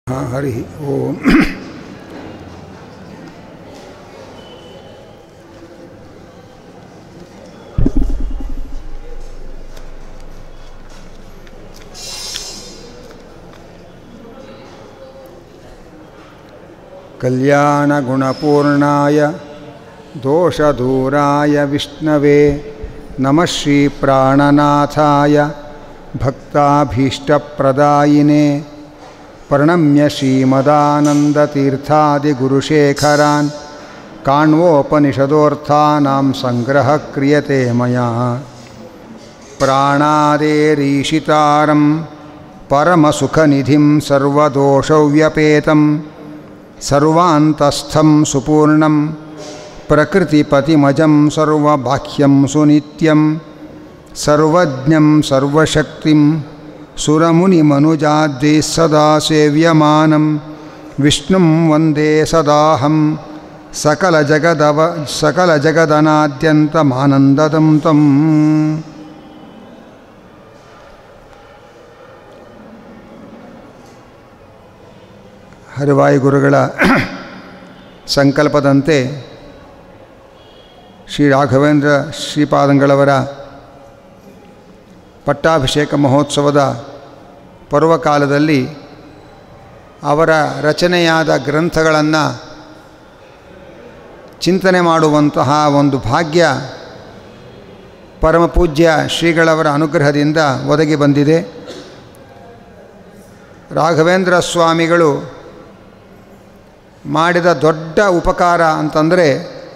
ಹರಿ ಓಂ कल्याणगुणपूर्णाय दोषदूराय विष्णवे नमः श्रीप्राणनाथाय भक्ताभीष्टप्रदायिने प्रणम्य श्रीमदानन्दतीर्थादिगुरुशेखरान् काण्वोपनिषदोऽर्थानां सङ्ग्रहः क्रियते मया प्राणादेरीशितारं परमसुखनिधिं सर्वदोषव्यपेतं सर्वान्तस्थं सुपूर्णं प्रकृतिपतिमजं सर्वबाह्यं सुनित्यं सर्वज्ञं सर्वशक्तिं सुरमुनिमनुजाद्यैः सदा सेव्यमानं विष्णुं वन्दे सदाहं सकलजगदव सकलजगदनाद्यन्तमानन्ददं तम् ಹರಿವಾಯು ಗುರುಗಳ ಸಂಕಲ್ಪದಂತೆ ಶ್ರೀ ರಾಘವೇಂದ್ರ ಶ್ರೀಪಾದಂಗಳವರ ಪಟ್ಟಾಭಿಷೇಕ ಮಹೋತ್ಸವದ ಪರ್ವಕಾಲದಲ್ಲಿ ಅವರ ರಚನೆಯಾದ ಗ್ರಂಥಗಳನ್ನು ಚಿಂತನೆ ಮಾಡುವಂತಹ ಒಂದು ಭಾಗ್ಯ ಪರಮಪೂಜ್ಯ ಶ್ರೀಗಳವರ ಅನುಗ್ರಹದಿಂದ ಒದಗಿ ಬಂದಿದೆ ರಾಘವೇಂದ್ರ ಸ್ವಾಮಿಗಳು ಮಾಡಿದ ದೊಡ್ಡ ಉಪಕಾರ ಅಂತಂದರೆ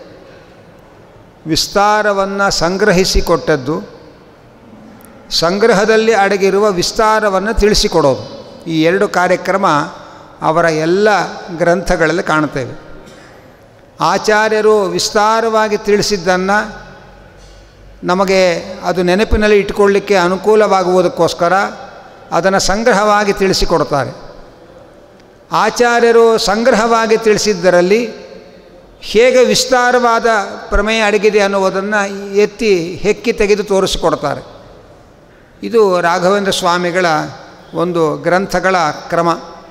ವಿಸ್ತಾರವನ್ನು ಸಂಗ್ರಹಿಸಿಕೊಟ್ಟದ್ದು ಸಂಗ್ರಹದಲ್ಲಿ ಅಡಗಿರುವ ವಿಸ್ತಾರವನ್ನು ತಿಳಿಸಿಕೊಡೋದು ಈ ಎರಡು ಕಾರ್ಯಕ್ರಮ ಅವರ ಎಲ್ಲ ಗ್ರಂಥಗಳಲ್ಲಿ ಕಾಣುತ್ತೇವೆ ಆಚಾರ್ಯರು ವಿಸ್ತಾರವಾಗಿ ತಿಳಿಸಿದ್ದನ್ನು ನಮಗೆ ಅದು ನೆನಪಿನಲ್ಲಿ ಇಟ್ಕೊಳ್ಳಿಕ್ಕೆ ಅನುಕೂಲವಾಗುವುದಕ್ಕೋಸ್ಕರ ಅದನ್ನು ಸಂಗ್ರಹವಾಗಿ ತಿಳಿಸಿಕೊಡ್ತಾರೆ ಆಚಾರ್ಯರು ಸಂಗ್ರಹವಾಗಿ ತಿಳಿಸಿದ್ದರಲ್ಲಿ ಹೇಗೆ ವಿಸ್ತಾರವಾದ ಪ್ರಮೇಯ ಅಡಗಿದೆ ಅನ್ನುವುದನ್ನು ಎತ್ತಿ ಹೆಕ್ಕಿ ತೆಗೆದು ತೋರಿಸಿಕೊಡ್ತಾರೆ ಇದು ರಾಘವೇಂದ್ರ ಸ್ವಾಮಿಗಳ ಒಂದು ಗ್ರಂಥಗಳ ಕ್ರಮ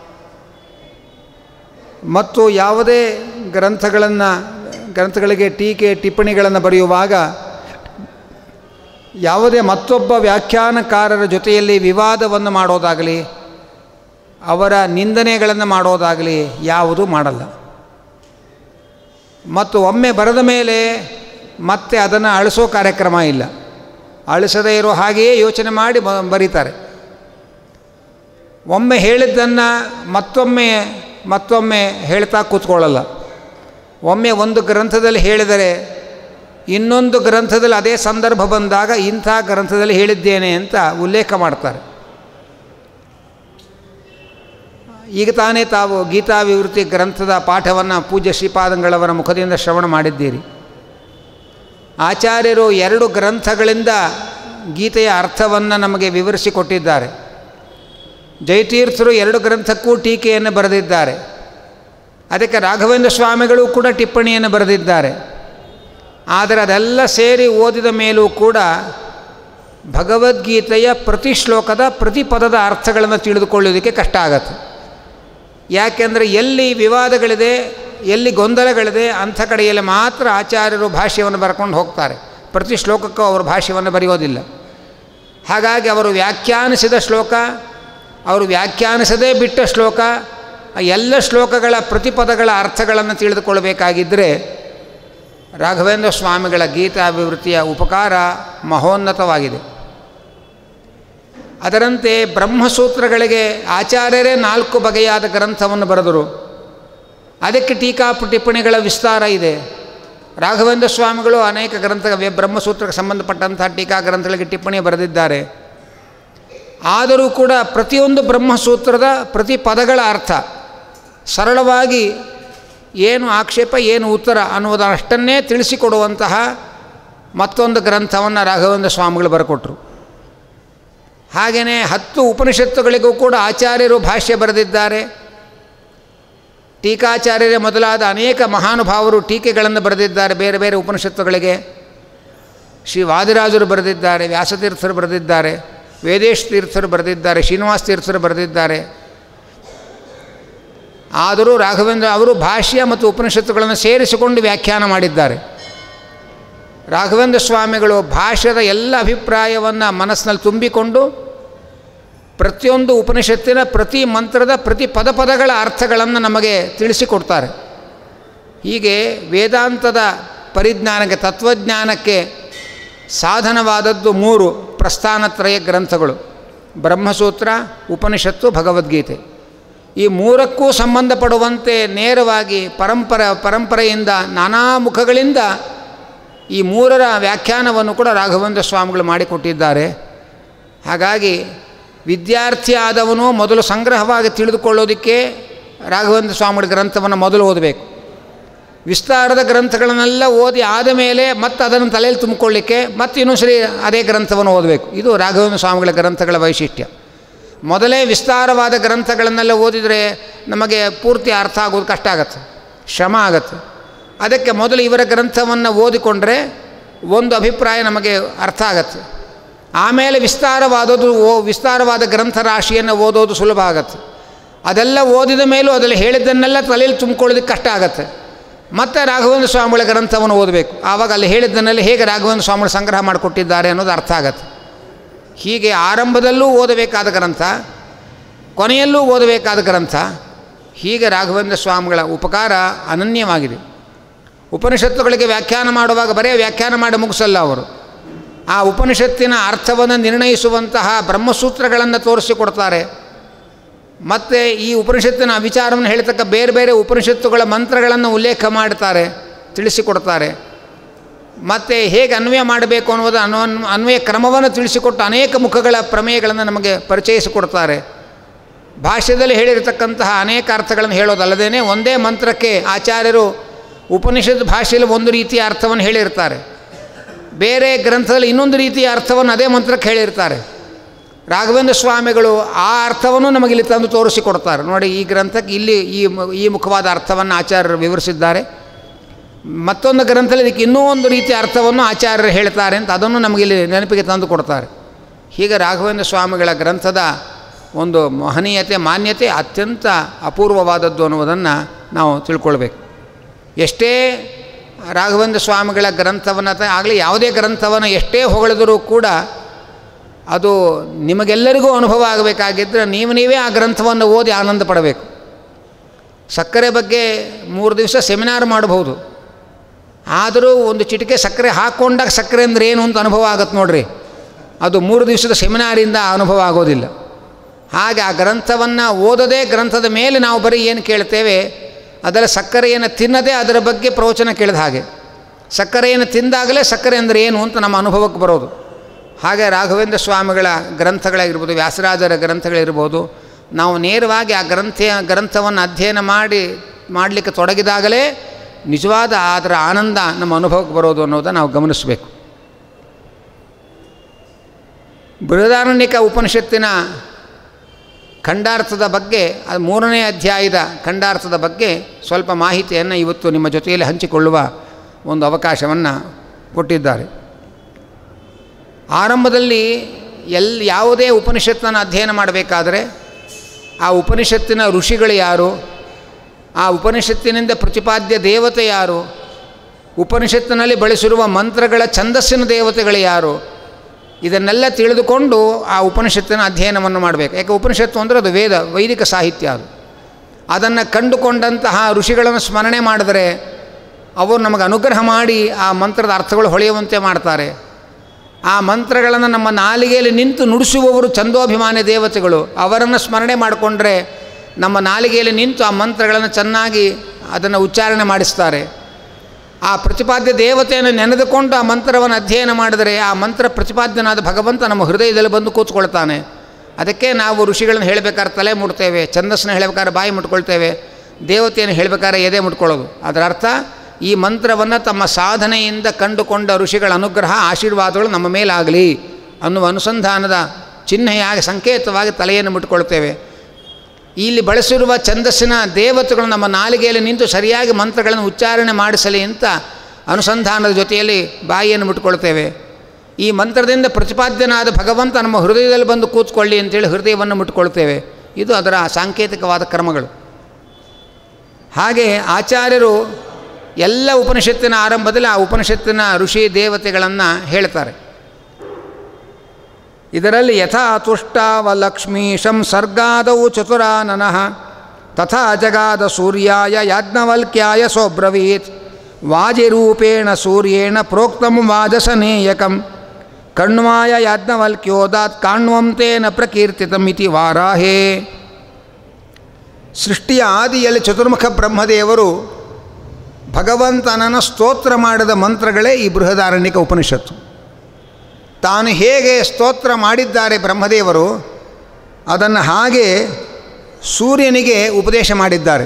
ಮತ್ತು ಯಾವುದೇ ಗ್ರಂಥಗಳನ್ನು ಗ್ರಂಥಗಳಿಗೆ ಟೀಕೆ ಟಿಪ್ಪಣಿಗಳನ್ನು ಬರೆಯುವಾಗ ಯಾವುದೇ ಮತ್ತೊಬ್ಬ ವ್ಯಾಖ್ಯಾನಕಾರರ ಜೊತೆಯಲ್ಲಿ ವಿವಾದವನ್ನು ಮಾಡೋದಾಗಲಿ ಅವರ ನಿಂದನೆಗಳನ್ನು ಮಾಡೋದಾಗಲಿ ಯಾವುದೂ ಮಾಡಲ್ಲ ಮತ್ತು ಒಮ್ಮೆ ಬರೆದ ಮೇಲೆ ಮತ್ತೆ ಅದನ್ನು ಅಳಿಸೋ ಕಾರ್ಯಕ್ರಮ ಇಲ್ಲ ಅಳಿಸದೇ ಇರೋ ಹಾಗೆಯೇ ಯೋಚನೆ ಮಾಡಿ ಬ ಬರೀತಾರೆ ಒಮ್ಮೆ ಹೇಳಿದ್ದನ್ನು ಮತ್ತೊಮ್ಮೆ ಮತ್ತೊಮ್ಮೆ ಹೇಳ್ತಾ ಕೂತ್ಕೊಳ್ಳಲ್ಲ ಒಮ್ಮೆ ಒಂದು ಗ್ರಂಥದಲ್ಲಿ ಹೇಳಿದರೆ ಇನ್ನೊಂದು ಗ್ರಂಥದಲ್ಲಿ ಅದೇ ಸಂದರ್ಭ ಬಂದಾಗ ಇಂಥ ಗ್ರಂಥದಲ್ಲಿ ಹೇಳಿದ್ದೇನೆ ಅಂತ ಉಲ್ಲೇಖ ಮಾಡ್ತಾರೆ ಈಗ ತಾನೇ ತಾವು ಗೀತಾ ವಿವೃತ್ತಿ ಗ್ರಂಥದ ಪಾಠವನ್ನು ಪೂಜ್ಯ ಶ್ರೀಪಾದಂಗಳವರ ಮುಖದಿಂದ ಶ್ರವಣ ಮಾಡಿದ್ದೀರಿ ಆಚಾರ್ಯರು ಎರಡು ಗ್ರಂಥಗಳಿಂದ ಗೀತೆಯ ಅರ್ಥವನ್ನು ನಮಗೆ ವಿವರಿಸಿಕೊಟ್ಟಿದ್ದಾರೆ ಜಯತೀರ್ಥರು ಎರಡು ಗ್ರಂಥಕ್ಕೂ ಟೀಕೆಯನ್ನು ಬರೆದಿದ್ದಾರೆ ಅದಕ್ಕೆ ರಾಘವೇಂದ್ರ ಸ್ವಾಮಿಗಳು ಕೂಡ ಟಿಪ್ಪಣಿಯನ್ನು ಬರೆದಿದ್ದಾರೆ ಆದರೆ ಅದೆಲ್ಲ ಸೇರಿ ಓದಿದ ಮೇಲೂ ಕೂಡ ಭಗವದ್ಗೀತೆಯ ಪ್ರತಿ ಶ್ಲೋಕದ ಪ್ರತಿ ಪದದ ಅರ್ಥಗಳನ್ನು ತಿಳಿದುಕೊಳ್ಳೋದಕ್ಕೆ ಕಷ್ಟ ಆಗತ್ತೆ ಯಾಕೆಂದರೆ ಎಲ್ಲಿ ವಿವಾದಗಳಿದೆ ಎಲ್ಲಿ ಗೊಂದಲಗಳಿದೆ ಅಂಥ ಕಡೆಯಲ್ಲಿ ಮಾತ್ರ ಆಚಾರ್ಯರು ಭಾಷ್ಯವನ್ನು ಬರ್ಕೊಂಡು ಹೋಗ್ತಾರೆ ಪ್ರತಿ ಶ್ಲೋಕಕ್ಕೂ ಅವರು ಭಾಷ್ಯವನ್ನು ಬರೆಯೋದಿಲ್ಲ ಹಾಗಾಗಿ ಅವರು ವ್ಯಾಖ್ಯಾನಿಸಿದ ಶ್ಲೋಕ ಅವರು ವ್ಯಾಖ್ಯಾನಿಸದೇ ಬಿಟ್ಟ ಶ್ಲೋಕ ಎಲ್ಲ ಶ್ಲೋಕಗಳ ಪ್ರತಿಪದಗಳ ಅರ್ಥಗಳನ್ನು ತಿಳಿದುಕೊಳ್ಳಬೇಕಾಗಿದ್ದರೆ ರಾಘವೇಂದ್ರ ಸ್ವಾಮಿಗಳ ಗೀತಾಭಿವೃತ್ತಿಯ ಉಪಕಾರ ಮಹೋನ್ನತವಾಗಿದೆ ಅದರಂತೆ ಬ್ರಹ್ಮಸೂತ್ರಗಳಿಗೆ ಆಚಾರ್ಯರೇ ನಾಲ್ಕು ಬಗೆಯಾದ ಗ್ರಂಥವನ್ನು ಬರೆದರು ಅದಕ್ಕೆ ಟೀಕಾ ಟಿಪ್ಪಣಿಗಳ ವಿಸ್ತಾರ ಇದೆ ರಾಘವೇಂದ್ರ ಸ್ವಾಮಿಗಳು ಅನೇಕ ಗ್ರಂಥ ಬ್ರಹ್ಮಸೂತ್ರಕ್ಕೆ ಸಂಬಂಧಪಟ್ಟಂಥ ಟೀಕಾ ಗ್ರಂಥಗಳಿಗೆ ಟಿಪ್ಪಣಿ ಬರೆದಿದ್ದಾರೆ ಆದರೂ ಕೂಡ ಪ್ರತಿಯೊಂದು ಬ್ರಹ್ಮಸೂತ್ರದ ಪ್ರತಿ ಪದಗಳ ಅರ್ಥ ಸರಳವಾಗಿ ಏನು ಆಕ್ಷೇಪ ಏನು ಉತ್ತರ ಅನ್ನುವುದಷ್ಟನ್ನೇ ತಿಳಿಸಿಕೊಡುವಂತಹ ಮತ್ತೊಂದು ಗ್ರಂಥವನ್ನು ರಾಘವೇಂದ್ರ ಸ್ವಾಮಿಗಳು ಬರೆಕೊಟ್ರು ಹಾಗೆಯೇ ಹತ್ತು ಉಪನಿಷತ್ತುಗಳಿಗೂ ಕೂಡ ಆಚಾರ್ಯರು ಭಾಷ್ಯ ಬರೆದಿದ್ದಾರೆ ಟೀಕಾಚಾರ್ಯರೇ ಮೊದಲಾದ ಅನೇಕ ಮಹಾನುಭಾವರು ಟೀಕೆಗಳನ್ನು ಬರೆದಿದ್ದಾರೆ ಬೇರೆ ಬೇರೆ ಉಪನಿಷತ್ತುಗಳಿಗೆ ಶ್ರೀ ವಾದಿರಾಜರು ಬರೆದಿದ್ದಾರೆ ವ್ಯಾಸತೀರ್ಥರು ಬರೆದಿದ್ದಾರೆ ವೇದೇಶ್ ತೀರ್ಥರು ಬರೆದಿದ್ದಾರೆ ಶ್ರೀನಿವಾಸ ತೀರ್ಥರು ಬರೆದಿದ್ದಾರೆ ಆದರೂ ರಾಘವೇಂದ್ರ ಅವರು ಭಾಷ್ಯ ಮತ್ತು ಉಪನಿಷತ್ತುಗಳನ್ನು ಸೇರಿಸಿಕೊಂಡು ವ್ಯಾಖ್ಯಾನ ಮಾಡಿದ್ದಾರೆ ರಾಘವೇಂದ್ರ ಸ್ವಾಮಿಗಳು ಭಾಷ್ಯದ ಎಲ್ಲ ಅಭಿಪ್ರಾಯವನ್ನು ಮನಸ್ಸಿನಲ್ಲಿ ತುಂಬಿಕೊಂಡು ಪ್ರತಿಯೊಂದು ಉಪನಿಷತ್ತಿನ ಪ್ರತಿ ಮಂತ್ರದ ಪ್ರತಿ ಪದಪದಗಳ ಅರ್ಥಗಳನ್ನು ನಮಗೆ ತಿಳಿಸಿಕೊಡ್ತಾರೆ ಹೀಗೆ ವೇದಾಂತದ ಪರಿಜ್ಞಾನಕ್ಕೆ ತತ್ವಜ್ಞಾನಕ್ಕೆ ಸಾಧನವಾದದ್ದು ಮೂರು ಪ್ರಸ್ಥಾನತ್ರಯ ಗ್ರಂಥಗಳು ಬ್ರಹ್ಮಸೂತ್ರ ಉಪನಿಷತ್ತು ಭಗವದ್ಗೀತೆ ಈ ಮೂರಕ್ಕೂ ಸಂಬಂಧಪಡುವಂತೆ ನೇರವಾಗಿ ಪರಂಪರ ಪರಂಪರೆಯಿಂದ ನಾನಾ ಮುಖಗಳಿಂದ ಈ ಮೂರರ ವ್ಯಾಖ್ಯಾನವನ್ನು ಕೂಡ ರಾಘವೇಂದ್ರ ಸ್ವಾಮಿಗಳು ಮಾಡಿಕೊಟ್ಟಿದ್ದಾರೆ ಹಾಗಾಗಿ ವಿದ್ಯಾರ್ಥಿ ಆದವನು ಮೊದಲು ಸಂಗ್ರಹವಾಗಿ ತಿಳಿದುಕೊಳ್ಳೋದಕ್ಕೆ ರಾಘವೇಂದ್ರ ಸ್ವಾಮಿಗಳ ಗ್ರಂಥವನ್ನು ಮೊದಲು ಓದಬೇಕು ವಿಸ್ತಾರದ ಗ್ರಂಥಗಳನ್ನೆಲ್ಲ ಓದಿ ಆದ ಮೇಲೆ ಮತ್ತೆ ಅದನ್ನು ತಲೆಯಲ್ಲಿ ತುಂಬಿಕೊಳ್ಳಿಕ್ಕೆ ಮತ್ತೆ ಇನ್ನೊಂದ್ಸರಿ ಅದೇ ಗ್ರಂಥವನ್ನು ಓದಬೇಕು ಇದು ರಾಘವೇಂದ್ರ ಸ್ವಾಮಿಗಳ ಗ್ರಂಥಗಳ ವೈಶಿಷ್ಟ್ಯ ಮೊದಲೇ ವಿಸ್ತಾರವಾದ ಗ್ರಂಥಗಳನ್ನೆಲ್ಲ ಓದಿದರೆ ನಮಗೆ ಪೂರ್ತಿ ಅರ್ಥ ಆಗೋದು ಕಷ್ಟ ಆಗತ್ತೆ ಶ್ರಮ ಆಗತ್ತೆ ಅದಕ್ಕೆ ಮೊದಲು ಇವರ ಗ್ರಂಥವನ್ನು ಓದಿಕೊಂಡ್ರೆ ಒಂದು ಅಭಿಪ್ರಾಯ ನಮಗೆ ಅರ್ಥ ಆಗತ್ತೆ ಆಮೇಲೆ ವಿಸ್ತಾರವಾದದ್ದು ಓ ವಿಸ್ತಾರವಾದ ಗ್ರಂಥ ರಾಶಿಯನ್ನು ಓದೋದು ಸುಲಭ ಆಗತ್ತೆ ಅದೆಲ್ಲ ಓದಿದ ಮೇಲೂ ಅದರಲ್ಲಿ ಹೇಳಿದ್ದನ್ನೆಲ್ಲ ತಲೆಯಲ್ಲಿ ತುಂಬಿಕೊಳ್ಳೋದಕ್ಕೆ ಕಷ್ಟ ಆಗತ್ತೆ ಮತ್ತು ರಾಘವೇಂದ್ರ ಸ್ವಾಮಿಗಳ ಗ್ರಂಥವನ್ನು ಓದಬೇಕು ಆವಾಗ ಅಲ್ಲಿ ಹೇಳಿದ್ದನ್ನೆಲ್ಲ ಹೇಗೆ ರಾಘವೇಂದ್ರ ಸ್ವಾಮಿಗಳು ಸಂಗ್ರಹ ಮಾಡಿಕೊಟ್ಟಿದ್ದಾರೆ ಅನ್ನೋದು ಅರ್ಥ ಆಗತ್ತೆ ಹೀಗೆ ಆರಂಭದಲ್ಲೂ ಓದಬೇಕಾದ ಗ್ರಂಥ ಕೊನೆಯಲ್ಲೂ ಓದಬೇಕಾದ ಗ್ರಂಥ ಹೀಗೆ ರಾಘವೇಂದ್ರ ಸ್ವಾಮಿಗಳ ಉಪಕಾರ ಅನನ್ಯವಾಗಿದೆ ಉಪನಿಷತ್ತುಗಳಿಗೆ ವ್ಯಾಖ್ಯಾನ ಮಾಡುವಾಗ ಬರೀ ವ್ಯಾಖ್ಯಾನ ಮಾಡಿ ಮುಗಿಸಲ್ಲ ಅವರು ಆ ಉಪನಿಷತ್ತಿನ ಅರ್ಥವನ್ನು ನಿರ್ಣಯಿಸುವಂತಹ ಬ್ರಹ್ಮಸೂತ್ರಗಳನ್ನು ತೋರಿಸಿಕೊಡ್ತಾರೆ ಮತ್ತು ಈ ಉಪನಿಷತ್ತಿನ ವಿಚಾರವನ್ನು ಹೇಳ್ತಕ್ಕ ಬೇರೆ ಬೇರೆ ಉಪನಿಷತ್ತುಗಳ ಮಂತ್ರಗಳನ್ನು ಉಲ್ಲೇಖ ಮಾಡ್ತಾರೆ ತಿಳಿಸಿಕೊಡ್ತಾರೆ ಮತ್ತು ಹೇಗೆ ಅನ್ವಯ ಮಾಡಬೇಕು ಅನ್ನೋದು ಅನ್ವ ಅನ್ವಯ ಕ್ರಮವನ್ನು ತಿಳಿಸಿಕೊಟ್ಟು ಅನೇಕ ಮುಖಗಳ ಪ್ರಮೇಯಗಳನ್ನು ನಮಗೆ ಪರಿಚಯಿಸಿಕೊಡ್ತಾರೆ ಭಾಷ್ಯದಲ್ಲಿ ಹೇಳಿರತಕ್ಕಂತಹ ಅನೇಕ ಅರ್ಥಗಳನ್ನು ಹೇಳೋದಲ್ಲದೇ ಒಂದೇ ಮಂತ್ರಕ್ಕೆ ಆಚಾರ್ಯರು ಉಪನಿಷತ್ ಭಾಷೆಯಲ್ಲಿ ಒಂದು ರೀತಿಯ ಅರ್ಥವನ್ನು ಹೇಳಿರ್ತಾರೆ ಬೇರೆ ಗ್ರಂಥದಲ್ಲಿ ಇನ್ನೊಂದು ರೀತಿಯ ಅರ್ಥವನ್ನು ಅದೇ ಮಂತ್ರಕ್ಕೆ ಹೇಳಿರ್ತಾರೆ ರಾಘವೇಂದ್ರ ಸ್ವಾಮಿಗಳು ಆ ಅರ್ಥವನ್ನು ನಮಗಿಲ್ಲಿ ತಂದು ತೋರಿಸಿಕೊಡ್ತಾರೆ ನೋಡಿ ಈ ಗ್ರಂಥಕ್ಕೆ ಇಲ್ಲಿ ಈ ಈ ಮುಖವಾದ ಅರ್ಥವನ್ನು ಆಚಾರ್ಯರು ವಿವರಿಸಿದ್ದಾರೆ ಮತ್ತೊಂದು ಗ್ರಂಥದಲ್ಲಿ ಇದಕ್ಕೆ ಇನ್ನೂ ಒಂದು ರೀತಿಯ ಅರ್ಥವನ್ನು ಆಚಾರ್ಯರು ಹೇಳ್ತಾರೆ ಅಂತ ಅದನ್ನು ನಮಗಿಲ್ಲಿ ನೆನಪಿಗೆ ತಂದು ಕೊಡ್ತಾರೆ ಹೀಗೆ ರಾಘವೇಂದ್ರ ಸ್ವಾಮಿಗಳ ಗ್ರಂಥದ ಒಂದು ಮಹನೀಯತೆ ಮಾನ್ಯತೆ ಅತ್ಯಂತ ಅಪೂರ್ವವಾದದ್ದು ಅನ್ನುವುದನ್ನು ನಾವು ತಿಳ್ಕೊಳ್ಬೇಕು ಎಷ್ಟೇ ರಾಘವೇಂದ್ರ ಸ್ವಾಮಿಗಳ ಗ್ರಂಥವನ್ನು ಆಗಲಿ ಯಾವುದೇ ಗ್ರಂಥವನ್ನು ಎಷ್ಟೇ ಹೊಗಳಿದರೂ ಕೂಡ ಅದು ನಿಮಗೆಲ್ಲರಿಗೂ ಅನುಭವ ಆಗಬೇಕಾಗಿದ್ದರೆ ನೀವು ನೀವೇ ಆ ಗ್ರಂಥವನ್ನು ಓದಿ ಆನಂದ ಪಡಬೇಕು ಸಕ್ಕರೆ ಬಗ್ಗೆ ಮೂರು ದಿವಸ ಸೆಮಿನಾರ್ ಮಾಡಬಹುದು ಆದರೂ ಒಂದು ಚಿಟಿಕೆ ಸಕ್ಕರೆ ಹಾಕ್ಕೊಂಡಾಗ ಸಕ್ಕರೆ ಅಂದರೆ ಏನು ಅಂತ ಅನುಭವ ಆಗತ್ತೆ ನೋಡ್ರಿ ಅದು ಮೂರು ದಿವಸದ ಸೆಮಿನಾರಿಂದ ಅನುಭವ ಆಗೋದಿಲ್ಲ ಹಾಗೆ ಆ ಗ್ರಂಥವನ್ನು ಓದದೇ ಗ್ರಂಥದ ಮೇಲೆ ನಾವು ಬರೀ ಏನು ಕೇಳ್ತೇವೆ ಅದರ ಸಕ್ಕರೆಯನ್ನು ತಿನ್ನದೇ ಅದರ ಬಗ್ಗೆ ಪ್ರವಚನ ಕೇಳಿದ ಹಾಗೆ ಸಕ್ಕರೆಯನ್ನು ತಿಂದಾಗಲೇ ಸಕ್ಕರೆ ಅಂದರೆ ಏನು ಅಂತ ನಮ್ಮ ಅನುಭವಕ್ಕೆ ಬರೋದು ಹಾಗೆ ರಾಘವೇಂದ್ರ ಸ್ವಾಮಿಗಳ ಗ್ರಂಥಗಳಾಗಿರ್ಬೋದು ವ್ಯಾಸರಾಜರ ಗ್ರಂಥಗಳಿರ್ಬೋದು ನಾವು ನೇರವಾಗಿ ಆ ಗ್ರಂಥ ಗ್ರಂಥವನ್ನು ಅಧ್ಯಯನ ಮಾಡಿ ಮಾಡಲಿಕ್ಕೆ ತೊಡಗಿದಾಗಲೇ ನಿಜವಾದ ಅದರ ಆನಂದ ನಮ್ಮ ಅನುಭವಕ್ಕೆ ಬರೋದು ಅನ್ನೋದನ್ನು ನಾವು ಗಮನಿಸಬೇಕು ಬೃಹದಾರಣ್ಯಕ ಉಪನಿಷತ್ತಿನ ಖಂಡಾರ್ಥದ ಬಗ್ಗೆ ಅದು ಮೂರನೇ ಅಧ್ಯಾಯದ ಖಂಡಾರ್ಥದ ಬಗ್ಗೆ ಸ್ವಲ್ಪ ಮಾಹಿತಿಯನ್ನು ಇವತ್ತು ನಿಮ್ಮ ಜೊತೆಯಲ್ಲಿ ಹಂಚಿಕೊಳ್ಳುವ ಒಂದು ಅವಕಾಶವನ್ನು ಕೊಟ್ಟಿದ್ದಾರೆ ಆರಂಭದಲ್ಲಿ ಎಲ್ ಯಾವುದೇ ಉಪನಿಷತ್ತನ್ನು ಅಧ್ಯಯನ ಮಾಡಬೇಕಾದರೆ ಆ ಉಪನಿಷತ್ತಿನ ಋಷಿಗಳು ಯಾರು ಆ ಉಪನಿಷತ್ತಿನಿಂದ ಪ್ರತಿಪಾದ್ಯ ದೇವತೆ ಯಾರು ಉಪನಿಷತ್ತಿನಲ್ಲಿ ಬಳಸಿರುವ ಮಂತ್ರಗಳ ಛಂದಸ್ಸಿನ ದೇವತೆಗಳು ಯಾರು ಇದನ್ನೆಲ್ಲ ತಿಳಿದುಕೊಂಡು ಆ ಉಪನಿಷತ್ತಿನ ಅಧ್ಯಯನವನ್ನು ಮಾಡಬೇಕು ಯಾಕೆ ಉಪನಿಷತ್ತು ಅಂದರೆ ಅದು ವೇದ ವೈದಿಕ ಸಾಹಿತ್ಯ ಅದು ಅದನ್ನು ಕಂಡುಕೊಂಡಂತಹ ಋಷಿಗಳನ್ನು ಸ್ಮರಣೆ ಮಾಡಿದರೆ ಅವರು ನಮಗೆ ಅನುಗ್ರಹ ಮಾಡಿ ಆ ಮಂತ್ರದ ಅರ್ಥಗಳು ಹೊಳೆಯುವಂತೆ ಮಾಡ್ತಾರೆ ಆ ಮಂತ್ರಗಳನ್ನು ನಮ್ಮ ನಾಲಿಗೆಯಲ್ಲಿ ನಿಂತು ನುಡಿಸುವವರು ಚಂದೋಭಿಮಾನಿ ದೇವತೆಗಳು ಅವರನ್ನು ಸ್ಮರಣೆ ಮಾಡಿಕೊಂಡ್ರೆ ನಮ್ಮ ನಾಲಿಗೆಯಲ್ಲಿ ನಿಂತು ಆ ಮಂತ್ರಗಳನ್ನು ಚೆನ್ನಾಗಿ ಅದನ್ನು ಉಚ್ಚಾರಣೆ ಮಾಡಿಸ್ತಾರೆ ಆ ಪ್ರತಿಪಾದ್ಯ ದೇವತೆಯನ್ನು ನೆನೆದುಕೊಂಡು ಆ ಮಂತ್ರವನ್ನು ಅಧ್ಯಯನ ಮಾಡಿದರೆ ಆ ಮಂತ್ರ ಪ್ರತಿಪಾದ್ಯನಾದ ಭಗವಂತ ನಮ್ಮ ಹೃದಯದಲ್ಲಿ ಬಂದು ಕೂತ್ಕೊಳ್ತಾನೆ ಅದಕ್ಕೆ ನಾವು ಋಷಿಗಳನ್ನು ಹೇಳಬೇಕಾದ್ರೆ ತಲೆ ಮುಟ್ತೇವೆ ಛಂದಸ್ಸನ್ನ ಹೇಳಬೇಕಾದ್ರೆ ಬಾಯಿ ಮುಟ್ಕೊಳ್ತೇವೆ ದೇವತೆಯನ್ನು ಹೇಳಬೇಕಾದ್ರೆ ಎದೆ ಮುಟ್ಕೊಳ್ಳೋದು ಅದರ ಅರ್ಥ ಈ ಮಂತ್ರವನ್ನು ತಮ್ಮ ಸಾಧನೆಯಿಂದ ಕಂಡುಕೊಂಡ ಋಷಿಗಳ ಅನುಗ್ರಹ ಆಶೀರ್ವಾದಗಳು ನಮ್ಮ ಮೇಲಾಗಲಿ ಅನ್ನುವ ಅನುಸಂಧಾನದ ಚಿಹ್ನೆಯಾಗಿ ಸಂಕೇತವಾಗಿ ತಲೆಯನ್ನು ಮುಟ್ಕೊಳ್ತೇವೆ ಇಲ್ಲಿ ಬಳಸಿರುವ ಛಂದಸ್ಸಿನ ದೇವತೆಗಳು ನಮ್ಮ ನಾಲಿಗೆಯಲ್ಲಿ ನಿಂತು ಸರಿಯಾಗಿ ಮಂತ್ರಗಳನ್ನು ಉಚ್ಚಾರಣೆ ಮಾಡಿಸಲಿ ಅಂತ ಅನುಸಂಧಾನದ ಜೊತೆಯಲ್ಲಿ ಬಾಯಿಯನ್ನು ಮುಟ್ಕೊಳ್ತೇವೆ ಈ ಮಂತ್ರದಿಂದ ಪ್ರತಿಪಾದ್ಯನಾದ ಭಗವಂತ ನಮ್ಮ ಹೃದಯದಲ್ಲಿ ಬಂದು ಕೂತ್ಕೊಳ್ಳಿ ಅಂತೇಳಿ ಹೃದಯವನ್ನು ಮುಟ್ಕೊಳ್ತೇವೆ ಇದು ಅದರ ಸಾಂಕೇತಿಕವಾದ ಕ್ರಮಗಳು ಹಾಗೆ ಆಚಾರ್ಯರು ಎಲ್ಲ ಉಪನಿಷತ್ತಿನ ಆರಂಭದಲ್ಲಿ ಆ ಉಪನಿಷತ್ತಿನ ಋಷಿ ದೇವತೆಗಳನ್ನು ಹೇಳ್ತಾರೆ ಇದರಲ್ಲಿ ಯಥಾ ತುಷ್ಟಾವಲಕ್ಷ್ಮೀಶಂ ಸರ್ಗಾದೌ ಚತುರಾನನಃ ತಥಾ ಜಗಾದ ಸೂರ್ಯಾಯ ಯಾಜ್ಞವಲ್ಕ್ಯಾಯ ಸೋಬ್ರವೀತ್ ವಾಜಿರೂಪೇಣ ಸೂರ್ಯೇಣ ಪ್ರೋಕ್ತಂ ವಾಜಸನೇಯಕಂ ಕಣ್ವಾಯ ಯಾಜ್ಞವಲ್ಕ್ಯೋದಾತ್ ಕಾಣ್ವಂ ತೇನ ಪ್ರಕೀರ್ತಿತಂ ಇತಿ ವಾರಾಹೇ ಸೃಷ್ಟಿಯ ಆದಿಯಲ್ಲಿ ಚತುರ್ಮುಖ ಬ್ರಹ್ಮದೇವರು ಭಗವಂತನನ್ನು ಸ್ತೋತ್ರ ಮಾಡಿದ ಮಂತ್ರಗಳೇ ಈ ಬೃಹದಾರಣ್ಯಕ ಉಪನಿಷತ್ತು ತಾನು ಹೇಗೆ ಸ್ತೋತ್ರ ಮಾಡಿದ್ದಾರೆ ಬ್ರಹ್ಮದೇವರು ಅದನ್ನು ಹಾಗೆ ಸೂರ್ಯನಿಗೆ ಉಪದೇಶ ಮಾಡಿದ್ದಾರೆ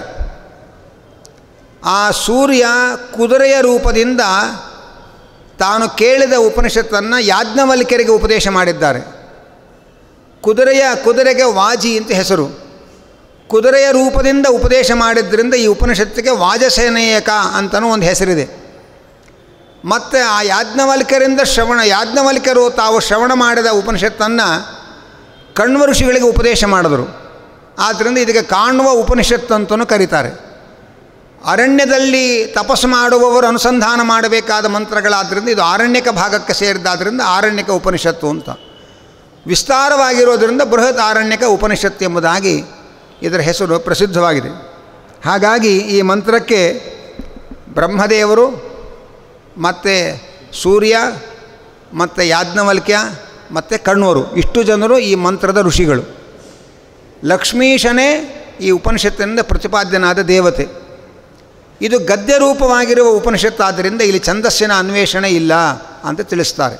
ಆ ಸೂರ್ಯ ಕುದುರೆಯ ರೂಪದಿಂದ ತಾನು ಕೇಳಿದ ಉಪನಿಷತ್ತನ್ನು ಯಾಜ್ಞವಲ್ಕ್ಯರಿಗೆ ಉಪದೇಶ ಮಾಡಿದ್ದಾರೆ ಕುದುರೆಯ ಕುದುರೆಗೆ ವಾಜಿ ಅಂತ ಹೆಸರು ಕುದುರೆಯ ರೂಪದಿಂದ ಉಪದೇಶ ಮಾಡಿದ್ದರಿಂದ ಈ ಉಪನಿಷತ್ತಿಗೆ ವಾಜಸೇನೇಯಕ ಅಂತಲೂ ಒಂದು ಹೆಸರಿದೆ ಮತ್ತು ಆ ಯಾಜ್ಞವಲ್ಕ್ಯರಿಂದ ಶ್ರವಣ ಯಾಜ್ಞವಲ್ಕ್ಯರು ತಾವು ಶ್ರವಣ ಮಾಡಿದ ಉಪನಿಷತ್ತನ್ನು ಕಣ್ವ ಋಷಿಗಳಿಗೆ ಉಪದೇಶ ಮಾಡಿದರು ಆದ್ದರಿಂದ ಇದಕ್ಕೆ ಕಾಣುವ ಉಪನಿಷತ್ತು ಅಂತಲೂ ಕರೀತಾರೆ ಅರಣ್ಯದಲ್ಲಿ ತಪಸ್ಸು ಮಾಡುವವರು ಅನುಸಂಧಾನ ಮಾಡಬೇಕಾದ ಮಂತ್ರಗಳಾದ್ದರಿಂದ ಇದು ಆರಣ್ಯಕ ಭಾಗಕ್ಕೆ ಸೇರಿದ್ದಾದ್ದರಿಂದ ಆರಣ್ಯಕ ಉಪನಿಷತ್ತು ಅಂತ ವಿಸ್ತಾರವಾಗಿರೋದರಿಂದ ಬೃಹತ್ ಆರಣ್ಯಕ ಉಪನಿಷತ್ತು ಎಂಬುದಾಗಿ ಇದರ ಹೆಸರು ಪ್ರಸಿದ್ಧವಾಗಿದೆ ಹಾಗಾಗಿ ಈ ಮಂತ್ರಕ್ಕೆ ಬ್ರಹ್ಮದೇವರು ಮತ್ತು ಸೂರ್ಯ ಮತ್ತು ಯಾಜ್ಞವಲ್ಕ್ಯ ಮತ್ತು ಕಣ್ವರು ಇಷ್ಟು ಜನರು ಈ ಮಂತ್ರದ ಋಷಿಗಳು ಲಕ್ಷ್ಮೀಶನೇ ಈ ಉಪನಿಷತ್ತಿನಿಂದ ಪ್ರತಿಪಾದ್ಯನಾದ ದೇವತೆ ಇದು ಗದ್ಯ ರೂಪವಾಗಿರುವ ಉಪನಿಷತ್ತಾದ್ದರಿಂದ ಇಲ್ಲಿ ಛಂದಸ್ಸಿನ ಅನ್ವೇಷಣೆ ಇಲ್ಲ ಅಂತ ತಿಳಿಸ್ತಾರೆ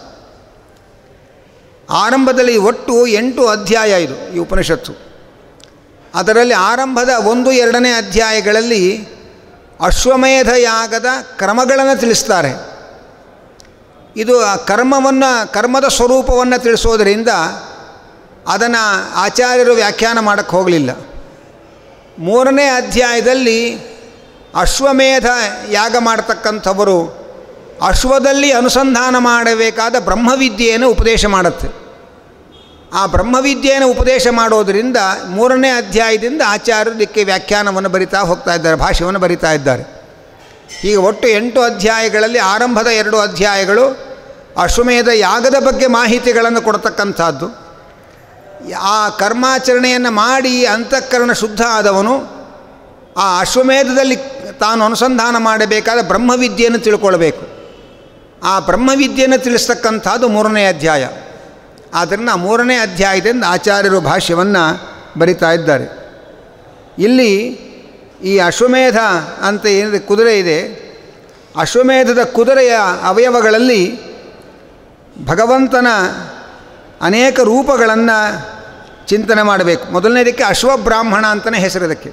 ಆರಂಭದಲ್ಲಿ ಒಟ್ಟು ಎಂಟು ಅಧ್ಯಾಯ ಇದು ಈ ಉಪನಿಷತ್ತು ಅದರಲ್ಲಿ ಆರಂಭದ ಒಂದು ಎರಡನೇ ಅಧ್ಯಾಯಗಳಲ್ಲಿ ಅಶ್ವಮೇಧ ಯಾಗದ ಕ್ರಮಗಳನ್ನು ತಿಳಿಸ್ತಾರೆ ಇದು ಆ ಕರ್ಮವನ್ನು ಕರ್ಮದ ಸ್ವರೂಪವನ್ನು ತಿಳಿಸೋದರಿಂದ ಅದನ್ನು ಆಚಾರ್ಯರು ವ್ಯಾಖ್ಯಾನ ಮಾಡೋಕ್ಕೆ ಹೋಗಲಿಲ್ಲ ಮೂರನೇ ಅಧ್ಯಾಯದಲ್ಲಿ ಅಶ್ವಮೇಧ ಯಾಗ ಮಾಡತಕ್ಕಂಥವರು ಅಶ್ವದಲ್ಲಿ ಅನುಸಂಧಾನ ಮಾಡಬೇಕಾದ ಬ್ರಹ್ಮವಿದ್ಯೆಯನ್ನು ಉಪದೇಶ ಮಾಡುತ್ತೆ ಆ ಬ್ರಹ್ಮವಿದ್ಯೆಯನ್ನು ಉಪದೇಶ ಮಾಡೋದರಿಂದ ಮೂರನೇ ಅಧ್ಯಾಯದಿಂದ ಆಚಾರ್ಯರು ಇದಕ್ಕೆ ವ್ಯಾಖ್ಯಾನವನ್ನು ಬರಿತಾ ಹೋಗ್ತಾ ಇದ್ದಾರೆ ಭಾಷ್ಯವನ್ನು ಬರಿತಾ ಇದ್ದಾರೆ ಹೀಗೆ ಒಟ್ಟು ಎಂಟು ಅಧ್ಯಾಯಗಳಲ್ಲಿ ಆರಂಭದ ಎರಡು ಅಧ್ಯಾಯಗಳು ಅಶ್ವಮೇಧ ಯಾಗದ ಬಗ್ಗೆ ಮಾಹಿತಿಗಳನ್ನು ಕೊಡ್ತಕ್ಕಂಥದ್ದು ಆ ಕರ್ಮಾಚರಣೆಯನ್ನು ಮಾಡಿ ಅಂತಃಕರಣ ಶುದ್ಧ ಆದವನು ಆ ಅಶ್ವಮೇಧದಲ್ಲಿ ತಾನು ಅನುಸಂಧಾನ ಮಾಡಬೇಕಾದ ಬ್ರಹ್ಮವಿದ್ಯೆಯನ್ನು ತಿಳ್ಕೊಳ್ಬೇಕು ಆ ಬ್ರಹ್ಮವಿದ್ಯೆಯನ್ನು ತಿಳಿಸ್ತಕ್ಕಂಥದ್ದು ಮೂರನೇ ಅಧ್ಯಾಯ ಆದ್ದರಿಂದ ಆ ಮೂರನೇ ಅಧ್ಯಾಯದಿಂದ ಆಚಾರ್ಯರು ಭಾಷ್ಯವನ್ನು ಬರಿತಾ ಇದ್ದಾರೆ ಇಲ್ಲಿ ಈ ಅಶ್ವಮೇಧ ಅಂತ ಏನಿದೆ ಕುದುರೆ ಇದೆ ಅಶ್ವಮೇಧದ ಕುದುರೆಯ ಅವಯವಗಳಲ್ಲಿ ಭಗವಂತನ ಅನೇಕ ರೂಪಗಳನ್ನು ಚಿಂತನೆ ಮಾಡಬೇಕು ಮೊದಲನೇದಕ್ಕೆ ಅಶ್ವಬ್ರಾಹ್ಮಣ ಅಂತಲೇ ಹೆಸರಿದಕ್ಕೆ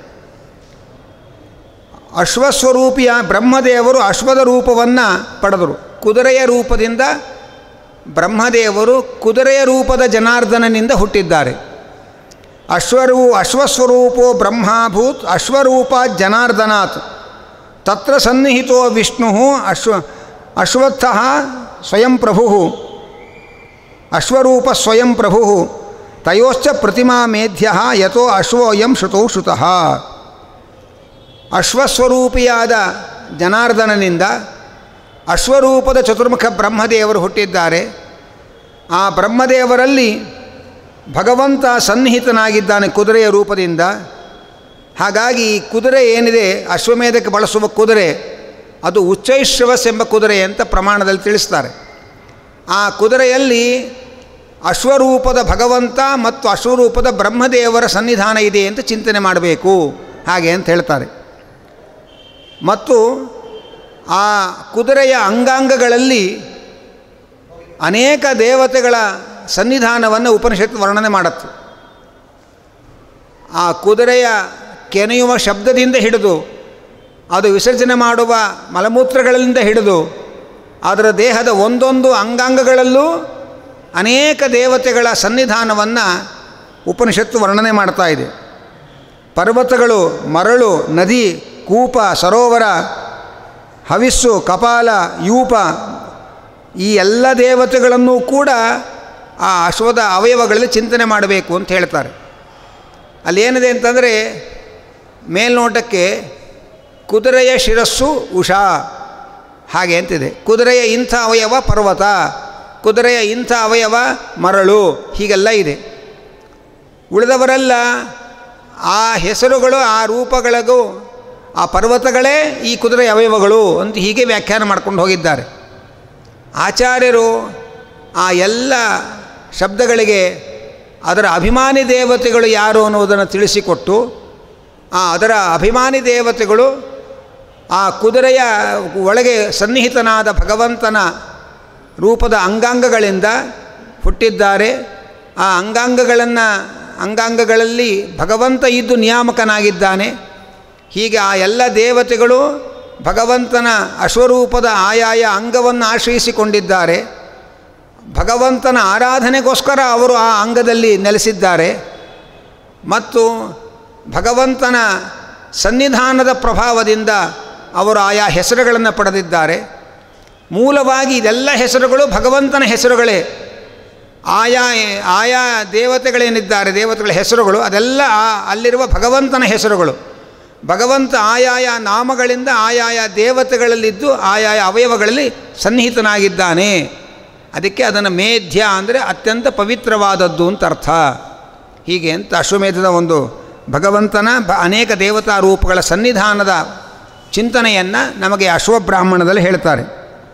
ಅಶ್ವಸ್ವರೂಪಿಯ ಬ್ರಹ್ಮದೇವರು ಅಶ್ವದ ರೂಪವನ್ನು ಪಡೆದರು ಕುದುರೆಯ ರೂಪದಿಂದ ಬ್ರಹ್ಮದೇವರು ಕುದುರೆಯ ರೂಪದ ಜನಾರ್ದನನಿಂದ ಹುಟ್ಟಿದ್ದಾರೆ ಅಶ್ವರೂ ಅಶ್ವಸ್ವರೂಪೋ ಬ್ರಹ್ಮಾಭೂತ್ ಅಶ್ವರೂಪ ಜನಾರ್ದನಾತ್ ತತ್ರ ಸನ್ನಿಹಿತೋ ವಿಷ್ಣು ಅಶ್ವ ಅಶ್ವತ್ಥ ಸ್ವಯಂ ಪ್ರಭು ಅಶ್ವರೂಪ ಸ್ವಯಂ ಪ್ರಭು ತಯೋಶ್ಚ ಪ್ರತಿಮಾ ಮೇಧ್ಯ ಯಥೋ ಅಶ್ವೋಯಂ ಶ್ರುತೌ ಶ್ರುತಃ ಅಶ್ವಸ್ವರೂಪಿಯಾದ ಜನಾರ್ದನನಿಂದ ಅಶ್ವರೂಪದ ಚತುರ್ಮುಖ ಬ್ರಹ್ಮದೇವರು ಹುಟ್ಟಿದ್ದಾರೆ ಆ ಬ್ರಹ್ಮದೇವರಲ್ಲಿ ಭಗವಂತ ಸನ್ನಿಹಿತನಾಗಿದ್ದಾನೆ ಕುದುರೆಯ ರೂಪದಿಂದ ಹಾಗಾಗಿ ಈ ಕುದುರೆ ಏನಿದೆ ಅಶ್ವಮೇಧಕ್ಕೆ ಬಳಸುವ ಕುದುರೆ ಅದು ಉಚ್ಚೈಶ್ರವಸ್ ಎಂಬ ಕುದುರೆ ಅಂತ ಪ್ರಮಾಣದಲ್ಲಿ ತಿಳಿಸ್ತಾರೆ ಆ ಕುದುರೆಯಲ್ಲಿ ಅಶ್ವರೂಪದ ಭಗವಂತ ಮತ್ತು ಅಶ್ವರೂಪದ ಬ್ರಹ್ಮದೇವರ ಸನ್ನಿಧಾನ ಇದೆ ಅಂತ ಚಿಂತನೆ ಮಾಡಬೇಕು ಹಾಗೆ ಅಂತ ಹೇಳ್ತಾರೆ ಮತ್ತು ಆ ಕುದುರೆಯ ಅಂಗಾಂಗಗಳಲ್ಲಿ ಅನೇಕ ದೇವತೆಗಳ ಸನ್ನಿಧಾನವನ್ನು ಉಪನಿಷತ್ತು ವರ್ಣನೆ ಮಾಡುತ್ತೆ ಆ ಕುದುರೆಯ ಕೆನೆಯುವ ಶಬ್ದದಿಂದ ಹಿಡಿದು ಅದು ವಿಸರ್ಜನೆ ಮಾಡುವ ಮಲಮೂತ್ರಗಳಿಂದ ಹಿಡಿದು ಅದರ ದೇಹದ ಒಂದೊಂದು ಅಂಗಾಂಗಗಳಲ್ಲೂ ಅನೇಕ ದೇವತೆಗಳ ಸನ್ನಿಧಾನವನ್ನು ಉಪನಿಷತ್ತು ವರ್ಣನೆ ಮಾಡ್ತಾ ಇದೆ ಪರ್ವತಗಳು ಮರಳು ನದಿ ಕೂಪ ಸರೋವರ ಹವಿಸ್ಸು ಕಪಾಲ ಯೂಪ ಈ ಎಲ್ಲ ದೇವತೆಗಳನ್ನು ಕೂಡ ಆ ಅಶ್ವದ ಅವಯವಗಳಲ್ಲಿ ಚಿಂತನೆ ಮಾಡಬೇಕು ಅಂತ ಹೇಳ್ತಾರೆ ಅಲ್ಲೇನಿದೆ ಅಂತಂದರೆ ಮೇಲ್ನೋಟಕ್ಕೆ ಕುದುರೆಯ ಶಿರಸ್ಸು ಉಷಾ ಹಾಗೆ ಅಂತಿದೆ ಕುದುರೆಯ ಇಂಥ ಅವಯವ ಪರ್ವತ ಕುದುರೆಯ ಇಂಥ ಅವಯವ ಮರಳು ಹೀಗೆಲ್ಲ ಇದೆ ಉಳಿದವರೆಲ್ಲ ಆ ಹೆಸರುಗಳು ಆ ರೂಪಗಳಿಗೂ ಆ ಪರ್ವತಗಳೇ ಈ ಕುದುರೆಯ ಅವಯವಗಳು ಅಂತ ಹೀಗೆ ವ್ಯಾಖ್ಯಾನ ಮಾಡ್ಕೊಂಡು ಹೋಗಿದ್ದಾರೆ ಆಚಾರ್ಯರು ಆ ಎಲ್ಲ ಶಬ್ದಗಳಿಗೆ ಅದರ ಅಭಿಮಾನಿ ದೇವತೆಗಳು ಯಾರು ಅನ್ನೋದನ್ನು ತಿಳಿಸಿಕೊಟ್ಟು ಆ ಅದರ ಅಭಿಮಾನಿ ದೇವತೆಗಳು ಆ ಕುದುರೆಯ ಒಳಗೆ ಸನ್ನಿಹಿತನಾದ ಭಗವಂತನ ರೂಪದ ಅಂಗಾಂಗಗಳಿಂದ ಹುಟ್ಟಿದ್ದಾರೆ ಆ ಅಂಗಾಂಗಗಳನ್ನು ಅಂಗಾಂಗಗಳಲ್ಲಿ ಭಗವಂತ ಇದ್ದು ನಿಯಾಮಕನಾಗಿದ್ದಾನೆ ಹೀಗೆ ಆ ಎಲ್ಲ ದೇವತೆಗಳು ಭಗವಂತನ ಅಶ್ವರೂಪದ ಆಯಾಯ ಅಂಗವನ್ನು ಆಶ್ರಯಿಸಿಕೊಂಡಿದ್ದಾರೆ ಭಗವಂತನ ಆರಾಧನೆಗೋಸ್ಕರ ಅವರು ಆ ಅಂಗದಲ್ಲಿ ನೆಲೆಸಿದ್ದಾರೆ ಮತ್ತು ಭಗವಂತನ ಸನ್ನಿಧಾನದ ಪ್ರಭಾವದಿಂದ ಅವರು ಆಯಾ ಹೆಸರುಗಳನ್ನು ಪಡೆದಿದ್ದಾರೆ ಮೂಲವಾಗಿ ಇದೆಲ್ಲ ಹೆಸರುಗಳು ಭಗವಂತನ ಹೆಸರುಗಳೇ ಆಯಾ ಆಯಾ ದೇವತೆಗಳೇನಿದ್ದಾರೆ ದೇವತೆಗಳ ಹೆಸರುಗಳು ಅದೆಲ್ಲ ಆ ಅಲ್ಲಿರುವ ಭಗವಂತನ ಹೆಸರುಗಳು ಭಗವಂತ ಆಯಾಯ ನಾಮಗಳಿಂದ ಆಯಾಯ ದೇವತೆಗಳಲ್ಲಿದ್ದು ಆಯಾಯ ಅವಯವಗಳಲ್ಲಿ ಸನ್ನಿಹಿತನಾಗಿದ್ದಾನೆ ಅದಕ್ಕೆ ಅದನ್ನು ಮೇಧ್ಯ ಅಂದರೆ ಅತ್ಯಂತ ಪವಿತ್ರವಾದದ್ದು ಅಂತ ಅರ್ಥ ಹೀಗೆ ಅಂತ ಅಶ್ವಮೇಧದ ಒಂದು ಭಗವಂತನ ಬ ಅನೇಕ ದೇವತಾ ರೂಪಗಳ ಸನ್ನಿಧಾನದ ಚಿಂತನೆಯನ್ನು ನಮಗೆ ಅಶ್ವಬ್ರಾಹ್ಮಣದಲ್ಲಿ ಹೇಳ್ತಾರೆ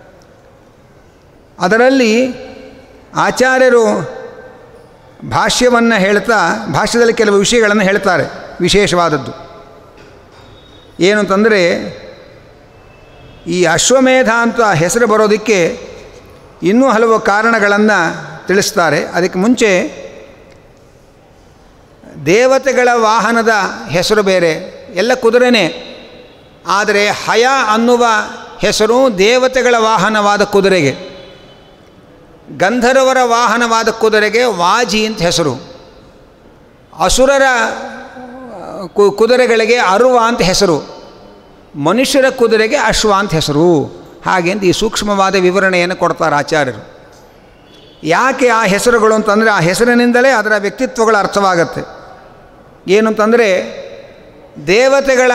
ಅದರಲ್ಲಿ ಆಚಾರ್ಯರು ಭಾಷ್ಯವನ್ನು ಹೇಳ್ತಾ ಭಾಷ್ಯದಲ್ಲಿ ಕೆಲವು ವಿಷಯಗಳನ್ನು ಹೇಳ್ತಾರೆ ವಿಶೇಷವಾದದ್ದು ಏನು ಅಂತಂದರೆ ಈ ಅಶ್ವಮೇಧ ಅಂತ ಹೆಸರು ಬರೋದಕ್ಕೆ ಇನ್ನೂ ಹಲವು ಕಾರಣಗಳನ್ನು ತಿಳಿಸ್ತಾರೆ ಅದಕ್ಕೆ ಮುಂಚೆ ದೇವತೆಗಳ ವಾಹನದ ಹೆಸರು ಬೇರೆ ಎಲ್ಲ ಕುದುರೆನೇ ಆದರೆ ಹಯ ಅನ್ನುವ ಹೆಸರು ದೇವತೆಗಳ ವಾಹನವಾದ ಕುದುರೆಗೆ ಗಂಧರ್ವರ ವಾಹನವಾದ ಕುದುರೆಗೆ ವಾಜಿ ಅಂತ ಹೆಸರು ಅಸುರರ ಕು- ಕುದುರೆಗಳಿಗೆ ಅರುವ ಅಂತ ಹೆಸರು ಮನುಷ್ಯರ ಕುದುರೆಗೆ ಅಶ್ವ ಅಂತ ಹೆಸರು ಹಾಗೆ ಅಂತ ಈ ಸೂಕ್ಷ್ಮವಾದ ವಿವರಣೆಯನ್ನು ಕೊಡ್ತಾರೆ ಆಚಾರ್ಯರು ಯಾಕೆ ಆ ಹೆಸರುಗಳು ಅಂತಂದರೆ ಆ ಹೆಸರಿನಿಂದಲೇ ಅದರ ವ್ಯಕ್ತಿತ್ವಗಳ ಅರ್ಥವಾಗತ್ತೆ ಏನು ಅಂತಂದರೆ ದೇವತೆಗಳ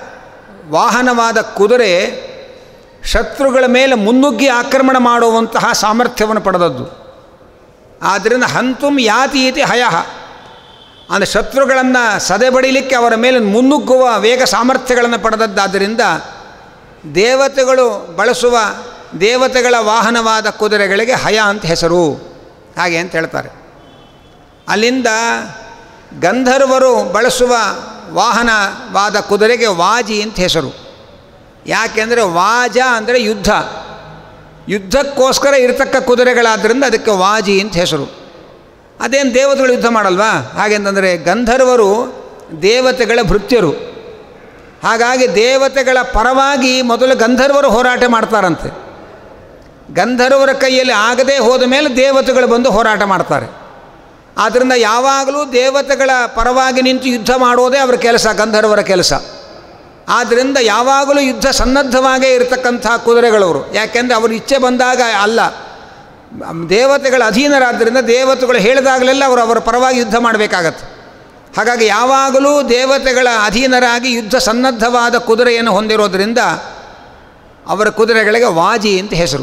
ವಾಹನವಾದ ಕುದುರೆ ಶತ್ರುಗಳ ಮೇಲೆ ಮುನ್ನುಗ್ಗಿ ಆಕ್ರಮಣ ಮಾಡುವಂತಹ ಸಾಮರ್ಥ್ಯವನ್ನು ಪಡೆದದ್ದು ಆದ್ದರಿಂದ ಹಂತುಂ ಯಾತಿ ಇತಿ ಹಯಃ ಅಂದರೆ ಶತ್ರುಗಳನ್ನು ಸದೆಬಡಿಲಿಕ್ಕೆ ಅವರ ಮೇಲೆ ಮುನ್ನುಗ್ಗುವ ವೇಗ ಸಾಮರ್ಥ್ಯಗಳನ್ನು ಪಡೆದದ್ದಾದ್ದರಿಂದ ದೇವತೆಗಳು ಬಳಸುವ ದೇವತೆಗಳ ವಾಹನವಾದ ಕುದುರೆಗಳಿಗೆ ಹಯ ಅಂತ ಹೆಸರು ಹಾಗೆ ಅಂತ ಹೇಳ್ತಾರೆ ಅಲ್ಲಿಂದ ಗಂಧರ್ವರು ಬಳಸುವ ವಾಹನವಾದ ಕುದುರೆಗೆ ವಾಜಿ ಅಂತ ಹೆಸರು ಯಾಕೆಂದರೆ ವಾಜ ಅಂದರೆ ಯುದ್ಧ ಯುದ್ಧಕ್ಕೋಸ್ಕರ ಇರತಕ್ಕ ಕುದುರೆಗಳಾದ್ದರಿಂದ ಅದಕ್ಕೆ ವಾಜಿ ಅಂತ ಹೆಸರು ಅದೇನು ದೇವತೆಗಳು ಯುದ್ಧ ಮಾಡಲ್ವಾ ಹಾಗೆಂತಂದರೆ ಗಂಧರ್ವರು ದೇವತೆಗಳ ಭೃತ್ಯರು ಹಾಗಾಗಿ ದೇವತೆಗಳ ಪರವಾಗಿ ಮೊದಲು ಗಂಧರ್ವರು ಹೋರಾಟ ಮಾಡ್ತಾರಂತೆ ಗಂಧರ್ವರ ಕೈಯಲ್ಲಿ ಆಗದೇ ಹೋದ ಮೇಲೆ ದೇವತೆಗಳು ಬಂದು ಹೋರಾಟ ಮಾಡ್ತಾರೆ ಆದ್ದರಿಂದ ಯಾವಾಗಲೂ ದೇವತೆಗಳ ಪರವಾಗಿ ನಿಂತು ಯುದ್ಧ ಮಾಡೋದೇ ಅವರ ಕೆಲಸ ಗಂಧರ್ವರ ಕೆಲಸ ಆದ್ದರಿಂದ ಯಾವಾಗಲೂ ಯುದ್ಧ ಸನ್ನದ್ಧವಾಗೇ ಇರತಕ್ಕಂಥ ಕುದುರೆಗಳವರು ಯಾಕೆಂದರೆ ಅವರು ಇಚ್ಛೆ ಬಂದಾಗ ಅಲ್ಲ ದೇವತೆಗಳ ಅಧೀನರಾದ್ದರಿಂದ ದೇವತೆಗಳು ಹೇಳಿದಾಗಲೆಲ್ಲ ಅವರು ಅವರ ಪರವಾಗಿ ಯುದ್ಧ ಮಾಡಬೇಕಾಗತ್ತೆ ಹಾಗಾಗಿ ಯಾವಾಗಲೂ ದೇವತೆಗಳ ಅಧೀನರಾಗಿ ಯುದ್ಧ ಸನ್ನದ್ಧವಾದ ಕುದುರೆಯನ್ನು ಹೊಂದಿರೋದರಿಂದ ಅವರ ಕುದುರೆಗಳಿಗೆ ವಾಜಿ ಅಂತ ಹೆಸರು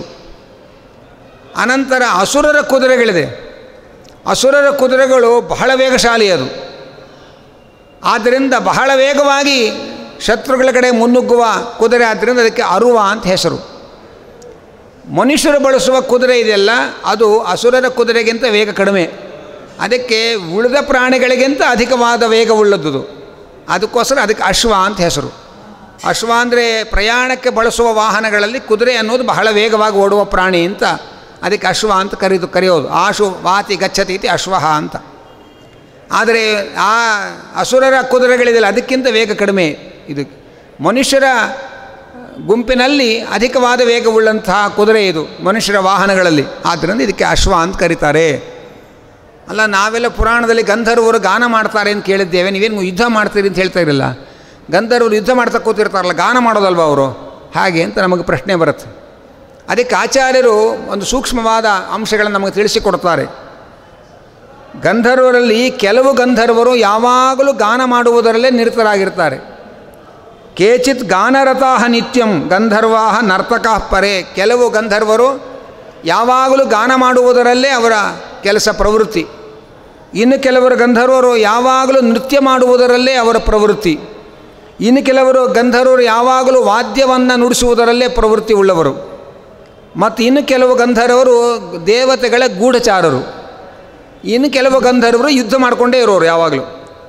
ಅನಂತರ ಅಸುರರ ಕುದುರೆಗಳಿದೆ ಅಸುರರ ಕುದುರೆಗಳು ಬಹಳ ವೇಗಶಾಲಿ ಅದು ಆದ್ದರಿಂದ ಬಹಳ ವೇಗವಾಗಿ ಶತ್ರುಗಳ ಕಡೆ ಮುನ್ನುಗ್ಗುವ ಕುದುರೆ ಆದ್ದರಿಂದ ಅದಕ್ಕೆ ಅರುವ ಅಂತ ಹೆಸರು ಮನುಷ್ಯರು ಬಳಸುವ ಕುದುರೆ ಇದೆಯಲ್ಲ ಅದು ಅಸುರರ ಕುದುರೆಗಿಂತ ವೇಗ ಕಡಿಮೆ ಅದಕ್ಕೆ ಉಳಿದ ಪ್ರಾಣಿಗಳಿಗಿಂತ ಅಧಿಕವಾದ ವೇಗವುಳ್ಳದ್ದು ಅದಕ್ಕೋಸ್ಕರ ಅದಕ್ಕೆ ಅಶ್ವ ಅಂತ ಹೆಸರು ಅಶ್ವ ಅಂದರೆ ಪ್ರಯಾಣಕ್ಕೆ ಬಳಸುವ ವಾಹನಗಳಲ್ಲಿ ಕುದುರೆ ಅನ್ನೋದು ಬಹಳ ವೇಗವಾಗಿ ಓಡುವ ಪ್ರಾಣಿ ಅಂತ ಅದಕ್ಕೆ ಅಶ್ವ ಅಂತ ಕರೆದು ಕರೆಯೋದು ಆಶು ವಾತಿ ಗಚ್ಚತಿ ಇತಿ ಅಶ್ವಹ ಅಂತ ಆದರೆ ಆ ಅಸುರರ ಕುದುರೆಗಳಿದೆಯಲ್ಲ ಅದಕ್ಕಿಂತ ವೇಗ ಕಡಿಮೆ ಇದು ಮನುಷ್ಯರ ಗುಂಪಿನಲ್ಲಿ ಅಧಿಕವಾದ ವೇಗವುಳ್ಳಂತಹ ಕುದುರೆ ಇದು ಮನುಷ್ಯರ ವಾಹನಗಳಲ್ಲಿ ಆದ್ದರಿಂದ ಇದಕ್ಕೆ ಅಶ್ವ ಅಂತ ಕರೀತಾರೆ ಅಲ್ಲ ನಾವೆಲ್ಲ ಪುರಾಣದಲ್ಲಿ ಗಂಧರ್ವರು ಗಾನ ಮಾಡ್ತಾರೆ ಅಂತ ಕೇಳಿದ್ದೇವೆ ನೀವೇನು ಯುದ್ಧ ಮಾಡ್ತೀರಿ ಅಂತ ಹೇಳ್ತಾ ಇರಲಿಲ್ಲ ಗಂಧರ್ವರು ಯುದ್ಧ ಮಾಡ್ತಾ ಕೂತಿರ್ತಾರಲ್ಲ ಗಾನ ಮಾಡೋದಲ್ವ ಅವರು ಹಾಗೆ ಅಂತ ನಮಗೆ ಪ್ರಶ್ನೆ ಬರುತ್ತೆ ಅದಕ್ಕೆ ಆಚಾರ್ಯರು ಒಂದು ಸೂಕ್ಷ್ಮವಾದ ಅಂಶಗಳನ್ನು ನಮಗೆ ತಿಳಿಸಿಕೊಡ್ತಾರೆ ಗಂಧರ್ವರಲ್ಲಿ ಕೆಲವು ಗಂಧರ್ವರು ಯಾವಾಗಲೂ ಗಾನ ಮಾಡುವುದರಲ್ಲೇ ನಿರತರಾಗಿರ್ತಾರೆ ಕೇಚಿತ್ ಗಾನರತಾ ನಿತ್ಯಂ ಗಂಧರ್ವಾ ನರ್ತಕ ಪರೆ ಕೆಲವು ಗಂಧರ್ವರು ಯಾವಾಗಲೂ ಗಾನ ಮಾಡುವುದರಲ್ಲೇ ಅವರ ಕೆಲಸ ಪ್ರವೃತ್ತಿ ಇನ್ನು ಕೆಲವರು ಗಂಧರ್ವರು ಯಾವಾಗಲೂ ನೃತ್ಯ ಮಾಡುವುದರಲ್ಲೇ ಅವರ ಪ್ರವೃತ್ತಿ ಇನ್ನು ಕೆಲವರು ಗಂಧರ್ವರು ಯಾವಾಗಲೂ ವಾದ್ಯವನ್ನು ನುಡಿಸುವುದರಲ್ಲೇ ಪ್ರವೃತ್ತಿ ಉಳ್ಳವರು ಮತ್ತು ಇನ್ನು ಕೆಲವು ಗಂಧರ್ವರು ದೇವತೆಗಳ ಗೂಢಚಾರರು ಇನ್ನು ಕೆಲವು ಗಂಧರ್ವರು ಯುದ್ಧ ಮಾಡಿಕೊಂಡೇ ಇರೋರು ಯಾವಾಗಲೂ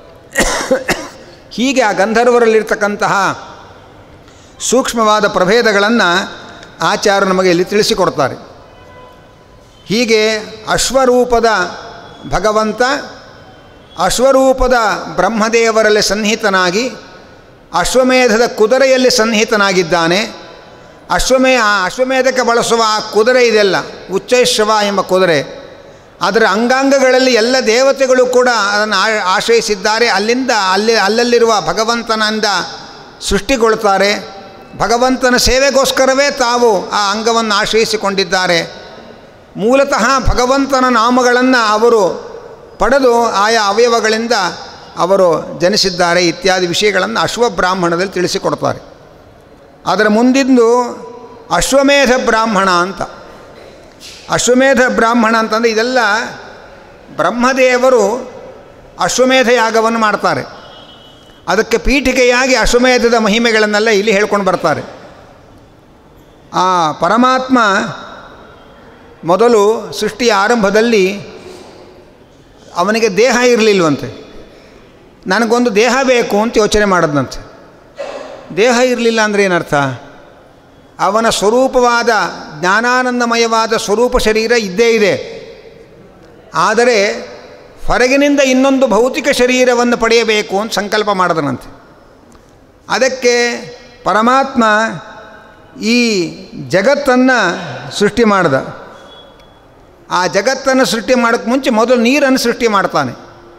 ಹೀಗೆ ಆ ಗಂಧರ್ವರಲ್ಲಿರ್ತಕ್ಕಂತಹ ಸೂಕ್ಷ್ಮವಾದ ಪ್ರಭೇದಗಳನ್ನು ಆಚಾರ್ಯರು ನಮಗೆ ಇಲ್ಲಿ ತಿಳಿಸಿಕೊಡ್ತಾರೆ ಹೀಗೆ ಅಶ್ವರೂಪದ ಭಗವಂತ ಅಶ್ವರೂಪದ ಬ್ರಹ್ಮದೇವರಲ್ಲಿ ಸನ್ನಿಹಿತನಾಗಿ ಅಶ್ವಮೇಧದ ಕುದುರೆಯಲ್ಲಿ ಸನ್ನಿಹಿತನಾಗಿದ್ದಾನೆ ಅಶ್ವಮೇ ಆ ಅಶ್ವಮೇಧಕ್ಕೆ ಬಳಸುವ ಆ ಕುದುರೆ ಇದೆಯಲ್ಲ ಉಚ್ಚೈಶ್ರವ ಎಂಬ ಕುದುರೆ ಅದರ ಅಂಗಾಂಗಗಳಲ್ಲಿ ಎಲ್ಲ ದೇವತೆಗಳು ಕೂಡ ಅದನ್ನು ಆ- ಆಶ್ರಯಿಸಿದ್ದಾರೆ ಅಲ್ಲಿಂದ ಅಲ್ಲಿ ಅಲ್ಲಲ್ಲಿರುವ ಭಗವಂತನಿಂದ ಸೃಷ್ಟಿಗೊಳ್ತಾರೆ ಭಗವಂತನ ಸೇವೆಗೋಸ್ಕರವೇ ತಾವು ಆ ಅಂಗವನ್ನು ಆಶ್ರಯಿಸಿಕೊಂಡಿದ್ದಾರೆ ಮೂಲತಃ ಭಗವಂತನ ನಾಮಗಳನ್ನು ಅವರು ಪಡೆದು ಆಯಾ ಅವಯವಗಳಿಂದ ಅವರು ಜನಿಸಿದ್ದಾರೆ ಇತ್ಯಾದಿ ವಿಷಯಗಳನ್ನು ಅಶ್ವಬ್ರಾಹ್ಮಣದಲ್ಲಿ ತಿಳಿಸಿಕೊಡ್ತಾರೆ ಅದರ ಮುಂದಿಂದು ಅಶ್ವಮೇಧ ಬ್ರಾಹ್ಮಣ ಅಂತ ಅಶ್ವಮೇಧ ಬ್ರಾಹ್ಮಣ ಅಂತಂದರೆ ಇದೆಲ್ಲ ಬ್ರಹ್ಮದೇವರು ಅಶ್ವಮೇಧ ಯಾಗವನ್ನು ಮಾಡ್ತಾರೆ ಅದಕ್ಕೆ ಪೀಠಿಕೆಯಾಗಿ ಅಶ್ವಮೇಧದ ಮಹಿಮೆಗಳನ್ನೆಲ್ಲ ಇಲ್ಲಿ ಹೇಳ್ಕೊಂಡು ಬರ್ತಾರೆ ಆ ಪರಮಾತ್ಮ ಮೊದಲು ಸೃಷ್ಟಿಯ ಆರಂಭದಲ್ಲಿ ಅವನಿಗೆ ದೇಹ ಇರಲಿಲ್ವಂತೆ ನನಗೊಂದು ದೇಹ ಬೇಕು ಅಂತ ಯೋಚನೆ ಮಾಡಿದ್ನಂತೆ ದೇಹ ಇರಲಿಲ್ಲ ಅಂದರೆ ಏನರ್ಥ ಅವನ ಸ್ವರೂಪವಾದ ಜ್ಞಾನಾನಂದಮಯವಾದ ಸ್ವರೂಪ ಶರೀರ ಇದ್ದೇ ಇದೆ ಆದರೆ ಹೊರಗಿನಿಂದ ಇನ್ನೊಂದು ಭೌತಿಕ ಶರೀರವನ್ನು ಪಡೆಯಬೇಕು ಅಂತ ಸಂಕಲ್ಪ ಮಾಡಿದನಂತೆ ಅದಕ್ಕೆ ಪರಮಾತ್ಮ ಈ ಜಗತ್ತನ್ನು ಸೃಷ್ಟಿ ಮಾಡ್ದ ಆ ಜಗತ್ತನ್ನು ಸೃಷ್ಟಿ ಮಾಡೋಕ್ಕೆ ಮುಂಚೆ ಮೊದಲು ನೀರನ್ನು ಸೃಷ್ಟಿ ಮಾಡ್ತಾನೆ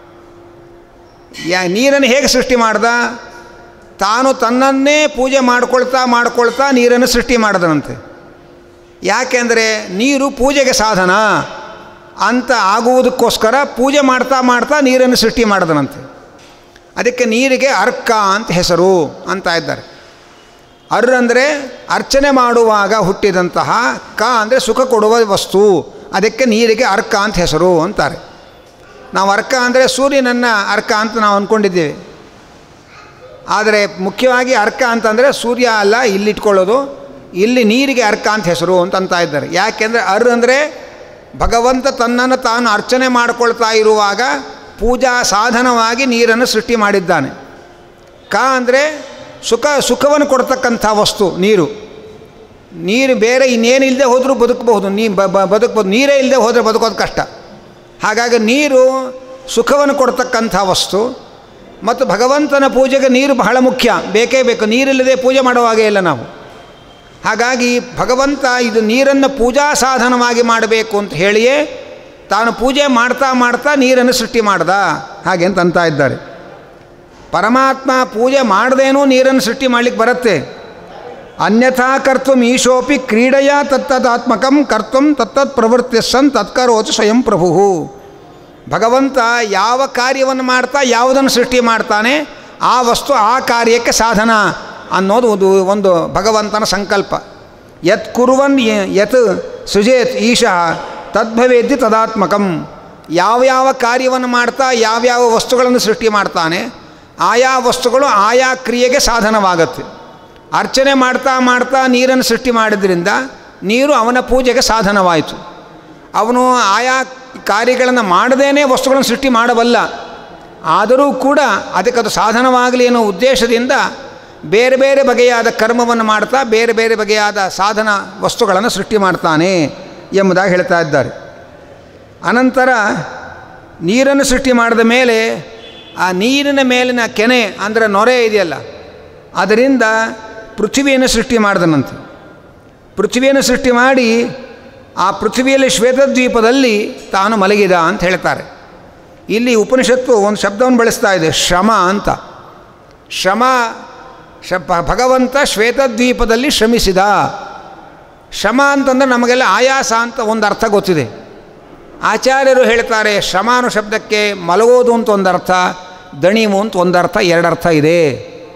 ಯಾ ನೀರನ್ನು ಹೇಗೆ ಸೃಷ್ಟಿ ಮಾಡ್ದ ತಾನು ತನ್ನನ್ನೇ ಪೂಜೆ ಮಾಡ್ಕೊಳ್ತಾ ಮಾಡ್ಕೊಳ್ತಾ ನೀರನ್ನು ಸೃಷ್ಟಿ ಮಾಡಿದನಂತೆ ಯಾಕೆಂದರೆ ನೀರು ಪೂಜೆಗೆ ಸಾಧನ ಅಂತ ಆಗುವುದಕ್ಕೋಸ್ಕರ ಪೂಜೆ ಮಾಡ್ತಾ ಮಾಡ್ತಾ ನೀರನ್ನು ಸೃಷ್ಟಿ ಮಾಡಿದನಂತೆ ಅದಕ್ಕೆ ನೀರಿಗೆ ಅರ್ಕ ಅಂತ ಹೆಸರು ಅಂತ ಇದ್ದಾರೆ ಅರ್ ಅಂದರೆ ಅರ್ಚನೆ ಮಾಡುವಾಗ ಹುಟ್ಟಿದಂತಹ ಕ ಅಂದರೆ ಸುಖ ಕೊಡುವ ವಸ್ತು ಅದಕ್ಕೆ ನೀರಿಗೆ ಅರ್ಕ ಅಂತ ಹೆಸರು ಅಂತಾರೆ ನಾವು ಅರ್ಕ ಅಂದರೆ ಸೂರ್ಯನನ್ನು ಅರ್ಕ ಅಂತ ನಾವು ಅಂದ್ಕೊಂಡಿದ್ದೇವೆ ಆದರೆ ಮುಖ್ಯವಾಗಿ ಅರ್ಕ ಅಂತಂದರೆ ಸೂರ್ಯ ಅಲ್ಲ ಇಲ್ಲಿ ಇಟ್ಕೊಳ್ಳೋದು ಇಲ್ಲಿ ನೀರಿಗೆ ಅರ್ಕ ಅಂತ ಹೆಸರು ಅಂತ ಅಂತ ಇದ್ದಾರೆ ಯಾಕೆಂದರೆ ಅರ್ ಅಂದರೆ ಭಗವಂತ ತನ್ನನ್ನು ತಾನು ಅರ್ಚನೆ ಮಾಡಿಕೊಳ್ತಾ ಇರುವಾಗ ಪೂಜಾ ಸಾಧನವಾಗಿ ನೀರನ್ನು ಸೃಷ್ಟಿ ಮಾಡಿದ್ದಾನೆ ಕ ಅಂದರೆ ಸುಖ ಸುಖವನ್ನು ಕೊಡ್ತಕ್ಕಂಥ ವಸ್ತು ನೀರು ನೀರು ಬೇರೆ ಇನ್ನೇನು ಇಲ್ಲದೆ ಹೋದರೂ ಬದುಕಬಹುದು ನೀ ಬ ಬ- ಬದುಕ್ಬೋದು ನೀರೇ ಇಲ್ಲದೆ ಹೋದರೆ ಬದುಕೋದು ಕಷ್ಟ ಹಾಗಾಗಿ ನೀರು ಸುಖವನ್ನು ಕೊಡ್ತಕ್ಕಂಥ ವಸ್ತು ಮತ್ತು ಭಗವಂತನ ಪೂಜೆಗೆ ನೀರು ಬಹಳ ಮುಖ್ಯ ಬೇಕೇ ಬೇಕು ನೀರಿಲ್ಲದೆ ಪೂಜೆ ಮಾಡುವಾಗೇ ಇಲ್ಲ ನಾವು ಹಾಗಾಗಿ ಭಗವಂತ ಇದು ನೀರನ್ನು ಪೂಜಾ ಸಾಧನವಾಗಿ ಮಾಡಬೇಕು ಅಂತ ಹೇಳಿಯೇ ತಾನು ಪೂಜೆ ಮಾಡ್ತಾ ಮಾಡ್ತಾ ನೀರನ್ನು ಸೃಷ್ಟಿ ಮಾಡ್ದ ಹಾಗೆ ಅಂತ ಅಂತ ಇದ್ದಾರೆ ಪರಮಾತ್ಮ ಪೂಜೆ ಮಾಡದೇನೂ ನೀರನ್ನು ಸೃಷ್ಟಿ ಮಾಡಲಿಕ್ಕೆ ಬರುತ್ತೆ ಅನ್ಯಥಾ ಕರ್ತುಂ ಈಶೋಪಿ ಕ್ರೀಡೆಯ ತತ್ತದಾತ್ಮಕಂ ಕರ್ತುಂ ತತ್ತತ್ ಪ್ರವೃತ್ತಿಸ್ಸನ್ ತತ್ಕರೋಚು ಸ್ವಯಂ ಪ್ರಭು ಭಗವಂತ ಯಾವ ಕಾರ್ಯವನ್ನು ಮಾಡ್ತಾ ಯಾವುದನ್ನು ಸೃಷ್ಟಿ ಮಾಡ್ತಾನೆ ಆ ವಸ್ತು ಆ ಕಾರ್ಯಕ್ಕೆ ಸಾಧನ ಅನ್ನೋದು ಒಂದು ಒಂದು ಭಗವಂತನ ಸಂಕಲ್ಪ ಯತ್ ಕುರುವನ್ ಯ- ಯತ್ ಸುಜೇತ್ ಈಶಃ ತದ್ಭವೇದ್ಯ ತದಾತ್ಮಕಂ ಯಾವ್ಯಾವ ಕಾರ್ಯವನ್ನು ಮಾಡ್ತಾ ಯಾವ್ಯಾವ ವಸ್ತುಗಳನ್ನು ಸೃಷ್ಟಿ ಮಾಡ್ತಾನೆ ಆಯಾ ವಸ್ತುಗಳು ಆಯಾ ಕ್ರಿಯೆಗೆ ಸಾಧನವಾಗತ್ತೆ ಅರ್ಚನೆ ಮಾಡ್ತಾ ಮಾಡ್ತಾ ನೀರನ್ನು ಸೃಷ್ಟಿ ಮಾಡಿದ್ರಿಂದ ನೀರು ಅವನ ಪೂಜೆಗೆ ಸಾಧನವಾಯಿತು ಅವನು ಆಯಾ ಕಾರ್ಯಗಳನ್ನು ಮಾಡದೇನೆ ವಸ್ತುಗಳನ್ನು ಸೃಷ್ಟಿ ಮಾಡಬಲ್ಲ ಆದರೂ ಕೂಡ ಅದಕ್ಕದು ಸಾಧನವಾಗಲಿ ಅನ್ನೋ ಉದ್ದೇಶದಿಂದ ಬೇರೆ ಬೇರೆ ಬಗೆಯಾದ ಕರ್ಮವನ್ನು ಮಾಡ್ತಾ ಬೇರೆ ಬೇರೆ ಬಗೆಯಾದ ಸಾಧನ ವಸ್ತುಗಳನ್ನು ಸೃಷ್ಟಿ ಮಾಡ್ತಾನೆ ಎಂಬುದಾಗಿ ಹೇಳ್ತಾ ಇದ್ದಾರೆ ಅನಂತರ ನೀರನ್ನು ಸೃಷ್ಟಿ ಮಾಡಿದ ಮೇಲೆ ಆ ನೀರಿನ ಮೇಲಿನ ಕೆನೆ ಅಂದರೆ ನೊರೆ ಇದೆಯಲ್ಲ ಅದರಿಂದ ಪೃಥ್ವಿಯನ್ನು ಸೃಷ್ಟಿ ಮಾಡಿದನಂತೆ ಪೃಥ್ವಿಯನ್ನು ಸೃಷ್ಟಿ ಮಾಡಿ ಆ ಪೃಥ್ವಿಯಲ್ಲಿ ಶ್ವೇತದ್ವೀಪದಲ್ಲಿ ತಾನು ಮಲಗಿದ ಅಂತ ಹೇಳ್ತಾರೆ ಇಲ್ಲಿ ಉಪನಿಷತ್ತು ಒಂದು ಶಬ್ದವನ್ನು ಬಳಸ್ತಾ ಇದೆ ಶ್ರಮ ಅಂತ ಶ್ರಮ ಶ ಪ- ಭಗವಂತ ಶ್ವೇತದ್ವೀಪದಲ್ಲಿ ಶ್ರಮಿಸಿದ ಶ್ರಮ ಅಂತಂದರೆ ನಮಗೆಲ್ಲ ಆಯಾಸ ಅಂತ ಒಂದು ಅರ್ಥ ಗೊತ್ತಿದೆ ಆಚಾರ್ಯರು ಹೇಳ್ತಾರೆ ಶ್ರಮ ಅನ್ನೋ ಶಬ್ದಕ್ಕೆ ಮಲಗೋದು ಅಂತ ಒಂದು ಅರ್ಥ ದಣಿವು ಅಂತ ಒಂದು ಅರ್ಥ ಎರಡು ಅರ್ಥ ಇದೆ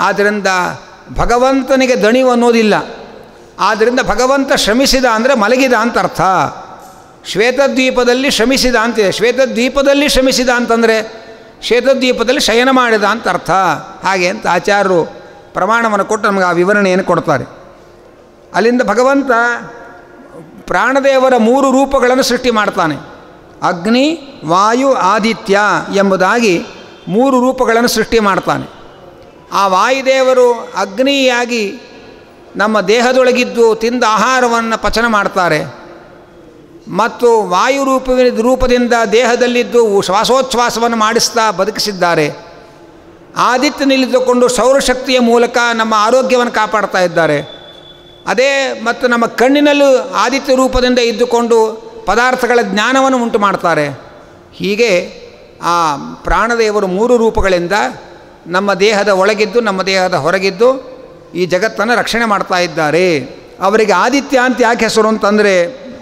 ಆದ್ದರಿಂದ ಭಗವಂತನಿಗೆ ದಣಿವು ಅನ್ನೋದಿಲ್ಲ ಆದ್ದರಿಂದ ಭಗವಂತ ಶ್ರಮಿಸಿದ ಅಂದರೆ ಮಲಗಿದ ಅಂತ ಅರ್ಥ ಶ್ವೇತದ್ವೀಪದಲ್ಲಿ ಶ್ರಮಿಸಿದ ಅಂತಿದೆ ಶ್ವೇತದ್ವೀಪದಲ್ಲಿ ಶ್ರಮಿಸಿದ ಅಂತಂದರೆ ಶ್ವೇತದ್ವೀಪದಲ್ಲಿ ಶಯನ ಮಾಡಿದ ಅಂತ ಅರ್ಥ ಹಾಗೆ ಅಂತ ಆಚಾರ್ಯರು ಪ್ರಮಾಣವನ್ನು ಕೊಟ್ಟು ನಮಗೆ ಆ ವಿವರಣೆಯನ್ನು ಕೊಡ್ತಾರೆ ಅಲ್ಲಿಂದ ಭಗವಂತ ಪ್ರಾಣದೇವರ ಮೂರು ರೂಪಗಳನ್ನು ಸೃಷ್ಟಿ ಮಾಡ್ತಾನೆ ಅಗ್ನಿ ವಾಯು ಆದಿತ್ಯ ಎಂಬುದಾಗಿ ಮೂರು ರೂಪಗಳನ್ನು ಸೃಷ್ಟಿ ಮಾಡ್ತಾನೆ ಆ ವಾಯುದೇವರು ಅಗ್ನಿಯಾಗಿ ನಮ್ಮ ದೇಹದೊಳಗಿದ್ದು ತಿಂದ ಆಹಾರವನ್ನು ಪಚನ ಮಾಡ್ತಾರೆ ಮತ್ತು ವಾಯು ರೂಪವಿನ ರೂಪದಿಂದ ದೇಹದಲ್ಲಿದ್ದು ಶ್ವಾಸೋಚ್ಛ್ವಾಸವನ್ನು ಮಾಡಿಸ್ತಾ ಬದುಕಿಸಿದ್ದಾರೆ ಆದಿತ್ಯನಲ್ಲಿದ್ದುಕೊಂಡು ಸೌರಶಕ್ತಿಯ ಮೂಲಕ ನಮ್ಮ ಆರೋಗ್ಯವನ್ನು ಕಾಪಾಡ್ತಾ ಇದ್ದಾರೆ ಅದೇ ಮತ್ತು ನಮ್ಮ ಕಣ್ಣಿನಲ್ಲೂ ಆದಿತ್ಯ ರೂಪದಿಂದ ಇದ್ದುಕೊಂಡು ಪದಾರ್ಥಗಳ ಜ್ಞಾನವನ್ನು ಉಂಟು ಮಾಡ್ತಾರೆ ಹೀಗೆ ಆ ಪ್ರಾಣದೇವರು ಮೂರು ರೂಪಗಳಿಂದ ನಮ್ಮ ದೇಹದ ಒಳಗಿದ್ದು ನಮ್ಮ ದೇಹದ ಹೊರಗಿದ್ದು ಈ ಜಗತ್ತನ್ನು ರಕ್ಷಣೆ ಮಾಡ್ತಾ ಇದ್ದಾರೆ ಅವರಿಗೆ ಆದಿತ್ಯ ಅಂತ ಯಾಕೆ ಹೆಸರು ಅಂತಂದರೆ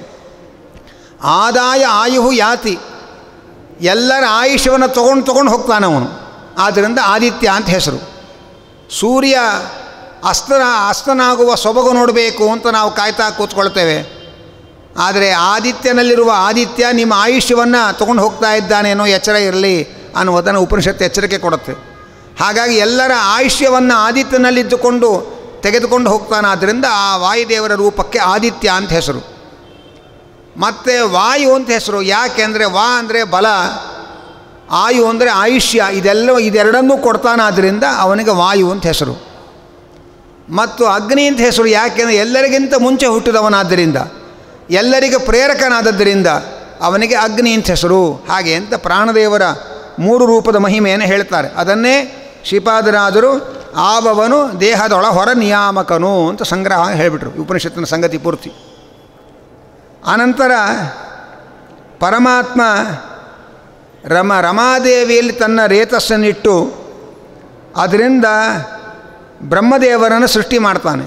ಆದಾಯ ಆಯುಹು ಯಾತಿ ಎಲ್ಲರ ಆಯುಷ್ಯವನ್ನು ತೊಗೊಂಡು ತೊಗೊಂಡು ಹೋಗ್ತಾನೆ ಅವನು ಆದ್ದರಿಂದ ಆದಿತ್ಯ ಅಂತ ಹೆಸರು ಸೂರ್ಯ ಅಸ್ತನ ಅಸ್ತನಾಗುವ ಸೊಬಗು ನೋಡಬೇಕು ಅಂತ ನಾವು ಕಾಯ್ತಾ ಕೂತ್ಕೊಳ್ತೇವೆ ಆದರೆ ಆದಿತ್ಯನಲ್ಲಿರುವ ಆದಿತ್ಯ ನಿಮ್ಮ ಆಯುಷ್ಯವನ್ನು ತೊಗೊಂಡು ಹೋಗ್ತಾ ಇದ್ದಾನೆ ಅನ್ನೋ ಎಚ್ಚರ ಇರಲಿ ಅನ್ನುವುದನ್ನು ಉಪನಿಷತ್ತು ಎಚ್ಚರಿಕೆ ಕೊಡುತ್ತೆ ಹಾಗಾಗಿ ಎಲ್ಲರ ಆಯುಷ್ಯವನ್ನು ಆದಿತ್ಯನಲ್ಲಿದ್ದುಕೊಂಡು ತೆಗೆದುಕೊಂಡು ಹೋಗ್ತಾನೆ ಆದ್ದರಿಂದ ಆ ವಾಯುದೇವರ ರೂಪಕ್ಕೆ ಆದಿತ್ಯ ಅಂತ ಹೆಸರು ಮತ್ತು ವಾಯು ಅಂತ ಹೆಸರು ಯಾಕೆಂದರೆ ವಾ ಅಂದರೆ ಬಲ ಆಯು ಅಂದರೆ ಆಯುಷ್ಯ ಇದೆಲ್ಲ ಇದೆರಡನ್ನೂ ಕೊಡ್ತಾನಾದ್ದರಿಂದ ಅವನಿಗೆ ವಾಯು ಅಂತ ಹೆಸರು ಮತ್ತು ಅಗ್ನಿ ಅಂತ ಹೆಸರು ಯಾಕೆಂದರೆ ಎಲ್ಲರಿಗಿಂತ ಮುಂಚೆ ಹುಟ್ಟಿದವನಾದ್ದರಿಂದ ಎಲ್ಲರಿಗೆ ಪ್ರೇರಕನಾದದ್ದರಿಂದ ಅವನಿಗೆ ಅಗ್ನಿ ಅಂತ ಹೆಸರು ಹಾಗೆ ಅಂತ ಪ್ರಾಣದೇವರ ಮೂರು ರೂಪದ ಮಹಿಮೆಯನ್ನು ಹೇಳ್ತಾರೆ ಅದನ್ನೇ ಶ್ರೀಪಾದರಾಜರು ಆಬವನು ದೇಹದೊಳ ಹೊರ ನಿಯಾಮಕನು ಅಂತ ಸಂಗ್ರಹ ಹೇಳಿಬಿಟ್ರು ಉಪನಿಷತ್ತಿನ ಸಂಗತಿ ಪೂರ್ತಿ ಆನಂತರ ಪರಮಾತ್ಮ ರಮ ರಮಾದೇವಿಯಲ್ಲಿ ತನ್ನ ರೇತಸ್ಸನ್ನಿಟ್ಟು ಅದರಿಂದ ಬ್ರಹ್ಮದೇವರನ್ನು ಸೃಷ್ಟಿ ಮಾಡ್ತಾನೆ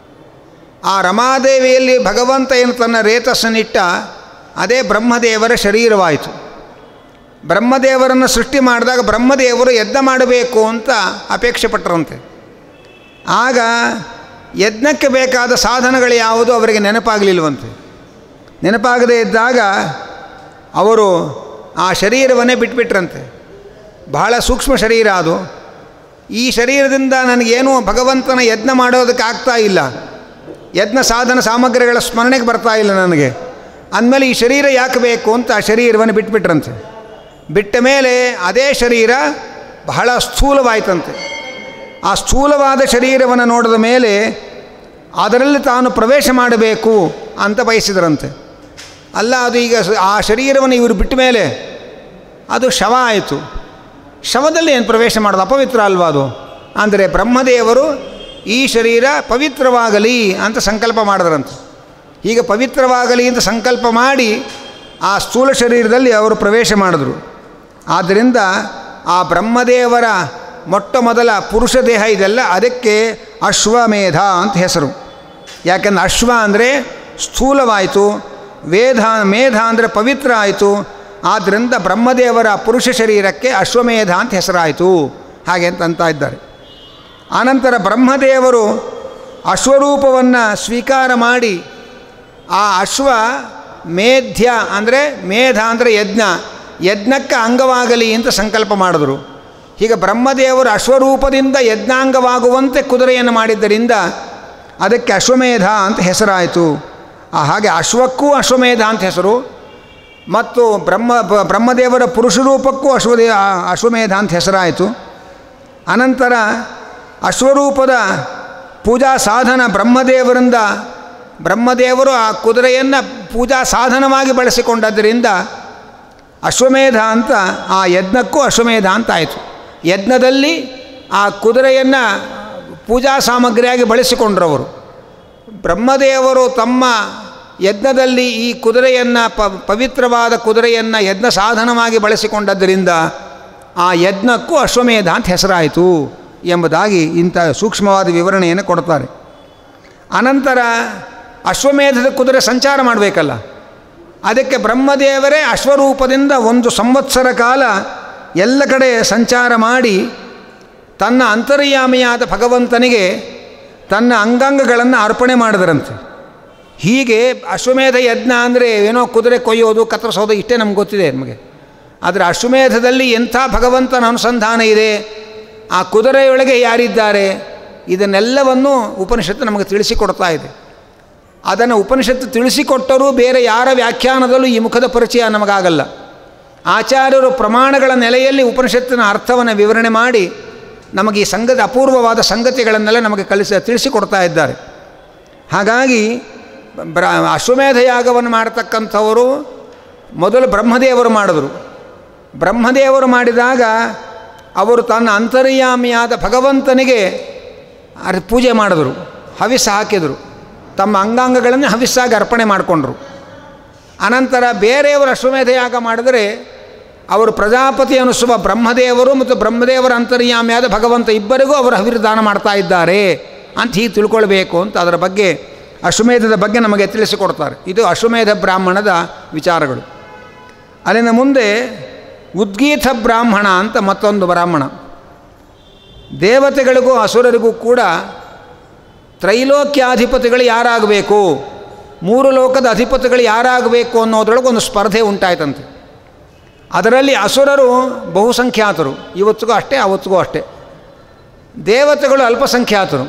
ಆ ರಮಾದೇವಿಯಲ್ಲಿ ಭಗವಂತ ಏನು ತನ್ನ ರೇತಸ್ಸನ್ನಿಟ್ಟ ಅದೇ ಬ್ರಹ್ಮದೇವರ ಶರೀರವಾಯಿತು ಬ್ರಹ್ಮದೇವರನ್ನು ಸೃಷ್ಟಿ ಮಾಡಿದಾಗ ಬ್ರಹ್ಮದೇವರು ಯಜ್ಞ ಮಾಡಬೇಕು ಅಂತ ಅಪೇಕ್ಷೆ ಪಟ್ಟರಂತೆ ಆಗ ಯಜ್ಞಕ್ಕೆ ಬೇಕಾದ ಸಾಧನಗಳು ಯಾವುದು ಅವರಿಗೆ ನೆನಪಾಗಲಿಲ್ವಂತೆ ನೆನಪಾಗದೇ ಇದ್ದಾಗ ಅವರು ಆ ಶರೀರವನ್ನೇ ಬಿಟ್ಬಿಟ್ರಂತೆ ಬಹಳ ಸೂಕ್ಷ್ಮ ಶರೀರ ಅದು ಈ ಶರೀರದಿಂದ ನನಗೇನು ಭಗವಂತನ ಯಜ್ಞ ಮಾಡೋದಕ್ಕೆ ಆಗ್ತಾ ಇಲ್ಲ ಯಜ್ಞ ಸಾಧನ ಸಾಮಗ್ರಿಗಳ ಸ್ಮರಣೆಗೆ ಬರ್ತಾ ಇಲ್ಲ ನನಗೆ ಅಂದಮೇಲೆ ಈ ಶರೀರ ಯಾಕೆ ಬೇಕು ಅಂತ ಆ ಶರೀರವನ್ನು ಬಿಟ್ಬಿಟ್ರಂತೆ ಬಿಟ್ಟ ಮೇಲೆ ಅದೇ ಶರೀರ ಬಹಳ ಸ್ಥೂಲವಾಯ್ತಂತೆ ಆ ಸ್ಥೂಲವಾದ ಶರೀರವನ್ನು ನೋಡಿದ ಮೇಲೆ ಅದರಲ್ಲಿ ತಾನು ಪ್ರವೇಶ ಮಾಡಬೇಕು ಅಂತ ಬಯಸಿದರಂತೆ ಅಲ್ಲ ಅದು ಈಗ ಸ- ಆ ಶರೀರವನ್ನು ಇವರು ಬಿಟ್ಟ ಮೇಲೆ ಅದು ಶವ ಆಯಿತು ಶವದಲ್ಲಿ ಏನು ಪ್ರವೇಶ ಮಾಡೋದು ಅಪವಿತ್ರ ಅಲ್ವಾ ಅದು ಅಂದರೆ ಬ್ರಹ್ಮದೇವರು ಈ ಶರೀರ ಪವಿತ್ರವಾಗಲಿ ಅಂತ ಸಂಕಲ್ಪ ಮಾಡಿದ್ರಂತೆ ಹೀಗೆ ಪವಿತ್ರವಾಗಲಿ ಅಂತ ಸಂಕಲ್ಪ ಮಾಡಿ ಆ ಸ್ಥೂಲ ಶರೀರದಲ್ಲಿ ಅವರು ಪ್ರವೇಶ ಮಾಡಿದ್ರು ಆದ್ದರಿಂದ ಆ ಬ್ರಹ್ಮದೇವರ ಮೊಟ್ಟ ಮೊದಲ ಪುರುಷ ದೇಹ ಇದೆಲ್ಲ ಅದಕ್ಕೆ ಅಶ್ವಮೇಧ ಅಂತ ಹೆಸರು ಯಾಕೆಂದ್ರೆ ಅಶ್ವ ಅಂದರೆ ಸ್ಥೂಲವಾಯಿತು ವೇದ ಮೇಧ ಅಂದರೆ ಪವಿತ್ರ ಆಯಿತು ಆದ್ದರಿಂದ ಬ್ರಹ್ಮದೇವರ ಪುರುಷ ಶರೀರಕ್ಕೆ ಅಶ್ವಮೇಧ ಅಂತ ಹೆಸರಾಯಿತು ಹಾಗೆ ಅಂತ ಅಂತ ಇದ್ದಾರೆ ಆನಂತರ ಬ್ರಹ್ಮದೇವರು ಅಶ್ವರೂಪವನ್ನು ಸ್ವೀಕಾರ ಮಾಡಿ ಆ ಅಶ್ವ ಮೇಧ್ಯ ಅಂದರೆ ಮೇಧ ಅಂದರೆ ಯಜ್ಞ ಯಜ್ಞಕ್ಕೆ ಅಂಗವಾಗಲಿ ಅಂತ ಸಂಕಲ್ಪ ಮಾಡಿದ್ರು ಹೀಗೆ ಬ್ರಹ್ಮದೇವರು ಅಶ್ವರೂಪದಿಂದ ಯಜ್ಞಾಂಗವಾಗುವಂತೆ ಕುದುರೆಯನ್ನು ಮಾಡಿದ್ದರಿಂದ ಅದಕ್ಕೆ ಅಶ್ವಮೇಧ ಅಂತ ಹೆಸರಾಯಿತು ಆ ಹಾಗೆ ಅಶ್ವಕ್ಕೂ ಅಶ್ವಮೇಧ ಅಂತ ಹೆಸರು ಮತ್ತು ಬ್ರಹ್ಮ ಬ- ಬ್ರಹ್ಮದೇವರ ಪುರುಷ ರೂಪಕ್ಕೂ ಅಶ್ವದೇ ಆ ಅಶ್ವಮೇಧ ಅಂತ ಹೆಸರಾಯಿತು ಅನಂತರ ಅಶ್ವರೂಪದ ಪೂಜಾ ಸಾಧನ ಬ್ರಹ್ಮದೇವರಿಂದ ಬ್ರಹ್ಮದೇವರು ಆ ಕುದುರೆಯನ್ನು ಪೂಜಾ ಸಾಧನವಾಗಿ ಬಳಸಿಕೊಂಡದ್ದರಿಂದ ಅಶ್ವಮೇಧ ಅಂತ ಆ ಯಜ್ಞಕ್ಕೂ ಅಶ್ವಮೇಧ ಅಂತ ಆಯಿತು ಯಜ್ಞದಲ್ಲಿ ಆ ಕುದುರೆಯನ್ನು ಪೂಜಾ ಸಾಮಗ್ರಿಯಾಗಿ ಬಳಸಿಕೊಂಡ್ರವರು ಬ್ರಹ್ಮದೇವರು ತಮ್ಮ ಯಜ್ಞದಲ್ಲಿ ಈ ಕುದುರೆಯನ್ನು ಪ ಪವಿತ್ರವಾದ ಕುದುರೆಯನ್ನು ಯಜ್ಞ ಸಾಧನವಾಗಿ ಬಳಸಿಕೊಂಡದ್ದರಿಂದ ಆ ಯಜ್ಞಕ್ಕೂ ಅಶ್ವಮೇಧ ಅಂತ ಹೆಸರಾಯಿತು ಎಂಬುದಾಗಿ ಇಂಥ ಸೂಕ್ಷ್ಮವಾದ ವಿವರಣೆಯನ್ನು ಕೊಡ್ತಾರೆ ಅನಂತರ ಅಶ್ವಮೇಧದ ಕುದುರೆ ಸಂಚಾರ ಮಾಡಬೇಕಲ್ಲ ಅದಕ್ಕೆ ಬ್ರಹ್ಮದೇವರೇ ಅಶ್ವರೂಪದಿಂದ ಒಂದು ಸಂವತ್ಸರ ಕಾಲ ಎಲ್ಲ ಕಡೆ ಸಂಚಾರ ಮಾಡಿ ತನ್ನ ಅಂತರ್ಯಾಮಿಯಾದ ಭಗವಂತನಿಗೆ ತನ್ನ ಅಂಗಾಂಗಗಳನ್ನು ಅರ್ಪಣೆ ಮಾಡಿದರಂತೆ ಹೀಗೆ ಅಶ್ವಮೇಧ ಯಜ್ಞ ಅಂದರೆ ಏನೋ ಕುದುರೆ ಕೊಯ್ಯೋದು ಕತ್ತರಿಸೋದು ಇಷ್ಟೇ ನಮ್ಗೆ ಗೊತ್ತಿದೆ ನಮಗೆ ಆದರೆ ಅಶ್ವಮೇಧದಲ್ಲಿ ಎಂಥ ಭಗವಂತನ ಅನುಸಂಧಾನ ಇದೆ ಆ ಕುದುರೆಯೊಳಗೆ ಯಾರಿದ್ದಾರೆ ಇದನ್ನೆಲ್ಲವನ್ನು ಉಪನಿಷತ್ತು ನಮಗೆ ತಿಳಿಸಿಕೊಡ್ತಾ ಇದೆ ಅದನ್ನು ಉಪನಿಷತ್ತು ತಿಳಿಸಿಕೊಟ್ಟರೂ ಬೇರೆ ಯಾರ ವ್ಯಾಖ್ಯಾನದಲ್ಲೂ ಈ ಮುಖದ ಪರಿಚಯ ನಮಗಾಗಲ್ಲ ಆಚಾರ್ಯರು ಪ್ರಮಾಣಗಳ ನೆಲೆಯಲ್ಲಿ ಉಪನಿಷತ್ತಿನ ಅರ್ಥವನ್ನು ವಿವರಣೆ ಮಾಡಿ ನಮಗೆ ಈ ಸಂಗತಿ ಅಪೂರ್ವವಾದ ಸಂಗತಿಗಳನ್ನೆಲ್ಲ ನಮಗೆ ಕಲಿಸ ತಿಳಿಸಿಕೊಡ್ತಾ ಇದ್ದಾರೆ ಹಾಗಾಗಿ ಬ್ರ ಅಶ್ವಮೇಧ ಯಾಗವನ್ನು ಮಾಡತಕ್ಕಂಥವರು ಮೊದಲು ಬ್ರಹ್ಮದೇವರು ಮಾಡಿದರು ಬ್ರಹ್ಮದೇವರು ಮಾಡಿದಾಗ ಅವರು ತನ್ನ ಅಂತರ್ಯಾಮಿಯಾದ ಭಗವಂತನಿಗೆ ಅರ್ ಪೂಜೆ ಮಾಡಿದರು ಹವಿಸ್ಸು ಹಾಕಿದರು ತಮ್ಮ ಅಂಗಾಂಗಗಳನ್ನು ಹವಿಸ್ಸಾಗಿ ಅರ್ಪಣೆ ಮಾಡಿಕೊಂಡ್ರು ಅನಂತರ ಬೇರೆಯವರು ಅಶ್ವಮೇಧ ಯಾಗ ಮಾಡಿದರೆ ಅವರು ಪ್ರಜಾಪತಿ ಅನಿಸುವ ಬ್ರಹ್ಮದೇವರು ಮತ್ತು ಬ್ರಹ್ಮದೇವರ ಅಂತರ್ಯಾಮಿಯಾದ ಭಗವಂತ ಇಬ್ಬರಿಗೂ ಅವರು ಹವಿರ್ದಾನ ಮಾಡ್ತಾ ಇದ್ದಾರೆ ಅಂತ ಹೀಗೆ ತಿಳ್ಕೊಳ್ಬೇಕು ಅಂತ ಅದರ ಬಗ್ಗೆ ಅಶ್ವಮೇಧದ ಬಗ್ಗೆ ನಮಗೆ ತಿಳಿಸಿಕೊಡ್ತಾರೆ ಇದು ಅಶ್ವಮೇಧ ಬ್ರಾಹ್ಮಣದ ವಿಚಾರಗಳು ಅಲ್ಲಿಂದ ಮುಂದೆ ಉದ್ಗೀತ ಬ್ರಾಹ್ಮಣ ಅಂತ ಮತ್ತೊಂದು ಬ್ರಾಹ್ಮಣ ದೇವತೆಗಳಿಗೂ ಅಸುರರಿಗೂ ಕೂಡ ತ್ರೈಲೋಕ್ಯಾಧಿಪತಿಗಳು ಯಾರಾಗಬೇಕು ಮೂರು ಲೋಕದ ಅಧಿಪತಿಗಳು ಯಾರಾಗಬೇಕು ಅನ್ನೋದ್ರೊಳಗೆ ಒಂದು ಸ್ಪರ್ಧೆ ಉಂಟಾಯ್ತಂತೆ ಅದರಲ್ಲಿ ಅಸುರರು ಬಹುಸಂಖ್ಯಾತರು ಇವತ್ತಿಗೂ ಅಷ್ಟೇ ಅವತ್ತಿಗೂ ಅಷ್ಟೇ ದೇವತೆಗಳು ಅಲ್ಪಸಂಖ್ಯಾತರು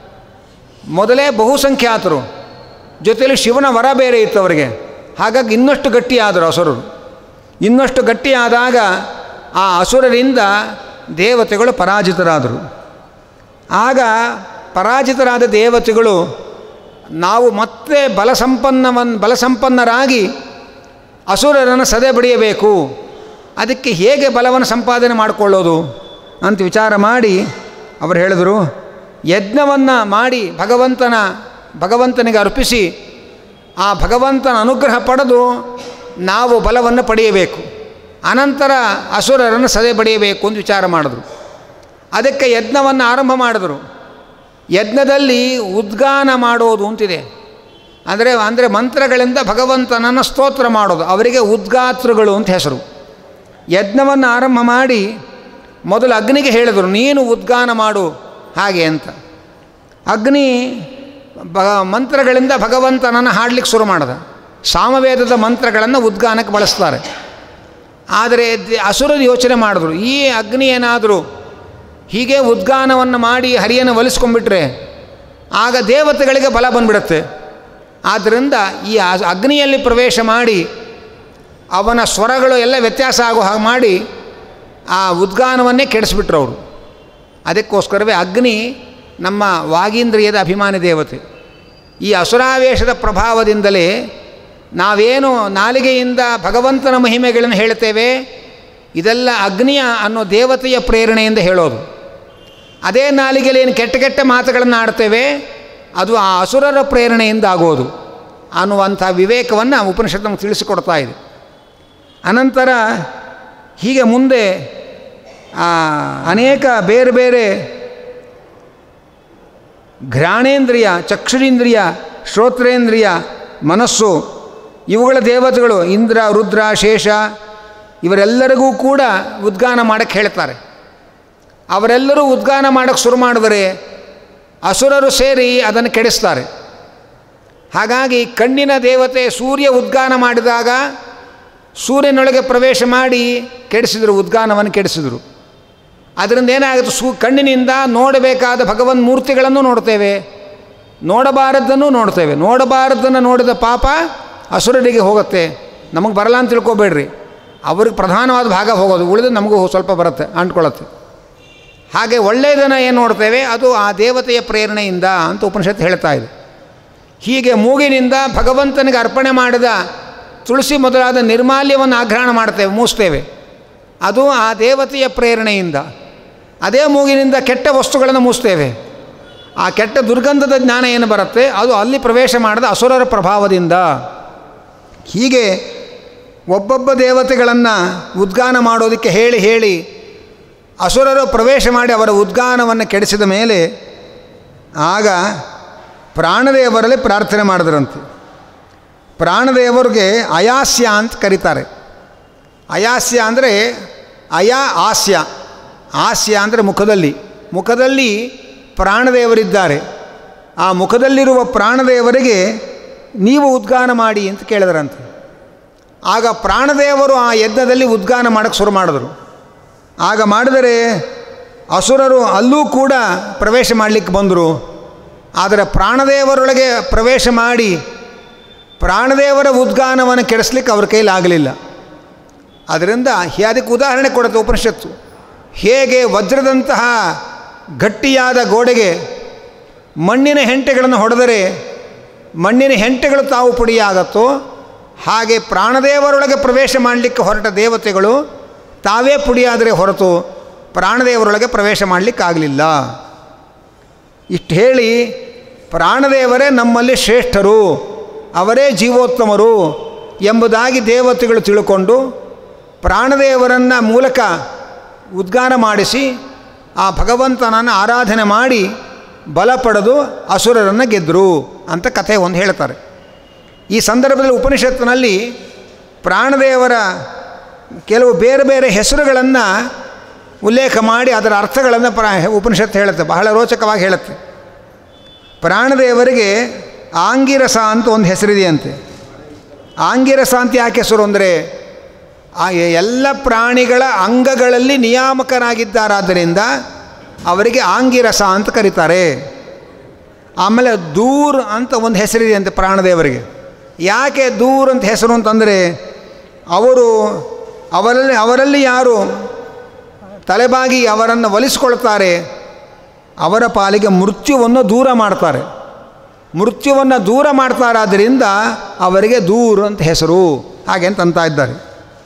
ಮೊದಲೇ ಬಹುಸಂಖ್ಯಾತರು ಜೊತೆಯಲ್ಲಿ ಶಿವನ ವರ ಬೇರೆ ಇತ್ತು ಅವರಿಗೆ ಹಾಗಾಗಿ ಇನ್ನಷ್ಟು ಗಟ್ಟಿಯಾದರು ಅಸುರರು ಇನ್ನಷ್ಟು ಗಟ್ಟಿಯಾದಾಗ ಆ ಅಸುರರಿಂದ ದೇವತೆಗಳು ಪರಾಜಿತರಾದರು ಆಗ ಪರಾಜಿತರಾದ ದೇವತೆಗಳು ನಾವು ಮತ್ತೆ ಬಲಸಂಪನ್ನವನ್ ಬಲಸಂಪನ್ನರಾಗಿ ಅಸುರರನ್ನು ಸದೆ ಬಡಿಯಬೇಕು ಅದಕ್ಕೆ ಹೇಗೆ ಬಲವನ್ನು ಸಂಪಾದನೆ ಮಾಡಿಕೊಳ್ಳೋದು ಅಂತ ವಿಚಾರ ಮಾಡಿ ಅವರು ಹೇಳಿದರು ಯಜ್ಞವನ್ನು ಮಾಡಿ ಭಗವಂತನ ಭಗವಂತನಿಗೆ ಅರ್ಪಿಸಿ ಆ ಭಗವಂತನ ಅನುಗ್ರಹ ಪಡೆದು ನಾವು ಬಲವನ್ನು ಪಡೆಯಬೇಕು ಅನಂತರ ಅಸುರರನ್ನು ಸದೆ ಬಡಿಯಬೇಕು ಅಂತ ವಿಚಾರ ಮಾಡಿದ್ರು ಅದಕ್ಕೆ ಯಜ್ಞವನ್ನು ಆರಂಭ ಮಾಡಿದರು ಯಜ್ಞದಲ್ಲಿ ಉದ್ಗಾನ ಮಾಡೋದು ಅಂತಿದೆ ಅಂದರೆ ಅಂದರೆ ಮಂತ್ರಗಳಿಂದ ಭಗವಂತನನ್ನು ಸ್ತೋತ್ರ ಮಾಡೋದು ಅವರಿಗೆ ಉದ್ಗಾತೃಗಳು ಅಂತ ಹೆಸರು ಯಜ್ಞವನ್ನು ಆರಂಭ ಮಾಡಿ ಮೊದಲು ಅಗ್ನಿಗೆ ಹೇಳಿದರು ನೀನು ಉದ್ಗಾನ ಮಾಡು ಹಾಗೆ ಅಂತ ಅಗ್ನಿ ಬ ಮಂತ್ರಗಳಿಂದ ಭಗವಂತನನ್ನು ಹಾಡಲಿಕ್ಕೆ ಶುರು ಮಾಡಿದ ಸಾಮವೇದದ ಮಂತ್ರಗಳನ್ನು ಉದ್ಗಾನಕ್ಕೆ ಬಳಸ್ತಾರೆ ಆದರೆ ಅಸುರರು ಯೋಚನೆ ಮಾಡಿದ್ರು ಈ ಅಗ್ನಿ ಏನಾದರೂ ಹೀಗೆ ಉದ್ಗಾನವನ್ನು ಮಾಡಿ ಹರಿಯನ್ನು ಒಲಿಸ್ಕೊಂಡ್ಬಿಟ್ರೆ ಆಗ ದೇವತೆಗಳಿಗೆ ಬಲ ಬಂದ್ಬಿಡುತ್ತೆ ಆದ್ದರಿಂದ ಈ ಅಗ್ನಿಯಲ್ಲಿ ಪ್ರವೇಶ ಮಾಡಿ ಅವನ ಸ್ವರಗಳು ಎಲ್ಲ ವ್ಯತ್ಯಾಸ ಆಗೋ ಹಾಗೆ ಮಾಡಿ ಆ ಉದ್ಗಾನವನ್ನೇ ಕೆಡಿಸ್ಬಿಟ್ರು ಅವರು ಅದಕ್ಕೋಸ್ಕರವೇ ಅಗ್ನಿ ನಮ್ಮ ವಾಗೀಂದ್ರಿಯದ ಅಭಿಮಾನಿ ದೇವತೆ ಈ ಅಸುರಾವೇಶದ ಪ್ರಭಾವದಿಂದಲೇ ನಾವೇನು ನಾಲಿಗೆಯಿಂದ ಭಗವಂತನ ಮಹಿಮೆಗಳನ್ನು ಹೇಳ್ತೇವೆ ಇದೆಲ್ಲ ಅಗ್ನಿಯ ಅನ್ನೋ ದೇವತೆಯ ಪ್ರೇರಣೆಯಿಂದ ಹೇಳೋದು ಅದೇ ನಾಲಿಗೆಯಲ್ಲಿ ಏನು ಕೆಟ್ಟ ಕೆಟ್ಟ ಮಾತುಗಳನ್ನು ಆಡ್ತೇವೆ ಅದು ಆ ಅಸುರರ ಪ್ರೇರಣೆಯಿಂದ ಆಗೋದು ಅನ್ನುವಂಥ ವಿವೇಕವನ್ನು ಉಪನಿಷತ್ತು ನಮಗೆ ತಿಳಿಸಿಕೊಡ್ತಾ ಇದೆ ಅನಂತರ ಹೀಗೆ ಮುಂದೆ ಅನೇಕ ಬೇರೆ ಬೇರೆ ಘ್ರಾಣೇಂದ್ರಿಯ ಚಕ್ಷುರೇಂದ್ರಿಯ ಶ್ರೋತ್ರೇಂದ್ರಿಯ ಮನಸ್ಸು ಇವುಗಳ ದೇವತೆಗಳು ಇಂದ್ರ ರುದ್ರ ಶೇಷ ಇವರೆಲ್ಲರಿಗೂ ಕೂಡ ಉದ್ಗಾನ ಮಾಡೋಕ್ಕೆ ಹೇಳ್ತಾರೆ ಅವರೆಲ್ಲರೂ ಉದ್ಗಾನ ಮಾಡೋಕ್ಕೆ ಶುರು ಮಾಡಿದರೆ ಅಸುರರು ಸೇರಿ ಅದನ್ನು ಕೆಡಿಸ್ತಾರೆ ಹಾಗಾಗಿ ಕಣ್ಣಿನ ದೇವತೆ ಸೂರ್ಯ ಉದ್ಗಾನ ಮಾಡಿದಾಗ ಸೂರ್ಯನೊಳಗೆ ಪ್ರವೇಶ ಮಾಡಿ ಕೆಡಿಸಿದರು ಉದ್ಗಾನವನ್ನು ಕೆಡಿಸಿದರು ಅದರಿಂದ ಏನಾಗುತ್ತೆ ಸೂ ಕಣ್ಣಿನಿಂದ ನೋಡಬೇಕಾದ ಭಗವನ್ ಮೂರ್ತಿಗಳನ್ನು ನೋಡ್ತೇವೆ ನೋಡಬಾರದ್ದನ್ನು ನೋಡ್ತೇವೆ ನೋಡಬಾರದ್ದನ್ನು ನೋಡಿದ ಪಾಪ ಅಸುರರಿಗೆ ಹೋಗುತ್ತೆ ನಮಗೆ ಬರಲ್ಲ ಅಂತ ತಿಳ್ಕೊಬೇಡ್ರಿ ಅವ್ರಿಗೆ ಪ್ರಧಾನವಾದ ಭಾಗ ಹೋಗೋದು ಉಳಿದು ನಮಗೂ ಸ್ವಲ್ಪ ಬರುತ್ತೆ ಅಂಟ್ಕೊಳ್ಳುತ್ತೆ ಹಾಗೆ ಒಳ್ಳೆಯದನ್ನು ಏನು ನೋಡ್ತೇವೆ ಅದು ಆ ದೇವತೆಯ ಪ್ರೇರಣೆಯಿಂದ ಅಂತ ಉಪನಿಷತ್ತು ಹೇಳ್ತಾ ಇದೆ ಹೀಗೆ ಮೂಗಿನಿಂದ ಭಗವಂತನಿಗೆ ಅರ್ಪಣೆ ಮಾಡಿದ ತುಳಸಿ ಮೊದಲಾದ ನಿರ್ಮಾಲ್ಯವನ್ನು ಆಗ್ರಹಣ ಮಾಡ್ತೇವೆ ಮೂಸ್ತೇವೆ ಅದು ಆ ದೇವತೆಯ ಪ್ರೇರಣೆಯಿಂದ ಅದೇ ಮೂಗಿನಿಂದ ಕೆಟ್ಟ ವಸ್ತುಗಳನ್ನು ಮೂಸ್ತೇವೆ ಆ ಕೆಟ್ಟ ದುರ್ಗಂಧದ ಜ್ಞಾನ ಏನು ಬರುತ್ತೆ ಅದು ಅಲ್ಲಿ ಪ್ರವೇಶ ಮಾಡಿದ ಅಸುರರ ಪ್ರಭಾವದಿಂದ ಹೀಗೆ ಒಬ್ಬೊಬ್ಬ ದೇವತೆಗಳನ್ನು ಉದ್ಗಾನ ಮಾಡೋದಕ್ಕೆ ಹೇಳಿ ಹೇಳಿ ಅಸುರರು ಪ್ರವೇಶ ಮಾಡಿ ಅವರ ಉದ್ಗಾನವನ್ನು ಕೆಡಿಸಿದ ಮೇಲೆ ಆಗ ಪ್ರಾಣದೇವರಲ್ಲಿ ಪ್ರಾರ್ಥನೆ ಮಾಡಿದ್ರಂತೆ ಪ್ರಾಣದೇವರಿಗೆ ಅಯಾಸ್ಯ ಅಂತ ಕರೀತಾರೆ ಅಯಾಸ್ಯ ಅಂದರೆ ಅಯ ಹಾಸ್ಯ ಹಾಸ್ಯ ಅಂದರೆ ಮುಖದಲ್ಲಿ ಮುಖದಲ್ಲಿ ಪ್ರಾಣದೇವರಿದ್ದಾರೆ ಆ ಮುಖದಲ್ಲಿರುವ ಪ್ರಾಣದೇವರಿಗೆ ನೀವು ಉದ್ಗಾನ ಮಾಡಿ ಅಂತ ಕೇಳಿದ್ರಂತೆ ಆಗ ಪ್ರಾಣದೇವರು ಆ ಯಜ್ಞದಲ್ಲಿ ಉದ್ಗಾನ ಮಾಡೋಕ್ಕೆ ಶುರು ಮಾಡಿದ್ರು ಆಗ ಮಾಡಿದರೆ ಅಸುರರು ಅಲ್ಲೂ ಕೂಡ ಪ್ರವೇಶ ಮಾಡಲಿಕ್ಕೆ ಬಂದರು ಆದರೆ ಪ್ರಾಣದೇವರೊಳಗೆ ಪ್ರವೇಶ ಮಾಡಿ ಪ್ರಾಣದೇವರ ಉದ್ಗಾನವನ್ನು ಕೆಡಿಸ್ಲಿಕ್ಕೆ ಅವ್ರ ಕೈಲಾಗಲಿಲ್ಲ ಅದರಿಂದ ಅದಕ್ಕೆ ಉದಾಹರಣೆ ಕೊಡುತ್ತೆ ಉಪನಿಷತ್ತು ಹೇಗೆ ವಜ್ರದಂತಹ ಗಟ್ಟಿಯಾದ ಗೋಡೆಗೆ ಮಣ್ಣಿನ ಹೆಂಟೆಗಳನ್ನು ಹೊಡೆದರೆ ಮಣ್ಣಿನ ಹೆಂಟೆಗಳು ತಾವು ಪುಡಿಯಾಗತ್ತೋ ಹಾಗೆ ಪ್ರಾಣದೇವರೊಳಗೆ ಪ್ರವೇಶ ಮಾಡಲಿಕ್ಕೆ ಹೊರಟ ದೇವತೆಗಳು ತಾವೇ ಪುಡಿಯಾದರೆ ಹೊರತು ಪ್ರಾಣದೇವರೊಳಗೆ ಪ್ರವೇಶ ಮಾಡಲಿಕ್ಕಾಗಲಿಲ್ಲ ಇಷ್ಟು ಹೇಳಿ ಪ್ರಾಣದೇವರೇ ನಮ್ಮಲ್ಲಿ ಶ್ರೇಷ್ಠರು ಅವರೇ ಜೀವೋತ್ತಮರು ಎಂಬುದಾಗಿ ದೇವತೆಗಳು ತಿಳ್ಕೊಂಡು ಪ್ರಾಣದೇವರನ್ನು ಮೂಲಕ ಉದ್ಗಾನ ಮಾಡಿಸಿ ಆ ಭಗವಂತನನ್ನು ಆರಾಧನೆ ಮಾಡಿ ಬಲ ಪಡೆದು ಅಸುರರನ್ನು ಗೆದ್ದರು ಅಂತ ಕಥೆ ಒಂದು ಹೇಳ್ತಾರೆ ಈ ಸಂದರ್ಭದಲ್ಲಿ ಉಪನಿಷತ್ತಿನಲ್ಲಿ ಪ್ರಾಣದೇವರ ಕೆಲವು ಬೇರೆ ಬೇರೆ ಹೆಸರುಗಳನ್ನು ಉಲ್ಲೇಖ ಮಾಡಿ ಅದರ ಅರ್ಥಗಳನ್ನು ಪ್ರ ಉಪನಿಷತ್ತು ಹೇಳುತ್ತೆ ಬಹಳ ರೋಚಕವಾಗಿ ಹೇಳುತ್ತೆ ಪ್ರಾಣದೇವರಿಗೆ ಆಂಗಿರಸ ಅಂತ ಒಂದು ಹೆಸರಿದೆಯಂತೆ ಆಂಗಿರಸ ಅಂತ ಯಾಕೆ ಹೆಸರು ಅಂದರೆ ಆ ಎಲ್ಲ ಪ್ರಾಣಿಗಳ ಅಂಗಗಳಲ್ಲಿ ನಿಯಾಮಕರಾಗಿದ್ದಾರಾದ್ದರಿಂದ ಅವರಿಗೆ ಆಂಗಿರಸ ಅಂತ ಕರೀತಾರೆ ಆಮೇಲೆ ದೂರ್ ಅಂತ ಒಂದು ಹೆಸರಿದೆ ಅಂತೆ ಪ್ರಾಣದೇವರಿಗೆ ಯಾಕೆ ದೂರ್ ಅಂತ ಹೆಸರು ಅಂತಂದರೆ ಅವರು ಅವರಲ್ಲಿ ಅವರಲ್ಲಿ ಯಾರು ತಲೆಬಾಗಿ ಅವರನ್ನು ಒಲಿಸ್ಕೊಳ್ತಾರೆ ಅವರ ಪಾಲಿಗೆ ಮೃತ್ಯುವನ್ನು ದೂರ ಮಾಡ್ತಾರೆ ಮೃತ್ಯುವನ್ನು ದೂರ ಮಾಡ್ತಾರಾದ್ದರಿಂದ ಅವರಿಗೆ ದೂರ ಅಂತ ಹೆಸರು ಹಾಗೆ ಅಂತ ಅಂತ ಇದ್ದಾರೆ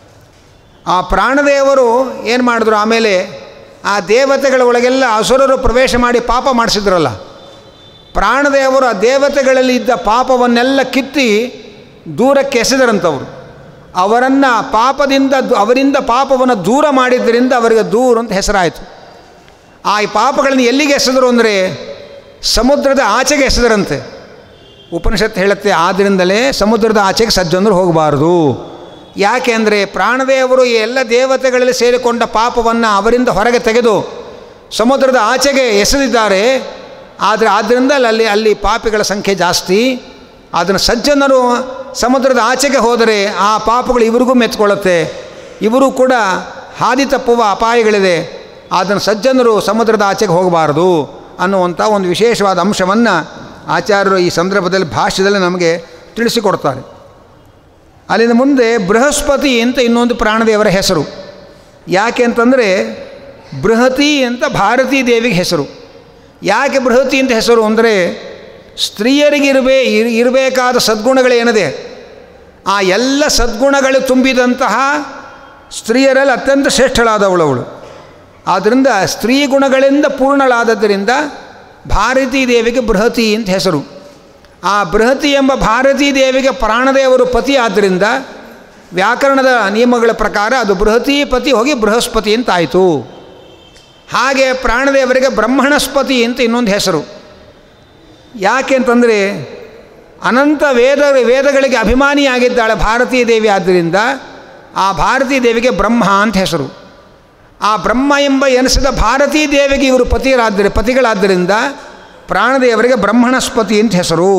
ಆ ಪ್ರಾಣದೇವರು ಏನು ಮಾಡಿದ್ರು ಆಮೇಲೆ ಆ ದೇವತೆಗಳ ಒಳಗೆಲ್ಲ ಅಸುರರು ಪ್ರವೇಶ ಮಾಡಿ ಪಾಪ ಮಾಡಿಸಿದ್ರಲ್ಲ ಪ್ರಾಣದೇವರು ಆ ದೇವತೆಗಳಲ್ಲಿ ಇದ್ದ ಪಾಪವನ್ನೆಲ್ಲ ಕಿತ್ತಿ ದೂರಕ್ಕೆ ಎಸೆದರಂಥವ್ರು ಅವರನ್ನು ಪಾಪದಿಂದ ಅವರಿಂದ ಪಾಪವನ್ನು ದೂರ ಮಾಡಿದ್ದರಿಂದ ಅವರಿಗೆ ದೂರ ಅಂತ ಹೆಸರಾಯಿತು ಆ ಈ ಪಾಪಗಳನ್ನು ಎಲ್ಲಿಗೆ ಎಸೆದರು ಅಂದರೆ ಸಮುದ್ರದ ಆಚೆಗೆ ಎಸೆದರಂತೆ ಉಪನಿಷತ್ತು ಹೇಳುತ್ತೆ ಆದ್ದರಿಂದಲೇ ಸಮುದ್ರದ ಆಚೆಗೆ ಸಜ್ಜನರು ಹೋಗಬಾರ್ದು ಯಾಕೆ ಅಂದರೆ ಪ್ರಾಣದೇವರು ಈ ಎಲ್ಲ ದೇವತೆಗಳಲ್ಲಿ ಸೇರಿಕೊಂಡ ಪಾಪವನ್ನು ಅವರಿಂದ ಹೊರಗೆ ತೆಗೆದು ಸಮುದ್ರದ ಆಚೆಗೆ ಎಸೆದಿದ್ದಾರೆ ಆದರೆ ಆದ್ದರಿಂದ ಅಲ್ಲಿ ಅಲ್ಲಿ ಪಾಪಿಗಳ ಸಂಖ್ಯೆ ಜಾಸ್ತಿ ಅದನ್ನು ಸಜ್ಜನರು ಸಮುದ್ರದ ಆಚೆಗೆ ಹೋದರೆ ಆ ಪಾಪಗಳು ಇವರಿಗೂ ಮೆಚ್ಕೊಳ್ಳುತ್ತೆ ಇವರು ಕೂಡ ಹಾದಿ ತಪ್ಪುವ ಅಪಾಯಗಳಿದೆ ಅದನ್ನು ಸಜ್ಜನರು ಸಮುದ್ರದ ಆಚೆಗೆ ಹೋಗಬಾರ್ದು ಅನ್ನುವಂಥ ಒಂದು ವಿಶೇಷವಾದ ಅಂಶವನ್ನು ಆಚಾರ್ಯರು ಈ ಸಂದರ್ಭದಲ್ಲಿ ಭಾಷ್ಯದಲ್ಲಿ ನಮಗೆ ತಿಳಿಸಿಕೊಡ್ತಾರೆ ಅಲ್ಲಿಂದ ಮುಂದೆ ಬೃಹಸ್ಪತಿ ಅಂತ ಇನ್ನೊಂದು ಪ್ರಾಣದೇವರ ಹೆಸರು ಯಾಕೆ ಅಂತಂದರೆ ಬೃಹತಿ ಅಂತ ಭಾರತೀ ದೇವಿಗೆ ಹೆಸರು ಯಾಕೆ ಬೃಹತಿ ಅಂತ ಹೆಸರು ಅಂದರೆ ಸ್ತ್ರೀಯರಿಗಿರಬೇ ಇರಬೇಕಾದ ಸದ್ಗುಣಗಳೇನಿದೆ ಆ ಎಲ್ಲ ಸದ್ಗುಣಗಳು ತುಂಬಿದಂತಹ ಸ್ತ್ರೀಯರಲ್ಲಿ ಅತ್ಯಂತ ಶ್ರೇಷ್ಠಳಾದವಳವಳು ಆದ್ದರಿಂದ ಸ್ತ್ರೀ ಗುಣಗಳಿಂದ ಪೂರ್ಣಳಾದದ್ದರಿಂದ ಭಾರತೀ ದೇವಿಗೆ ಬೃಹತಿ ಅಂತ ಹೆಸರು ಆ ಬೃಹತಿ ಎಂಬ ಭಾರತೀ ದೇವಿಗೆ ಪ್ರಾಣದೇವರು ಪತಿ ಆದ್ದರಿಂದ ವ್ಯಾಕರಣದ ನಿಯಮಗಳ ಪ್ರಕಾರ ಅದು ಬೃಹತಿ ಪತಿ ಹೋಗಿ ಬೃಹಸ್ಪತಿ ಅಂತ ಆಯಿತು ಹಾಗೆ ಪ್ರಾಣದೇವರಿಗೆ ಬ್ರಹ್ಮಣಸ್ಪತಿ ಅಂತ ಇನ್ನೊಂದು ಹೆಸರು ಯಾಕೆ ಅಂತಂದರೆ ಅನಂತ ವೇದ ವೇದಗಳಿಗೆ ಅಭಿಮಾನಿಯಾಗಿದ್ದಾಳೆ ಭಾರತೀ ದೇವಿ ಆದ್ದರಿಂದ ಆ ಭಾರತೀ ದೇವಿಗೆ ಬ್ರಹ್ಮ ಅಂತ ಹೆಸರು ಆ ಬ್ರಹ್ಮ ಎಂಬ ಎನಿಸಿದ ಭಾರತೀ ದೇವಿಗೆ ಇವರು ಪತಿಯರಾದರೆ ಪತಿಗಳಾದ್ದರಿಂದ ಪ್ರಾಣದೇವರಿಗೆ ಬ್ರಹ್ಮಣಸ್ಪತಿ ಅಂತ ಹೆಸರು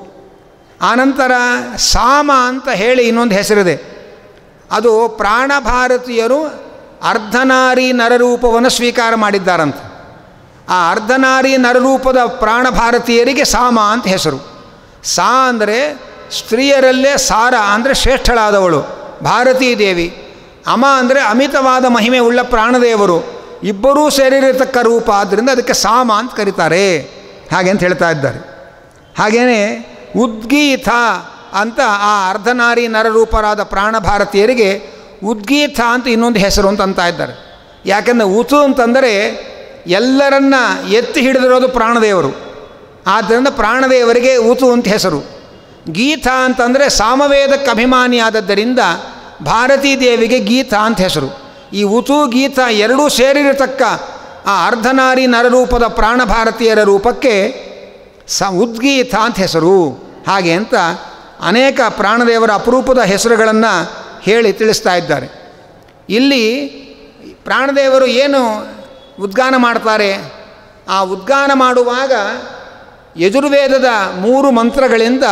ಆನಂತರ ಸಾಮ ಅಂತ ಹೇಳಿ ಇನ್ನೊಂದು ಹೆಸರಿದೆ ಅದು ಪ್ರಾಣಭಾರತೀಯರು ಅರ್ಧನಾರಿ ನರರೂಪವನ್ನು ಸ್ವೀಕಾರ ಮಾಡಿದ್ದಾರಂತೆ ಆ ಅರ್ಧನಾರಿ ನರರೂಪದ ಪ್ರಾಣಭಾರತೀಯರಿಗೆ ಸಾಮ ಅಂತ ಹೆಸರು ಸಾ ಅಂದರೆ ಸ್ತ್ರೀಯರಲ್ಲೇ ಸಾರ ಅಂದರೆ ಶ್ರೇಷ್ಠಳಾದವಳು ಭಾರತೀ ದೇವಿ ಅಮ ಅಂದರೆ ಅಮಿತವಾದ ಮಹಿಮೆ ಉಳ್ಳ ಪ್ರಾಣದೇವರು ಇಬ್ಬರೂ ಸೇರಿರತಕ್ಕ ರೂಪ ಆದ್ದರಿಂದ ಅದಕ್ಕೆ ಸಾಮ ಅಂತ ಕರೀತಾರೆ ಹಾಗೆ ಅಂತ ಹೇಳ್ತಾ ಇದ್ದಾರೆ ಹಾಗೆಯೇ ಉದ್ಗೀತ ಅಂತ ಆ ಅರ್ಧನಾರಿ ನರರೂಪರಾದ ಪ್ರಾಣಭಾರತೀಯರಿಗೆ ಉದ್ಗೀತ ಅಂತ ಇನ್ನೊಂದು ಹೆಸರು ಅಂತ ಅಂತ ಇದ್ದಾರೆ ಯಾಕೆಂದರೆ ಉತು ಅಂತಂದರೆ ಎಲ್ಲರನ್ನ ಎತ್ತಿ ಹಿಡಿದಿರೋದು ಪ್ರಾಣದೇವರು ಆದ್ದರಿಂದ ಪ್ರಾಣದೇವರಿಗೆ ಉತು ಅಂತ ಹೆಸರು ಗೀತ ಅಂತಂದರೆ ಸಾಮವೇದಕ್ಕೆ ಅಭಿಮಾನಿಯಾದದ್ದರಿಂದ ಭಾರತೀ ದೇವಿಗೆ ಗೀತ ಅಂತ ಹೆಸರು ಈ ಉತು ಗೀತ ಎರಡೂ ಸೇರಿರತಕ್ಕ ಆ ಅರ್ಧನಾರಿ ನರರೂಪದ ಪ್ರಾಣಭಾರತೀಯರ ರೂಪಕ್ಕೆ ಸ ಉದ್ಗೀತ ಅಂತ ಹೆಸರು ಹಾಗೆ ಅಂತ ಅನೇಕ ಪ್ರಾಣದೇವರ ಅಪರೂಪದ ಹೆಸರುಗಳನ್ನು ಹೇಳಿ ತಿಳಿಸ್ತಾ ಇದ್ದಾರೆ ಇಲ್ಲಿ ಪ್ರಾಣದೇವರು ಏನು ಉದ್ಗಾನ ಮಾಡ್ತಾರೆ ಆ ಉದ್ಗಾನ ಮಾಡುವಾಗ ಯಜುರ್ವೇದದ ಮೂರು ಮಂತ್ರಗಳಿಂದ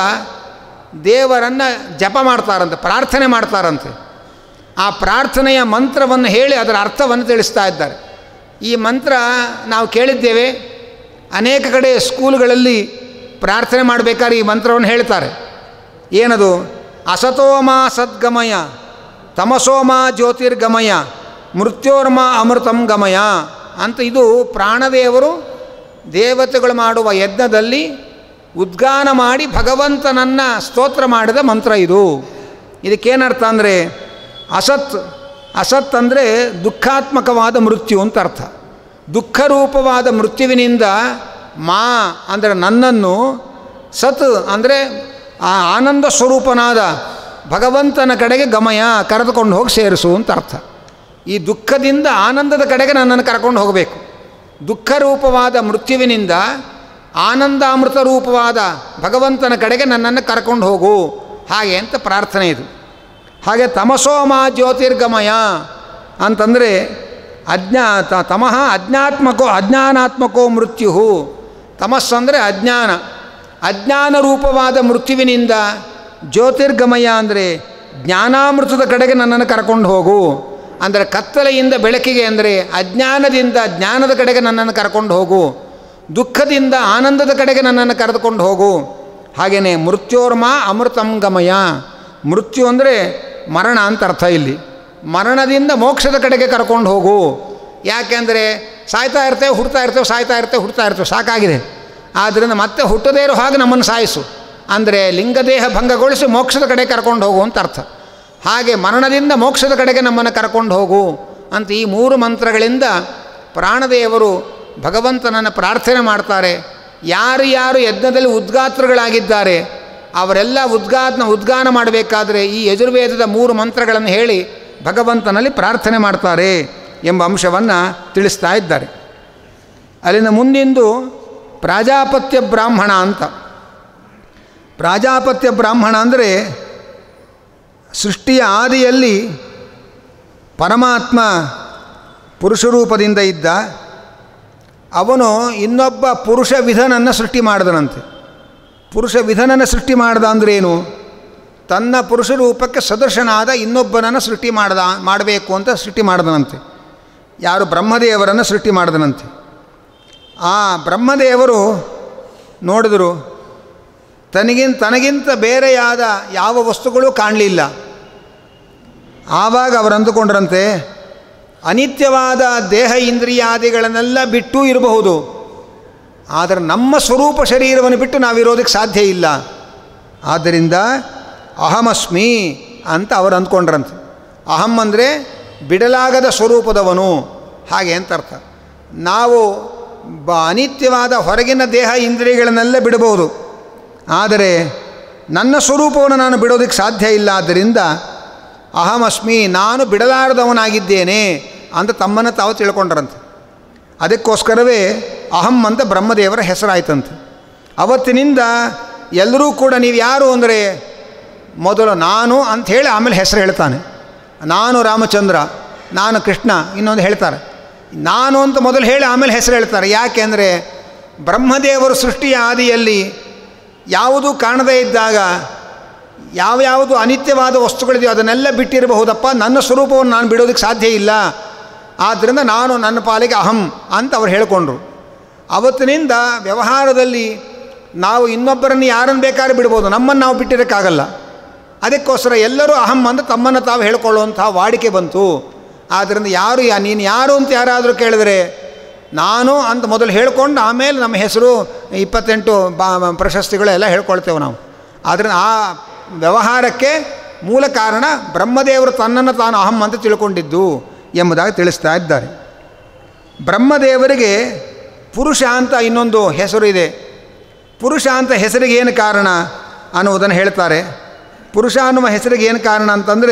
ದೇವರನ್ನು ಜಪ ಮಾಡ್ತಾರಂತೆ ಪ್ರಾರ್ಥನೆ ಮಾಡ್ತಾರಂತೆ ಆ ಪ್ರಾರ್ಥನೆಯ ಮಂತ್ರವನ್ನು ಹೇಳಿ ಅದರ ಅರ್ಥವನ್ನು ತಿಳಿಸ್ತಾ ಇದ್ದಾರೆ ಈ ಮಂತ್ರ ನಾವು ಕೇಳಿದ್ದೇವೆ ಅನೇಕ ಕಡೆ ಸ್ಕೂಲ್ಗಳಲ್ಲಿ ಪ್ರಾರ್ಥನೆ ಮಾಡಬೇಕಾದ್ರೆ ಈ ಮಂತ್ರವನ್ನು ಹೇಳ್ತಾರೆ ಏನದು ಅಸತೋಮ ಸದ್ಗಮಯ ತಮಸೋಮ ಜ್ಯೋತಿರ್ಗಮಯ ಮೃತ್ಯೋರ್ಮ ಅಮೃತಂ ಗಮಯ ಅಂತ ಇದು ಪ್ರಾಣದೇವರು ದೇವತೆಗಳು ಮಾಡುವ ಯಜ್ಞದಲ್ಲಿ ಉದ್ಗಾನ ಮಾಡಿ ಭಗವಂತನನ್ನು ಸ್ತೋತ್ರ ಮಾಡಿದ ಮಂತ್ರ ಇದು ಇದಕ್ಕೇನರ್ಥ ಅಂದರೆ ಅಸತ್ ಅಸತ್ ಅಂದರೆ ದುಃಖಾತ್ಮಕವಾದ ಮೃತ್ಯು ಅಂತ ಅರ್ಥ ದುಃಖರೂಪವಾದ ಮೃತ್ಯುವಿನಿಂದ ಮಾ ಅಂದರೆ ನನ್ನನ್ನು ಸತ್ ಅಂದರೆ ಆ ಆನಂದ ಸ್ವರೂಪನಾದ ಭಗವಂತನ ಕಡೆಗೆ ಗಮಯ ಕರೆದುಕೊಂಡು ಹೋಗಿ ಸೇರಿಸು ಅಂತ ಅರ್ಥ ಈ ದುಃಖದಿಂದ ಆನಂದದ ಕಡೆಗೆ ನನ್ನನ್ನು ಕರ್ಕೊಂಡು ಹೋಗಬೇಕು ದುಃಖರೂಪವಾದ ಮೃತ್ಯುವಿನಿಂದ ಆನಂದಾಮೃತ ರೂಪವಾದ ಭಗವಂತನ ಕಡೆಗೆ ನನ್ನನ್ನು ಕರ್ಕೊಂಡು ಹೋಗು ಹಾಗೆ ಅಂತ ಪ್ರಾರ್ಥನೆ ಇದು ಹಾಗೆ ತಮಸೋಮ ಜ್ಯೋತಿರ್ಗಮಯ ಅಂತಂದರೆ ಅಜ್ಞಾ ತ- ತಮಃ ಅಜ್ಞಾತ್ಮಕೋ ಅಜ್ಞಾನಾತ್ಮಕೋ ಮೃತ್ಯು ತಮಸ್ಸಂದರೆ ಅಜ್ಞಾನ ಅಜ್ಞಾನ ರೂಪವಾದ ಮೃತ್ಯುವಿನಿಂದ ಜ್ಯೋತಿರ್ಗಮಯ ಅಂದರೆ ಜ್ಞಾನಾಮೃತದ ಕಡೆಗೆ ನನ್ನನ್ನು ಕರ್ಕೊಂಡು ಹೋಗು ಅಂದರೆ ಕತ್ತಲೆಯಿಂದ ಬೆಳಕಿಗೆ ಅಂದರೆ ಅಜ್ಞಾನದಿಂದ ಜ್ಞಾನದ ಕಡೆಗೆ ನನ್ನನ್ನು ಕರ್ಕೊಂಡು ಹೋಗು ದುಃಖದಿಂದ ಆನಂದದ ಕಡೆಗೆ ನನ್ನನ್ನು ಕರೆದುಕೊಂಡು ಹೋಗು ಹಾಗೆಯೇ ಮೃತ್ಯೋರ್ಮ ಅಮೃತಂ ಗಮಯ ಮೃತ್ಯು ಅಂದರೆ ಮರಣ ಅಂತ ಅರ್ಥ ಇಲ್ಲಿ ಮರಣದಿಂದ ಮೋಕ್ಷದ ಕಡೆಗೆ ಕರ್ಕೊಂಡು ಹೋಗು ಯಾಕೆಂದರೆ ಸಾಯ್ತಾ ಇರ್ತೇವೆ ಹುಡ್ತಾ ಇರ್ತೇವೆ ಸಾಯ್ತಾ ಇರ್ತೇವೆ ಹುಡ್ತಾ ಇರ್ತೇವೆ ಸಾಕಾಗಿದೆ ಆದ್ದರಿಂದ ಮತ್ತೆ ಹುಟ್ಟದೇ ಇರೋ ಹಾಗೆ ನಮ್ಮನ್ನು ಸಾಯಿಸು ಅಂದರೆ ಲಿಂಗದೇಹ ಭಂಗಗೊಳಿಸಿ ಮೋಕ್ಷದ ಕಡೆ ಕರ್ಕೊಂಡು ಹೋಗು ಅಂತ ಅರ್ಥ ಹಾಗೆ ಮರಣದಿಂದ ಮೋಕ್ಷದ ಕಡೆಗೆ ನಮ್ಮನ್ನು ಕರ್ಕೊಂಡು ಹೋಗು ಅಂತ ಈ ಮೂರು ಮಂತ್ರಗಳಿಂದ ಪ್ರಾಣದೇವರು ಭಗವಂತನನ್ನು ಪ್ರಾರ್ಥನೆ ಮಾಡ್ತಾರೆ ಯಾರು ಯಾರು ಯಜ್ಞದಲ್ಲಿ ಉದ್ಗಾತ್ರಗಳಾಗಿದ್ದಾರೆ ಅವರೆಲ್ಲ ಉದ್ಗಾತ್ನ ಉದ್ಗಾನ ಮಾಡಬೇಕಾದ್ರೆ ಈ ಯಜುರ್ವೇದದ ಮೂರು ಮಂತ್ರಗಳನ್ನು ಹೇಳಿ ಭಗವಂತನಲ್ಲಿ ಪ್ರಾರ್ಥನೆ ಮಾಡ್ತಾರೆ ಎಂಬ ಅಂಶವನ್ನು ತಿಳಿಸ್ತಾ ಇದ್ದಾರೆ ಅಲ್ಲಿಂದ ಮುಂದಿಂದು ಪ್ರಾಜಾಪತ್ಯ ಬ್ರಾಹ್ಮಣ ಅಂತ ಪ್ರಾಜಾಪತ್ಯ ಬ್ರಾಹ್ಮಣ ಅಂದರೆ ಸೃಷ್ಟಿಯ ಆದಿಯಲ್ಲಿ ಪರಮಾತ್ಮ ಪುರುಷರೂಪದಿಂದ ಇದ್ದ ಅವನು ಇನ್ನೊಬ್ಬ ಪುರುಷ ವಿಧನನ್ನು ಸೃಷ್ಟಿ ಮಾಡಿದನಂತೆ ಪುರುಷ ವಿಧನನ್ನು ಸೃಷ್ಟಿ ಮಾಡ್ದ ಅಂದ್ರೆ ಏನು ತನ್ನ ಪುರುಷ ರೂಪಕ್ಕೆ ಸದೃಶನಾದ ಇನ್ನೊಬ್ಬನನ್ನು ಸೃಷ್ಟಿ ಮಾಡ್ದ ಮಾಡಬೇಕು ಅಂತ ಸೃಷ್ಟಿ ಮಾಡಿದನಂತೆ ಯಾರು ಬ್ರಹ್ಮದೇವರನ್ನು ಸೃಷ್ಟಿ ಮಾಡಿದನಂತೆ ಆ ಬ್ರಹ್ಮದೇವರು ನೋಡಿದರು ತನಗಿಂತ ತನಗಿಂತ ಬೇರೆಯಾದ ಯಾವ ವಸ್ತುಗಳೂ ಕಾಣಲಿಲ್ಲ ಆವಾಗ ಅವರು ಅಂದುಕೊಂಡ್ರಂತೆ ಅನಿತ್ಯವಾದ ದೇಹ ಇಂದ್ರಿಯಾದಿಗಳನ್ನೆಲ್ಲ ಬಿಟ್ಟೂ ಇರಬಹುದು ಆದರೆ ನಮ್ಮ ಸ್ವರೂಪ ಶರೀರವನ್ನು ಬಿಟ್ಟು ನಾವಿರೋದಕ್ಕೆ ಸಾಧ್ಯ ಇಲ್ಲ ಆದ್ದರಿಂದ ಅಹಮಸ್ಮಿ ಅಂತ ಅವರು ಅಂದ್ಕೊಂಡ್ರಂತೆ ಅಹಂ ಅಂದರೆ ಬಿಡಲಾಗದ ಸ್ವರೂಪದವನು ಹಾಗೆ ಅಂತ ಅರ್ಥ ನಾವು ಬ ಅನಿತ್ಯವಾದ ಹೊರಗಿನ ದೇಹ ಇಂದ್ರಿಯಗಳನ್ನೆಲ್ಲ ಬಿಡಬಹುದು ಆದರೆ ನನ್ನ ಸ್ವರೂಪವನ್ನು ನಾನು ಬಿಡೋದಕ್ಕೆ ಸಾಧ್ಯ ಇಲ್ಲ ಆದ್ದರಿಂದ ಅಹಮಸ್ಮಿ ನಾನು ಬಿಡಲಾರದವನಾಗಿದ್ದೇನೆ ಅಂತ ತಮ್ಮನ್ನು ತಾವು ತಿಳ್ಕೊಂಡ್ರಂತೆ ಅದಕ್ಕೋಸ್ಕರವೇ ಅಹಂ ಅಂತ ಬ್ರಹ್ಮದೇವರ ಹೆಸರಾಯ್ತಂತೆ ಅವತ್ತಿನಿಂದ ಎಲ್ಲರೂ ಕೂಡ ನೀವು ಯಾರು ಅಂದರೆ ಮೊದಲು ನಾನು ಅಂಥೇಳಿ ಆಮೇಲೆ ಹೆಸರು ಹೇಳ್ತಾನೆ ನಾನು ರಾಮಚಂದ್ರ ನಾನು ಕೃಷ್ಣ ಇನ್ನೊಂದು ಹೇಳ್ತಾರೆ ನಾನು ಅಂತ ಮೊದಲು ಹೇಳಿ ಆಮೇಲೆ ಹೆಸರು ಹೇಳ್ತಾರೆ ಯಾಕೆ ಅಂದರೆ ಬ್ರಹ್ಮದೇವರು ಸೃಷ್ಟಿಯ ಆದಿಯಲ್ಲಿ ಯಾವುದೂ ಕಾಣದೇ ಇದ್ದಾಗ ಯಾವ್ಯಾವುದು ಅನಿತ್ಯವಾದ ವಸ್ತುಗಳಿದೆಯೋ ಅದನ್ನೆಲ್ಲ ಬಿಟ್ಟಿರಬಹುದಪ್ಪ ನನ್ನ ಸ್ವರೂಪವನ್ನು ನಾನು ಬಿಡೋದಕ್ಕೆ ಸಾಧ್ಯ ಇಲ್ಲ ಆದ್ದರಿಂದ ನಾನು ನನ್ನ ಪಾಲಿಗೆ ಅಹಂ ಅಂತ ಅವ್ರು ಹೇಳ್ಕೊಂಡ್ರು ಅವತ್ತಿನಿಂದ ವ್ಯವಹಾರದಲ್ಲಿ ನಾವು ಇನ್ನೊಬ್ಬರನ್ನು ಯಾರನ್ನು ಬೇಕಾದ್ರೆ ಬಿಡ್ಬೋದು ನಮ್ಮನ್ನು ನಾವು ಬಿಟ್ಟಿರೋಕ್ಕಾಗಲ್ಲ ಅದಕ್ಕೋಸ್ಕರ ಎಲ್ಲರೂ ಅಹಂ ಅಂತ ತಮ್ಮನ್ನು ತಾವು ಹೇಳ್ಕೊಳ್ಳುವಂಥ ವಾಡಿಕೆ ಬಂತು ಆದ್ದರಿಂದ ಯಾರು ಯಾ ನೀನು ಯಾರು ಅಂತ ಯಾರಾದರೂ ಕೇಳಿದ್ರೆ ನಾನು ಅಂತ ಮೊದಲು ಹೇಳ್ಕೊಂಡು ಆಮೇಲೆ ನಮ್ಮ ಹೆಸರು ಇಪ್ಪತ್ತೆಂಟು ಬಾ ಪ್ರಶಸ್ತಿಗಳು ಎಲ್ಲ ಹೇಳ್ಕೊಳ್ತೇವೆ ನಾವು ಆದ್ದರಿಂದ ಆ ವ್ಯವಹಾರಕ್ಕೆ ಮೂಲ ಕಾರಣ ಬ್ರಹ್ಮದೇವರು ತನ್ನನ್ನು ತಾನು ಅಹಂ ಅಂತ ತಿಳ್ಕೊಂಡಿದ್ದು ಎಂಬುದಾಗಿ ತಿಳಿಸ್ತಾ ಇದ್ದಾರೆ ಬ್ರಹ್ಮದೇವರಿಗೆ ಪುರುಷ ಅಂತ ಇನ್ನೊಂದು ಹೆಸರು ಇದೆ ಪುರುಷ ಅಂತ ಹೆಸರಿಗೆ ಏನು ಕಾರಣ ಅನ್ನುವುದನ್ನು ಹೇಳ್ತಾರೆ ಪುರುಷ ಅನ್ನುವ ಹೆಸರಿಗೆ ಏನು ಕಾರಣ ಅಂತಂದರೆ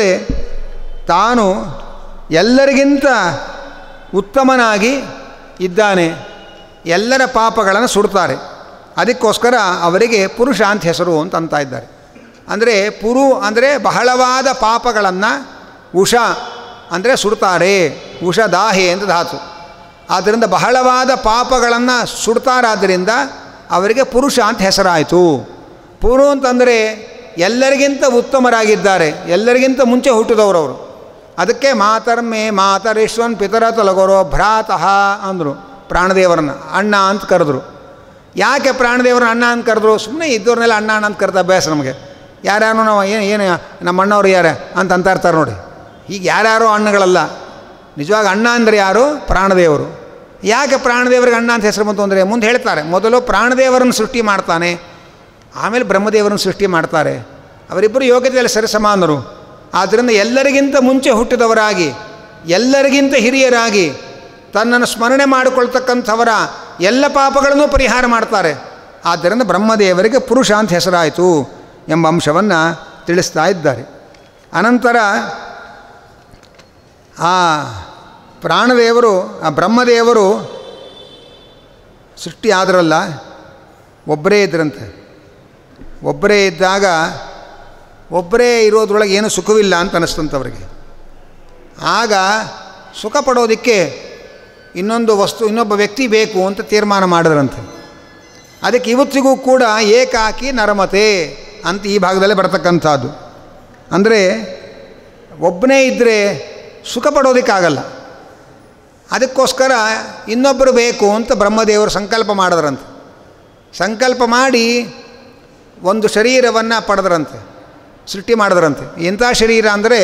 ತಾನು ಎಲ್ಲರಿಗಿಂತ ಉತ್ತಮನಾಗಿ ಇದ್ದಾನೆ ಎಲ್ಲರ ಪಾಪಗಳನ್ನು ಸುಡ್ತಾರೆ ಅದಕ್ಕೋಸ್ಕರ ಅವರಿಗೆ ಪುರುಷ ಅಂತ ಹೆಸರು ಅಂತ ಅಂತ ಇದ್ದಾರೆ ಅಂದರೆ ಪುರು ಅಂದರೆ ಬಹಳವಾದ ಪಾಪಗಳನ್ನು ಉಷ ಅಂದರೆ ಸುಡ್ತಾರೆ ಉಷದಾಹಿ ಅಂತ ಧಾತು ಆದ್ದರಿಂದ ಬಹಳವಾದ ಪಾಪಗಳನ್ನು ಸುಡ್ತಾರಾದ್ದರಿಂದ ಅವರಿಗೆ ಪುರುಷ ಅಂತ ಹೆಸರಾಯಿತು ಪುರು ಅಂತಂದರೆ ಎಲ್ಲರಿಗಿಂತ ಉತ್ತಮರಾಗಿದ್ದಾರೆ ಎಲ್ಲರಿಗಿಂತ ಮುಂಚೆ ಹುಟ್ಟಿದವರು ಅವರು ಅದಕ್ಕೆ ಮಾತರ್ಮೆ ಮಾತರೇಶ್ವನ್ ಪಿತರ ತೊಲಗೋರೋ ಭ್ರಾತಃ ಅಂದರು ಪ್ರಾಣದೇವರನ್ನ ಅಣ್ಣ ಅಂತ ಕರೆದ್ರು ಯಾಕೆ ಪ್ರಾಣದೇವರನ್ನ ಅಣ್ಣ ಅಂತ ಕರೆದ್ರು ಸುಮ್ಮನೆ ಇದ್ದವ್ರನ್ನೆಲ್ಲ ಅಣ್ಣ ಅಣ್ಣ ಅಂತ ಕರೆದ ಅಭ್ಯಾಸ ನಮಗೆ ಯಾರ್ಯಾರು ನಾವು ಏನು ಏನು ನಮ್ಮ ಅಣ್ಣವ್ರು ಯಾರೇ ಅಂತ ಅಂತ ಇರ್ತಾರೆ ನೋಡಿ ಈಗ ಯಾರ್ಯಾರೋ ಅಣ್ಣಗಳಲ್ಲ ನಿಜವಾಗಿ ಅಣ್ಣ ಅಂದರೆ ಯಾರು ಪ್ರಾಣದೇವರು ಯಾಕೆ ಪ್ರಾಣದೇವರಿಗೆ ಅಣ್ಣ ಅಂತ ಹೆಸರು ಬಂತು ಅಂದರೆ ಮುಂದೆ ಹೇಳ್ತಾರೆ ಮೊದಲು ಪ್ರಾಣದೇವರನ್ನು ಸೃಷ್ಟಿ ಮಾಡ್ತಾನೆ ಆಮೇಲೆ ಬ್ರಹ್ಮದೇವರನ್ನು ಸೃಷ್ಟಿ ಮಾಡ್ತಾರೆ ಅವರಿಬ್ಬರು ಯೋಗ್ಯತೆಯಲ್ಲಿ ಸರಿಸಮಾನರು ಆದ್ದರಿಂದ ಎಲ್ಲರಿಗಿಂತ ಮುಂಚೆ ಹುಟ್ಟಿದವರಾಗಿ ಎಲ್ಲರಿಗಿಂತ ಹಿರಿಯರಾಗಿ ತನ್ನನ್ನು ಸ್ಮರಣೆ ಮಾಡಿಕೊಳ್ತಕ್ಕಂಥವರ ಎಲ್ಲ ಪಾಪಗಳನ್ನು ಪರಿಹಾರ ಮಾಡ್ತಾರೆ ಆದ್ದರಿಂದ ಬ್ರಹ್ಮದೇವರಿಗೆ ಪುರುಷ ಅಂತ ಹೆಸರಾಯಿತು ಎಂಬ ಅಂಶವನ್ನು ತಿಳಿಸ್ತಾ ಇದ್ದಾರೆ ಅನಂತರ ಆ ಪ್ರಾಣದೇವರು ಆ ಬ್ರಹ್ಮದೇವರು ಸೃಷ್ಟಿ ಆದ್ರಲ್ಲ ಒಬ್ಬರೇ ಇದ್ರಂತೆ ಒಬ್ಬರೇ ಇದ್ದಾಗ ಒಬ್ಬರೇ ಇರೋದ್ರೊಳಗೆ ಏನು ಸುಖವಿಲ್ಲ ಅಂತ ಅನ್ನಿಸ್ತಂತವ್ರಿಗೆ ಆಗ ಸುಖ ಪಡೋದಕ್ಕೆ ಇನ್ನೊಂದು ವಸ್ತು ಇನ್ನೊಬ್ಬ ವ್ಯಕ್ತಿ ಬೇಕು ಅಂತ ತೀರ್ಮಾನ ಮಾಡಿದ್ರಂತೆ ಅದಕ್ಕೆ ಇವತ್ತಿಗೂ ಕೂಡ ಏಕಾಕಿ ನರಮತೆ ಅಂತ ಈ ಭಾಗದಲ್ಲೇ ಬರ್ತಕ್ಕಂಥದ್ದು ಅಂದರೆ ಒಬ್ಬನೇ ಇದ್ದರೆ ಸುಖ ಪಡೋದಕ್ಕಾಗಲ್ಲ ಅದಕ್ಕೋಸ್ಕರ ಇನ್ನೊಬ್ಬರು ಬೇಕು ಅಂತ ಬ್ರಹ್ಮದೇವರು ಸಂಕಲ್ಪ ಮಾಡಿದ್ರಂತೆ ಸಂಕಲ್ಪ ಮಾಡಿ ಒಂದು ಶರೀರವನ್ನು ಪಡೆದ್ರಂತೆ ಸೃಷ್ಟಿ ಮಾಡಿದ್ರಂತೆ ಎಂಥ ಶರೀರ ಅಂದರೆ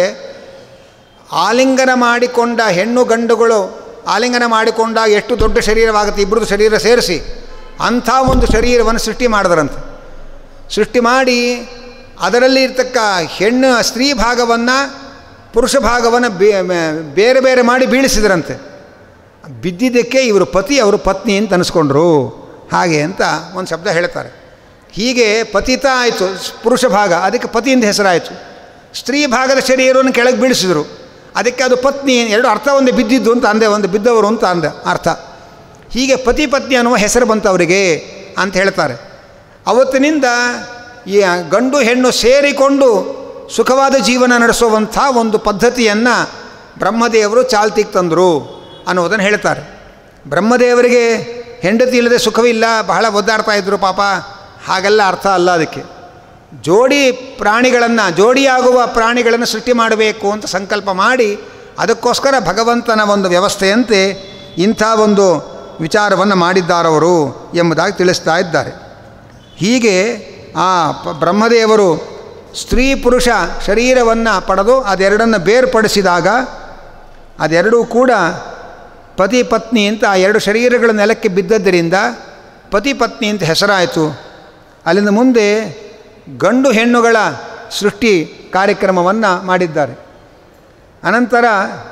ಆಲಿಂಗನ ಮಾಡಿಕೊಂಡ ಹೆಣ್ಣು ಗಂಡುಗಳು ಆಲಿಂಗನ ಮಾಡಿಕೊಂಡಾಗ ಎಷ್ಟು ದೊಡ್ಡ ಶರೀರವಾಗುತ್ತೆ ಇಬ್ಬರದ್ದು ಶರೀರ ಸೇರಿಸಿ ಅಂಥ ಒಂದು ಶರೀರವನ್ನು ಸೃಷ್ಟಿ ಮಾಡಿದ್ರಂತೆ ಸೃಷ್ಟಿ ಮಾಡಿ ಅದರಲ್ಲಿ ಇರ್ತಕ್ಕ ಹೆಣ್ಣು ಸ್ತ್ರೀ ಭಾಗವನ್ನು ಪುರುಷ ಭಾಗವನ್ನು ಬೇರೆ ಬೇರೆ ಮಾಡಿ ಬೀಳಿಸಿದ್ರಂತೆ ಬಿದ್ದಿದ್ದಕ್ಕೆ ಇವರು ಪತಿ ಅವರು ಪತ್ನಿ ಅಂತ ಅನಿಸ್ಕೊಂಡ್ರು ಹಾಗೆ ಅಂತ ಒಂದು ಶಬ್ದ ಹೇಳ್ತಾರೆ ಹೀಗೆ ಪತಿತ ಆಯಿತು ಪುರುಷ ಭಾಗ ಅದಕ್ಕೆ ಪತಿಯಿಂದ ಹೆಸರಾಯಿತು ಸ್ತ್ರೀ ಭಾಗದ ಶರೀರವನ್ನು ಕೆಳಗೆ ಬೀಳಿಸಿದರು ಅದಕ್ಕೆ ಅದು ಪತ್ನಿ ಎರಡು ಅರ್ಥ ಒಂದೇ ಬಿದ್ದಿದ್ದು ಅಂತ ಅಂದೆ ಒಂದು ಬಿದ್ದವರು ಅಂತ ಅಂದೆ ಅರ್ಥ ಹೀಗೆ ಪತಿ ಪತ್ನಿ ಅನ್ನುವ ಹೆಸರು ಬಂತು ಅವರಿಗೆ ಅಂತ ಹೇಳ್ತಾರೆ ಅವತ್ತಿನಿಂದ ಈ ಗಂಡು ಹೆಣ್ಣು ಸೇರಿಕೊಂಡು ಸುಖವಾದ ಜೀವನ ನಡೆಸುವಂಥ ಒಂದು ಪದ್ಧತಿಯನ್ನು ಬ್ರಹ್ಮದೇವರು ಚಾಲ್ತಿಗೆ ತಂದರು ಅನ್ನೋದನ್ನು ಹೇಳ್ತಾರೆ ಬ್ರಹ್ಮದೇವರಿಗೆ ಹೆಂಡತಿ ಇಲ್ಲದೆ ಸುಖವಿಲ್ಲ ಬಹಳ ಒದ್ದಾಡ್ತಾ ಇದ್ದರು ಪಾಪ ಹಾಗೆಲ್ಲ ಅರ್ಥ ಅಲ್ಲ ಅದಕ್ಕೆ ಜೋಡಿ ಪ್ರಾಣಿಗಳನ್ನು ಜೋಡಿಯಾಗುವ ಪ್ರಾಣಿಗಳನ್ನು ಸೃಷ್ಟಿ ಮಾಡಬೇಕು ಅಂತ ಸಂಕಲ್ಪ ಮಾಡಿ ಅದಕ್ಕೋಸ್ಕರ ಭಗವಂತನ ಒಂದು ವ್ಯವಸ್ಥೆಯಂತೆ ಇಂಥ ಒಂದು ವಿಚಾರವನ್ನು ಮಾಡಿದ್ದಾರವರು ಎಂಬುದಾಗಿ ತಿಳಿಸ್ತಾ ಇದ್ದಾರೆ ಹೀಗೆ ಆ ಪ- ಬ್ರಹ್ಮದೇವರು ಸ್ತ್ರೀ ಪುರುಷ ಶರೀರವನ್ನು ಪಡೆದು ಅದೆರಡನ್ನು ಬೇರ್ಪಡಿಸಿದಾಗ ಅದೆರಡೂ ಕೂಡ ಪತಿ ಪತ್ನಿ ಅಂತ ಆ ಎರಡು ಶರೀರಗಳ ನೆಲಕ್ಕೆ ಬಿದ್ದದ್ದರಿಂದ ಪತಿ ಪತ್ನಿ ಅಂತ ಹೆಸರಾಯಿತು ಅಲ್ಲಿಂದ ಮುಂದೆ ಗಂಡು ಹೆಣ್ಣುಗಳ ಸೃಷ್ಟಿ ಕಾರ್ಯಕ್ರಮವನ್ನು ಮಾಡಿದ್ದಾರೆ ಅನಂತರ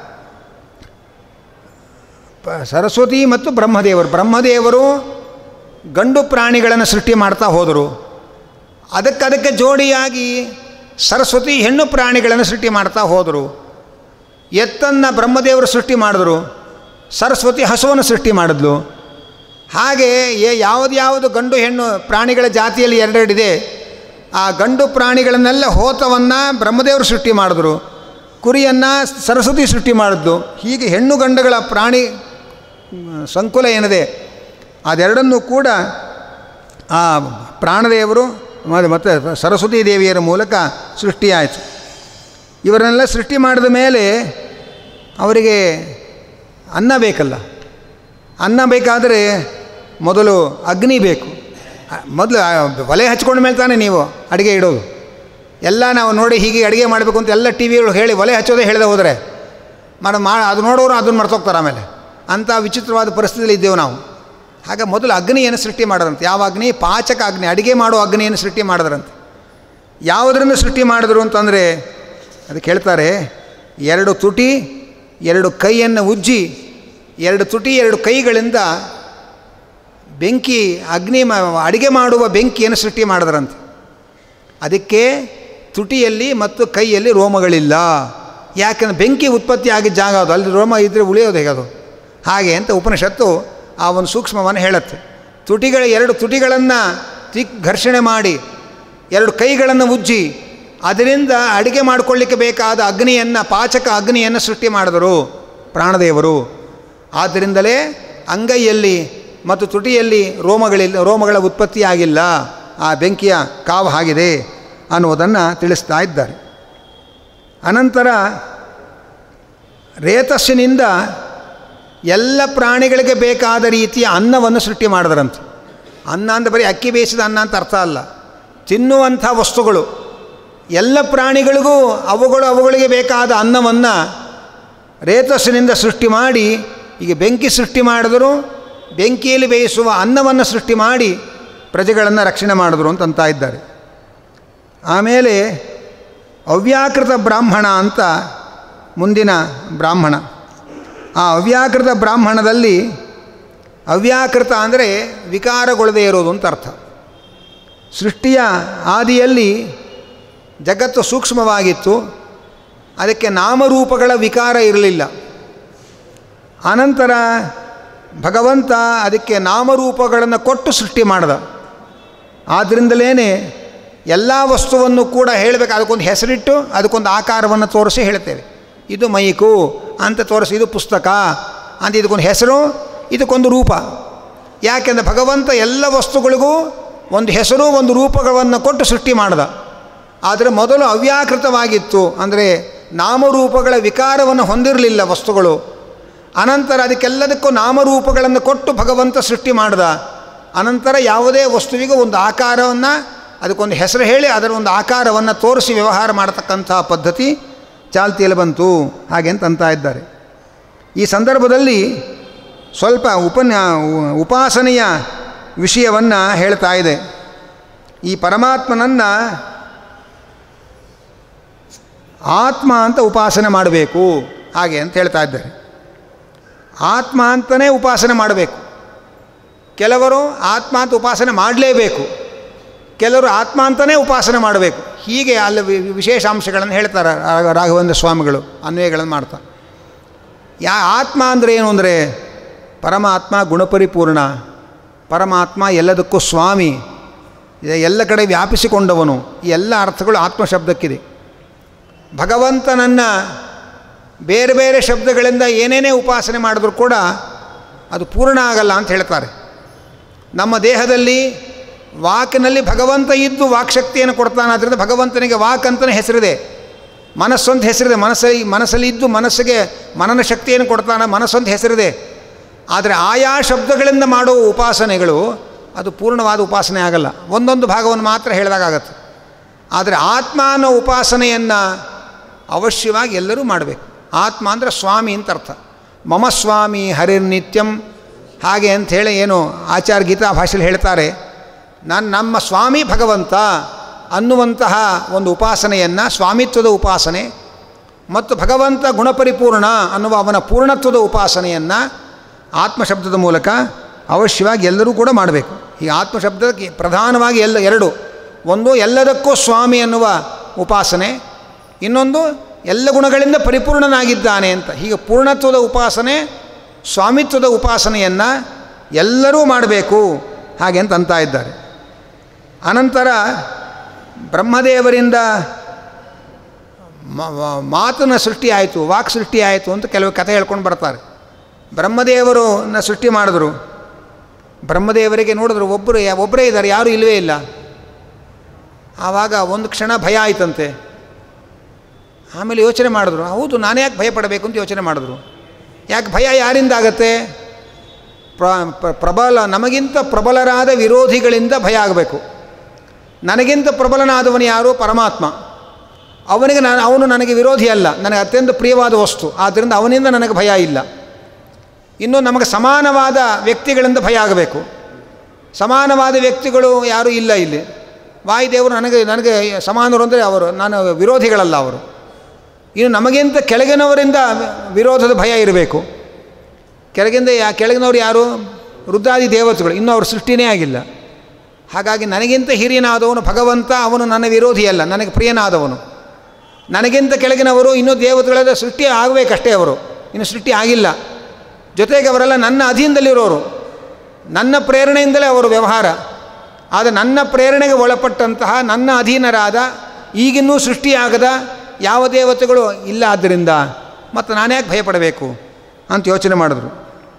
ಪ- ಸರಸ್ವತಿ ಮತ್ತು ಬ್ರಹ್ಮದೇವರು ಬ್ರಹ್ಮದೇವರು ಗಂಡು ಪ್ರಾಣಿಗಳನ್ನು ಸೃಷ್ಟಿ ಮಾಡ್ತಾ ಹೋದರು ಅದಕ್ಕದಕ್ಕೆ ಜೋಡಿಯಾಗಿ ಸರಸ್ವತಿ ಹೆಣ್ಣು ಪ್ರಾಣಿಗಳನ್ನು ಸೃಷ್ಟಿ ಮಾಡ್ತಾ ಹೋದರು ಎತ್ತನ್ನು ಬ್ರಹ್ಮದೇವರು ಸೃಷ್ಟಿ ಮಾಡಿದ್ರು ಸರಸ್ವತಿ ಹಸುವನ್ನು ಸೃಷ್ಟಿ ಮಾಡಿದ್ಲು ಹಾಗೆ ಏ- ಯಾವುದು ಯಾವುದು ಗಂಡು ಹೆಣ್ಣು ಪ್ರಾಣಿಗಳ ಜಾತಿಯಲ್ಲಿ ಎರಡೆರಡಿದೆ ಆ ಗಂಡು ಪ್ರಾಣಿಗಳನ್ನೆಲ್ಲ ಹೋತವನ್ನು ಬ್ರಹ್ಮದೇವರು ಸೃಷ್ಟಿ ಮಾಡಿದ್ರು ಕುರಿಯನ್ನು ಸರಸ್ವತಿ ಸೃಷ್ಟಿ ಮಾಡಿದ್ಲು ಹೀಗೆ ಹೆಣ್ಣು ಗಂಡುಗಳ ಪ್ರಾಣಿ ಮ್, ಸಂಕುಲ ಏನಿದೆ ಅದೆರಡನ್ನೂ ಕೂಡ ಆ ಪ್ರಾಣದೇವರು ಮ- ಮತ್ತು ಸರಸ್ವತಿ ದೇವಿಯರ ಮೂಲಕ ಸೃಷ್ಟಿಯಾಯಿತು ಇವರನ್ನೆಲ್ಲ ಸೃಷ್ಟಿ ಮಾಡಿದ ಮೇಲೆ ಅವರಿಗೆ ಅನ್ನ ಬೇಕಲ್ಲ ಅನ್ನ ಬೇಕಾದರೆ ಮೊದಲು ಅಗ್ನಿ ಬೇಕು ಆ, ಮೊದಲು ಆ, ಒಲೆ ಹಚ್ಕೊಂಡ ಮೇಲೆ ತಾನೇ ನೀವು ಅಡುಗೆ ಇಡೋದು ಎಲ್ಲ ನಾವು ನೋಡಿ ಹೀಗೆ ಅಡುಗೆ ಮಾಡಬೇಕು ಅಂತ ಎಲ್ಲ ಟಿ ವಿಗಳು ಹೇಳಿ ಒಲೆ ಹಚ್ಚೋದೇ ಹೇಳದೆ ಹೋದರೆ ಮಾಡ ಮಾ ಅದು ನೋಡೋರು ಅದನ್ನು ಮರ್ತೋಗ್ತಾರೆ ಆಮೇಲೆ ಅಂಥ ವಿಚಿತ್ರವಾದ ಪರಿಸ್ಥಿತಿಯಲ್ಲಿ ಇದ್ದೇವೆ ನಾವು ಹಾಗೆ ಮೊದಲು ಅಗ್ನಿಯನ್ನು ಸೃಷ್ಟಿ ಮಾಡೋದಂತೆ ಯಾವ ಅಗ್ನಿ ಪಾಚಕ ಅಗ್ನಿ ಅಡುಗೆ ಮಾಡೋ ಅಗ್ನಿಯನ್ನು ಸೃಷ್ಟಿ ಮಾಡಿದ್ರಂತೆ ಯಾವುದರಿಂದ ಸೃಷ್ಟಿ ಮಾಡಿದ್ರು ಅಂತಂದರೆ ಅದಕ್ಕೆ ಹೇಳ್ತಾರೆ ಎರಡು ತುಟಿ ಎರಡು ಕೈಯನ್ನು ಉಜ್ಜಿ ಎರಡು ತುಟಿ ಎರಡು ಕೈಗಳಿಂದ ಬೆಂಕಿ ಅಗ್ನಿ ಮ ಅಡುಗೆ ಮಾಡುವ ಬೆಂಕಿಯನ್ನು ಸೃಷ್ಟಿ ಮಾಡಿದ್ರಂತೆ ಅದಕ್ಕೆ ತುಟಿಯಲ್ಲಿ ಮತ್ತು ಕೈಯಲ್ಲಿ ರೋಮಗಳಿಲ್ಲ ಯಾಕಂದ್ರೆ ಬೆಂಕಿ ಉತ್ಪತ್ತಿ ಆಗಿದ್ದ ಜಾಗ ಅದು ಅಲ್ಲಿ ರೋಮ ಇದ್ದರೆ ಉಳಿಯೋದು ಹೇಗೆ ಅದು ಹಾಗೆ ಅಂತ ಉಪನಿಷತ್ತು ಆ ಒಂದು ಸೂಕ್ಷ್ಮವನ್ನು ಹೇಳುತ್ತೆ ತುಟಿಗಳ ಎರಡು ತುಟಿಗಳನ್ನು ತಿಕ್ ಘರ್ಷಣೆ ಮಾಡಿ ಎರಡು ಕೈಗಳನ್ನು ಉಜ್ಜಿ ಅದರಿಂದ ಅಡುಗೆ ಮಾಡಿಕೊಳ್ಳಿಕ್ಕೆ ಬೇಕಾದ ಅಗ್ನಿಯನ್ನು ಪಾಚಕ ಅಗ್ನಿಯನ್ನು ಸೃಷ್ಟಿ ಮಾಡಿದರು ಪ್ರಾಣದೇವರು ಆದ್ದರಿಂದಲೇ ಅಂಗೈಯಲ್ಲಿ ಮತ್ತು ತುಟಿಯಲ್ಲಿ ರೋಮಗಳಿಲ್ಲ ರೋಮಗಳ ಉತ್ಪತ್ತಿಯಾಗಿಲ್ಲ ಆ ಬೆಂಕಿಯ ಕಾವು ಆಗಿದೆ ಅನ್ನುವುದನ್ನು ತಿಳಿಸ್ತಾ ಇದ್ದಾರೆ ಅನಂತರ ರೇತಸ್ಸಿನಿಂದ ಎಲ್ಲ ಪ್ರಾಣಿಗಳಿಗೆ ಬೇಕಾದ ರೀತಿಯ ಅನ್ನವನ್ನು ಸೃಷ್ಟಿ ಮಾಡಿದ್ರಂತೆ ಅನ್ನ ಅಂತ ಬರೀ ಅಕ್ಕಿ ಬೇಯಿಸಿದ ಅನ್ನ ಅಂತ ಅರ್ಥ ಅಲ್ಲ ತಿನ್ನುವಂಥ ವಸ್ತುಗಳು ಎಲ್ಲ ಪ್ರಾಣಿಗಳಿಗೂ ಅವುಗಳು ಅವುಗಳಿಗೆ ಬೇಕಾದ ಅನ್ನವನ್ನು ರೇತಸ್ಸಿನಿಂದ ಸೃಷ್ಟಿ ಮಾಡಿ ಈಗ ಬೆಂಕಿ ಸೃಷ್ಟಿ ಮಾಡಿದ್ರು ಬೆಂಕಿಯಲ್ಲಿ ಬೇಯಿಸುವ ಅನ್ನವನ್ನು ಸೃಷ್ಟಿ ಮಾಡಿ ಪ್ರಜೆಗಳನ್ನು ರಕ್ಷಣೆ ಮಾಡಿದ್ರು ಅಂತ ಇದ್ದಾರೆ ಆಮೇಲೆ ಅವ್ಯಾಕೃತ ಬ್ರಾಹ್ಮಣ ಅಂತ ಮುಂದಿನ ಬ್ರಾಹ್ಮಣ ಆ ಅವ್ಯಾಕೃತ ಬ್ರಾಹ್ಮಣದಲ್ಲಿ ಅವ್ಯಾಕೃತ ಅಂದರೆ ವಿಕಾರಗೊಳ್ಳದೇ ಇರೋದು ಅಂತ ಅರ್ಥ ಸೃಷ್ಟಿಯ ಆದಿಯಲ್ಲಿ ಜಗತ್ತು ಸೂಕ್ಷ್ಮವಾಗಿತ್ತು ಅದಕ್ಕೆ ನಾಮರೂಪಗಳ ವಿಕಾರ ಇರಲಿಲ್ಲ ಅನಂತರ ಭಗವಂತ ಅದಕ್ಕೆ ನಾಮರೂಪಗಳನ್ನು ಕೊಟ್ಟು ಸೃಷ್ಟಿ ಮಾಡ್ದ ಆದ್ದರಿಂದಲೇ ಎಲ್ಲ ವಸ್ತುವನ್ನು ಕೂಡ ಹೇಳಬೇಕು ಅದಕ್ಕೊಂದು ಹೆಸರಿಟ್ಟು ಅದಕ್ಕೊಂದು ಆಕಾರವನ್ನು ತೋರಿಸಿ ಹೇಳ್ತೇವೆ ಇದು ಮೈಕು ಅಂತ ತೋರಿಸಿ ಇದು ಪುಸ್ತಕ ಅಂತ ಇದಕ್ಕೊಂದು ಹೆಸರು ಇದಕ್ಕೊಂದು ರೂಪ ಯಾಕೆಂದರೆ ಭಗವಂತ ಎಲ್ಲ ವಸ್ತುಗಳಿಗೂ ಒಂದು ಹೆಸರು ಒಂದು ರೂಪಗಳನ್ನು ಕೊಟ್ಟು ಸೃಷ್ಟಿ ಮಾಡ್ದ ಆದರೆ ಮೊದಲು ಅವ್ಯಾಕೃತವಾಗಿತ್ತು ಅಂದರೆ ನಾಮರೂಪಗಳ ವಿಕಾರವನ್ನು ಹೊಂದಿರಲಿಲ್ಲ ವಸ್ತುಗಳು ಅನಂತರ ಅದಕ್ಕೆಲ್ಲದಕ್ಕೂ ನಾಮರೂಪಗಳನ್ನು ಕೊಟ್ಟು ಭಗವಂತ ಸೃಷ್ಟಿ ಮಾಡ್ದ ಅನಂತರ ಯಾವುದೇ ವಸ್ತುವಿಗೂ ಒಂದು ಆಕಾರವನ್ನು ಅದಕ್ಕೊಂದು ಹೆಸರು ಹೇಳಿ ಅದರ ಒಂದು ಆಕಾರವನ್ನು ತೋರಿಸಿ ವ್ಯವಹಾರ ಮಾಡತಕ್ಕಂಥ ಪದ್ಧತಿ ಚಾಲ್ತಿಯಲ್ಲಿ ಬಂತು ಹಾಗೆ ಅಂತ ಅಂತ ಇದ್ದಾರೆ ಈ ಸಂದರ್ಭದಲ್ಲಿ ಸ್ವಲ್ಪ ಉಪನ್ಯಾ ಉಪಾಸನೆಯ ವಿಷಯವನ್ನು ಹೇಳ್ತಾ ಇದೆ ಈ ಪರಮಾತ್ಮನನ್ನು ಆತ್ಮ ಅಂತ ಉಪಾಸನೆ ಮಾಡಬೇಕು ಹಾಗೆ ಅಂತ ಹೇಳ್ತಾ ಇದ್ದಾರೆ ಆತ್ಮ ಅಂತಲೇ ಉಪಾಸನೆ ಮಾಡಬೇಕು ಕೆಲವರು ಆತ್ಮ ಅಂತ ಉಪಾಸನೆ ಮಾಡಲೇಬೇಕು ಕೆಲವರು ಆತ್ಮ ಅಂತಲೇ ಉಪಾಸನೆ ಮಾಡಬೇಕು ಹೀಗೆ ಅಲ್ಲಿ ವಿ- ವಿಶೇಷಾಂಶಗಳನ್ನು ಹೇಳ್ತಾರೆ ರಾ- ರಾಘವೇಂದ್ರ ಸ್ವಾಮಿಗಳು ಅನ್ವಯಗಳನ್ನು ಮಾಡ್ತಾರೆ ಯಾ ಆತ್ಮ ಅಂದರೆ ಏನು ಅಂದರೆ ಪರಮಾತ್ಮ ಗುಣಪರಿಪೂರ್ಣ ಪರಮಾತ್ಮ ಎಲ್ಲದಕ್ಕೂ ಸ್ವಾಮಿ ಇದು ಎಲ್ಲ ಕಡೆ ವ್ಯಾಪಿಸಿಕೊಂಡವನು ಈ ಎಲ್ಲ ಅರ್ಥಗಳು ಆತ್ಮ ಶಬ್ದಕ್ಕಿದೆ ಭಗವಂತನನ್ನು ಬೇರೆ ಬೇರೆ ಶಬ್ದಗಳಿಂದ ಏನೇನೇ ಉಪಾಸನೆ ಮಾಡಿದ್ರೂ ಕೂಡ ಅದು ಪೂರ್ಣ ಆಗಲ್ಲ ಅಂತ ಹೇಳ್ತಾರೆ ನಮ್ಮ ದೇಹದಲ್ಲಿ ವಾಕಿನಲ್ಲಿ ಭಗವಂತ ಇದ್ದು ವಾಕ್ಶಕ್ತಿಯನ್ನು ಕೊಡ್ತಾನೆ ಆದ್ದರಿಂದ ಭಗವಂತನಿಗೆ ವಾಕ್ ಅಂತಲೇ ಹೆಸರಿದೆ ಮನಸ್ಸೊಂದು ಹೆಸರಿದೆ ಮನಸ್ಸಲ್ಲಿ ಮನಸ್ಸಲ್ಲಿ ಇದ್ದು ಮನಸ್ಸಿಗೆ ಮನನ ಶಕ್ತಿಯನ್ನು ಕೊಡ್ತಾನೆ ಮನಸ್ಸೊಂದು ಹೆಸರಿದೆ ಆದರೆ ಆಯಾ ಶಬ್ದಗಳಿಂದ ಮಾಡುವ ಉಪಾಸನೆಗಳು ಅದು ಪೂರ್ಣವಾದ ಉಪಾಸನೆ ಆಗಲ್ಲ ಒಂದೊಂದು ಭಾಗವನ್ನು ಮಾತ್ರ ಹೇಳಿದಾಗತ್ತೆ ಆದರೆ ಆತ್ಮ ಅನ್ನೋ ಉಪಾಸನೆಯನ್ನು ಅವಶ್ಯವಾಗಿ ಎಲ್ಲರೂ ಮಾಡಬೇಕು ಆತ್ಮ ಅಂದರೆ ಸ್ವಾಮಿ ಅಂತ ಅರ್ಥ ಮಮ ಸ್ವಾಮಿ ಹರಿರ್ನಿತ್ಯಂ ಹಾಗೆ ಅಂಥೇಳಿ ಏನು ಆಚಾರ್ಯ ಗೀತಾ ಭಾಷೆಯಲ್ಲಿ ಹೇಳ್ತಾರೆ ನಾನು ನಮ್ಮ ಸ್ವಾಮಿ ಭಗವಂತ ಅನ್ನುವಂತಹ ಒಂದು ಉಪಾಸನೆಯನ್ನು ಸ್ವಾಮಿತ್ವದ ಉಪಾಸನೆ ಮತ್ತು ಭಗವಂತ ಗುಣಪರಿಪೂರ್ಣ ಅನ್ನುವ ಅವನ ಪೂರ್ಣತ್ವದ ಉಪಾಸನೆಯನ್ನು ಆತ್ಮಶಬ್ದದ ಮೂಲಕ ಅವಶ್ಯವಾಗಿ ಎಲ್ಲರೂ ಕೂಡ ಮಾಡಬೇಕು ಈ ಆತ್ಮಶಬ್ದಕ್ಕೆ ಪ್ರಧಾನವಾಗಿ ಎಲ್ಲ ಎರಡು ಒಂದು ಎಲ್ಲದಕ್ಕೂ ಸ್ವಾಮಿ ಅನ್ನುವ ಉಪಾಸನೆ ಇನ್ನೊಂದು ಎಲ್ಲ ಗುಣಗಳಿಂದ ಪರಿಪೂರ್ಣನಾಗಿದ್ದಾನೆ ಅಂತ ಹೀಗೆ ಪೂರ್ಣತ್ವದ ಉಪಾಸನೆ ಸ್ವಾಮಿತ್ವದ ಉಪಾಸನೆಯನ್ನು ಎಲ್ಲರೂ ಮಾಡಬೇಕು ಹಾಗೆ ಅಂತ ಅಂತ ಇದ್ದಾರೆ ಅನಂತರ ಬ್ರಹ್ಮದೇವರಿಂದ ಮ- ಮ- ಮಾತನ ಸೃಷ್ಟಿ ಆಯಿತು ವಾಕ್ ಸೃಷ್ಟಿ ಆಯಿತು ಅಂತ ಕೆಲವು ಕಥೆ ಹೇಳ್ಕೊಂಡು ಬರ್ತಾರೆ ಬ್ರಹ್ಮದೇವರನ್ನ ಸೃಷ್ಟಿ ಮಾಡಿದ್ರು ಬ್ರಹ್ಮದೇವರಿಗೆ ನೋಡಿದ್ರು ಒಬ್ಬರು ಒಬ್ಬರೇ ಇದ್ದಾರೆ ಯಾರೂ ಇಲ್ಲವೇ ಇಲ್ಲ ಆವಾಗ ಒಂದು ಕ್ಷಣ ಭಯ ಆಯ್ತಂತೆ ಆಮೇಲೆ ಯೋಚನೆ ಮಾಡಿದ್ರು ಹೌದು ನಾನು ಯಾಕೆ ಭಯ ಪಡಬೇಕು ಅಂತ ಯೋಚನೆ ಮಾಡಿದ್ರು ಯಾಕೆ ಭಯ ಯಾರಿಂದ ಆಗತ್ತೆ ಪ್ರ ಪ್ರ- ಪ್ರಬಲ ನಮಗಿಂತ ಪ್ರಬಲರಾದ ವಿರೋಧಿಗಳಿಂದ ಭಯ ಆಗಬೇಕು ನನಗಿಂತ ಪ್ರಬಲನಾದವನು ಯಾರು ಪರಮಾತ್ಮ ಅವನಿಗೆ ನಾನು ಅವನು ನನಗೆ ವಿರೋಧಿ ಅಲ್ಲ ನನಗೆ ಅತ್ಯಂತ ಪ್ರಿಯವಾದ ವಸ್ತು ಆದ್ದರಿಂದ ಅವನಿಂದ ನನಗೆ ಭಯ ಇಲ್ಲ ಇನ್ನು ನಮಗೆ ಸಮಾನವಾದ ವ್ಯಕ್ತಿಗಳಿಂದ ಭಯ ಆಗಬೇಕು ಸಮಾನವಾದ ವ್ಯಕ್ತಿಗಳು ಯಾರೂ ಇಲ್ಲ ಇಲ್ಲಿ ವಾಯುದೇವರು ನನಗೆ ನನಗೆ ಸಮಾನರು ಅಂದರೆ ಅವರು ನಾನು ವಿರೋಧಿಗಳಲ್ಲ ಅವರು ಇನ್ನು ನಮಗಿಂತ ಕೆಳಗಿನವರಿಂದ ವಿರೋಧದ ಭಯ ಇರಬೇಕು ಕೆಳಗಿಂದ ಯಾ ಕೆಳಗಿನವರು ಯಾರು ರುದ್ರಾದಿ ದೇವತೆಗಳು ಇನ್ನೂ ಅವ್ರ ಸೃಷ್ಟಿನೇ ಆಗಿಲ್ಲ ಹಾಗಾಗಿ ನನಗಿಂತ ಹಿರಿಯನಾದವನು ಭಗವಂತ ಅವನು ನನ್ನ ವಿರೋಧಿಯಲ್ಲ ನನಗೆ ಪ್ರಿಯನಾದವನು ನನಗಿಂತ ಕೆಳಗಿನವರು ಇನ್ನೂ ದೇವತೆಗಳೆಲ್ಲ ಸೃಷ್ಟಿ ಆಗಬೇಕಷ್ಟೇ ಅವರು ಇನ್ನು ಸೃಷ್ಟಿ ಆಗಿಲ್ಲ ಜೊತೆಗೆ ಅವರೆಲ್ಲ ನನ್ನ ಅಧೀನದಲ್ಲಿರೋರು ನನ್ನ ಪ್ರೇರಣೆಯಿಂದಲೇ ಅವರು ವ್ಯವಹಾರ ಆದರೆ ನನ್ನ ಪ್ರೇರಣೆಗೆ ಒಳಪಟ್ಟಂತಹ ನನ್ನ ಅಧೀನರಾದ ಈಗಿನ್ನೂ ಸೃಷ್ಟಿಯಾಗದ ಯಾವ ದೇವತೆಗಳು ಇಲ್ಲ ಆದ್ದರಿಂದ ಮತ್ತು ನಾನ್ಯಾಕೆ ಭಯಪಡಬೇಕು ಅಂತ ಯೋಚನೆ ಮಾಡಿದ್ರು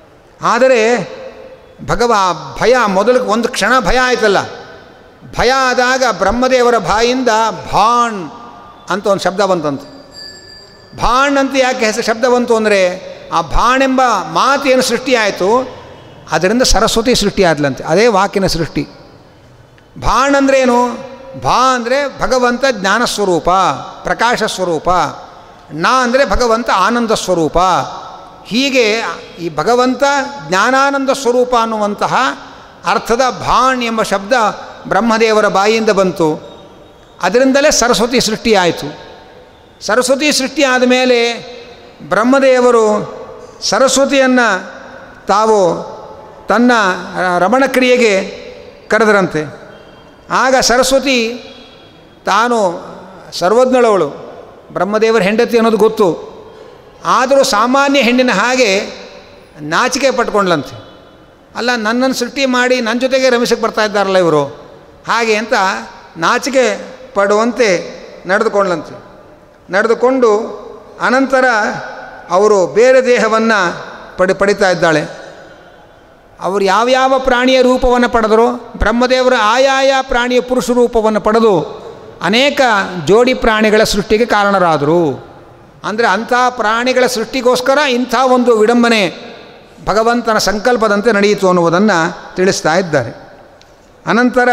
ಆದರೆ ಭಗವ ಭಯ ಮೊದಲು ಒಂದು ಕ್ಷಣ ಭಯ ಆಯ್ತಲ್ಲ ಭಯ ಆದಾಗ ಬ್ರಹ್ಮದೇವರ ಬಾಯಿಂದ ಭಾಣ್ ಅಂತ ಒಂದು ಶಬ್ದ ಬಂತಂತೆ ಭಾಣ್ ಅಂತ ಯಾಕೆ ಹೆಸರು ಶಬ್ದ ಬಂತು ಅಂದರೆ ಆ ಭಾಣ್ ಎಂಬ ಮಾತು ಏನು ಸೃಷ್ಟಿಯಾಯಿತು ಅದರಿಂದ ಸರಸ್ವತಿ ಸೃಷ್ಟಿಯಾದ್ಲಂತೆ ಅದೇ ವಾಕಿನ ಸೃಷ್ಟಿ ಭಾಣ್ ಅಂದರೆ ಏನು ಭಾ ಅಂದರೆ ಭಗವಂತ ಜ್ಞಾನ ಸ್ವರೂಪ ಪ್ರಕಾಶ ಸ್ವರೂಪ ನ ಅಂದರೆ ಭಗವಂತ ಆನಂದ ಸ್ವರೂಪ ಹೀಗೆ ಈ ಭಗವಂತ ಜ್ಞಾನಾನಂದ ಸ್ವರೂಪ ಅನ್ನುವಂತಹ ಅರ್ಥದ ಭಾಣ್ ಎಂಬ ಶಬ್ದ ಬ್ರಹ್ಮದೇವರ ಬಾಯಿಯಿಂದ ಬಂತು ಅದರಿಂದಲೇ ಸರಸ್ವತಿ ಸೃಷ್ಟಿಯಾಯಿತು ಸರಸ್ವತಿ ಸೃಷ್ಟಿ ಆದಮೇಲೆ ಬ್ರಹ್ಮದೇವರು ಸರಸ್ವತಿಯನ್ನು ತಾವು ತನ್ನ ರಮಣ ಕ್ರಿಯೆಗೆ ಕರೆದರಂತೆ ಆಗ ಸರಸ್ವತಿ ತಾನು ಸರ್ವಜ್ಞಳವಳು ಬ್ರಹ್ಮದೇವರ ಹೆಂಡತಿ ಅನ್ನೋದು ಗೊತ್ತು ಆದರೂ ಸಾಮಾನ್ಯ ಹೆಣ್ಣಿನ ಹಾಗೆ ನಾಚಿಕೆ ಪಟ್ಕೊಂಡ್ಲಂತೆ ಅಲ್ಲ ನನ್ನನ್ನು ಸೃಷ್ಟಿ ಮಾಡಿ ನನ್ನ ಜೊತೆಗೆ ರಮೇಶಕ್ಕೆ ಬರ್ತಾ ಇದ್ದಾರಲ್ಲ ಇವರು ಹಾಗೆ ಅಂತ ನಾಚಿಕೆ ಪಡುವಂತೆ ನಡೆದುಕೊಂಡ್ಲಂತೆ ನಡೆದುಕೊಂಡು ಅನಂತರ ಅವರು ಬೇರೆ ದೇಹವನ್ನು ಪಡಿ ಪಡಿತಾ ಇದ್ದಾಳೆ ಅವರು ಯಾವ್ಯಾವ ಪ್ರಾಣಿಯ ರೂಪವನ್ನು ಪಡೆದರು ಬ್ರಹ್ಮದೇವರ ಆಯಾಯ ಪ್ರಾಣಿಯ ಪುರುಷ ರೂಪವನ್ನು ಪಡೆದು ಅನೇಕ ಜೋಡಿ ಪ್ರಾಣಿಗಳ ಸೃಷ್ಟಿಗೆ ಕಾರಣರಾದರು ಅಂದರೆ ಅಂಥ ಪ್ರಾಣಿಗಳ ಸೃಷ್ಟಿಗೋಸ್ಕರ ಇಂಥ ಒಂದು ವಿಡಂಬನೆ ಭಗವಂತನ ಸಂಕಲ್ಪದಂತೆ ನಡೆಯಿತು ಅನ್ನುವುದನ್ನು ತಿಳಿಸ್ತಾ ಇದ್ದಾರೆ ಅನಂತರ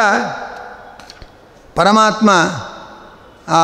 ಪರಮಾತ್ಮ ಆ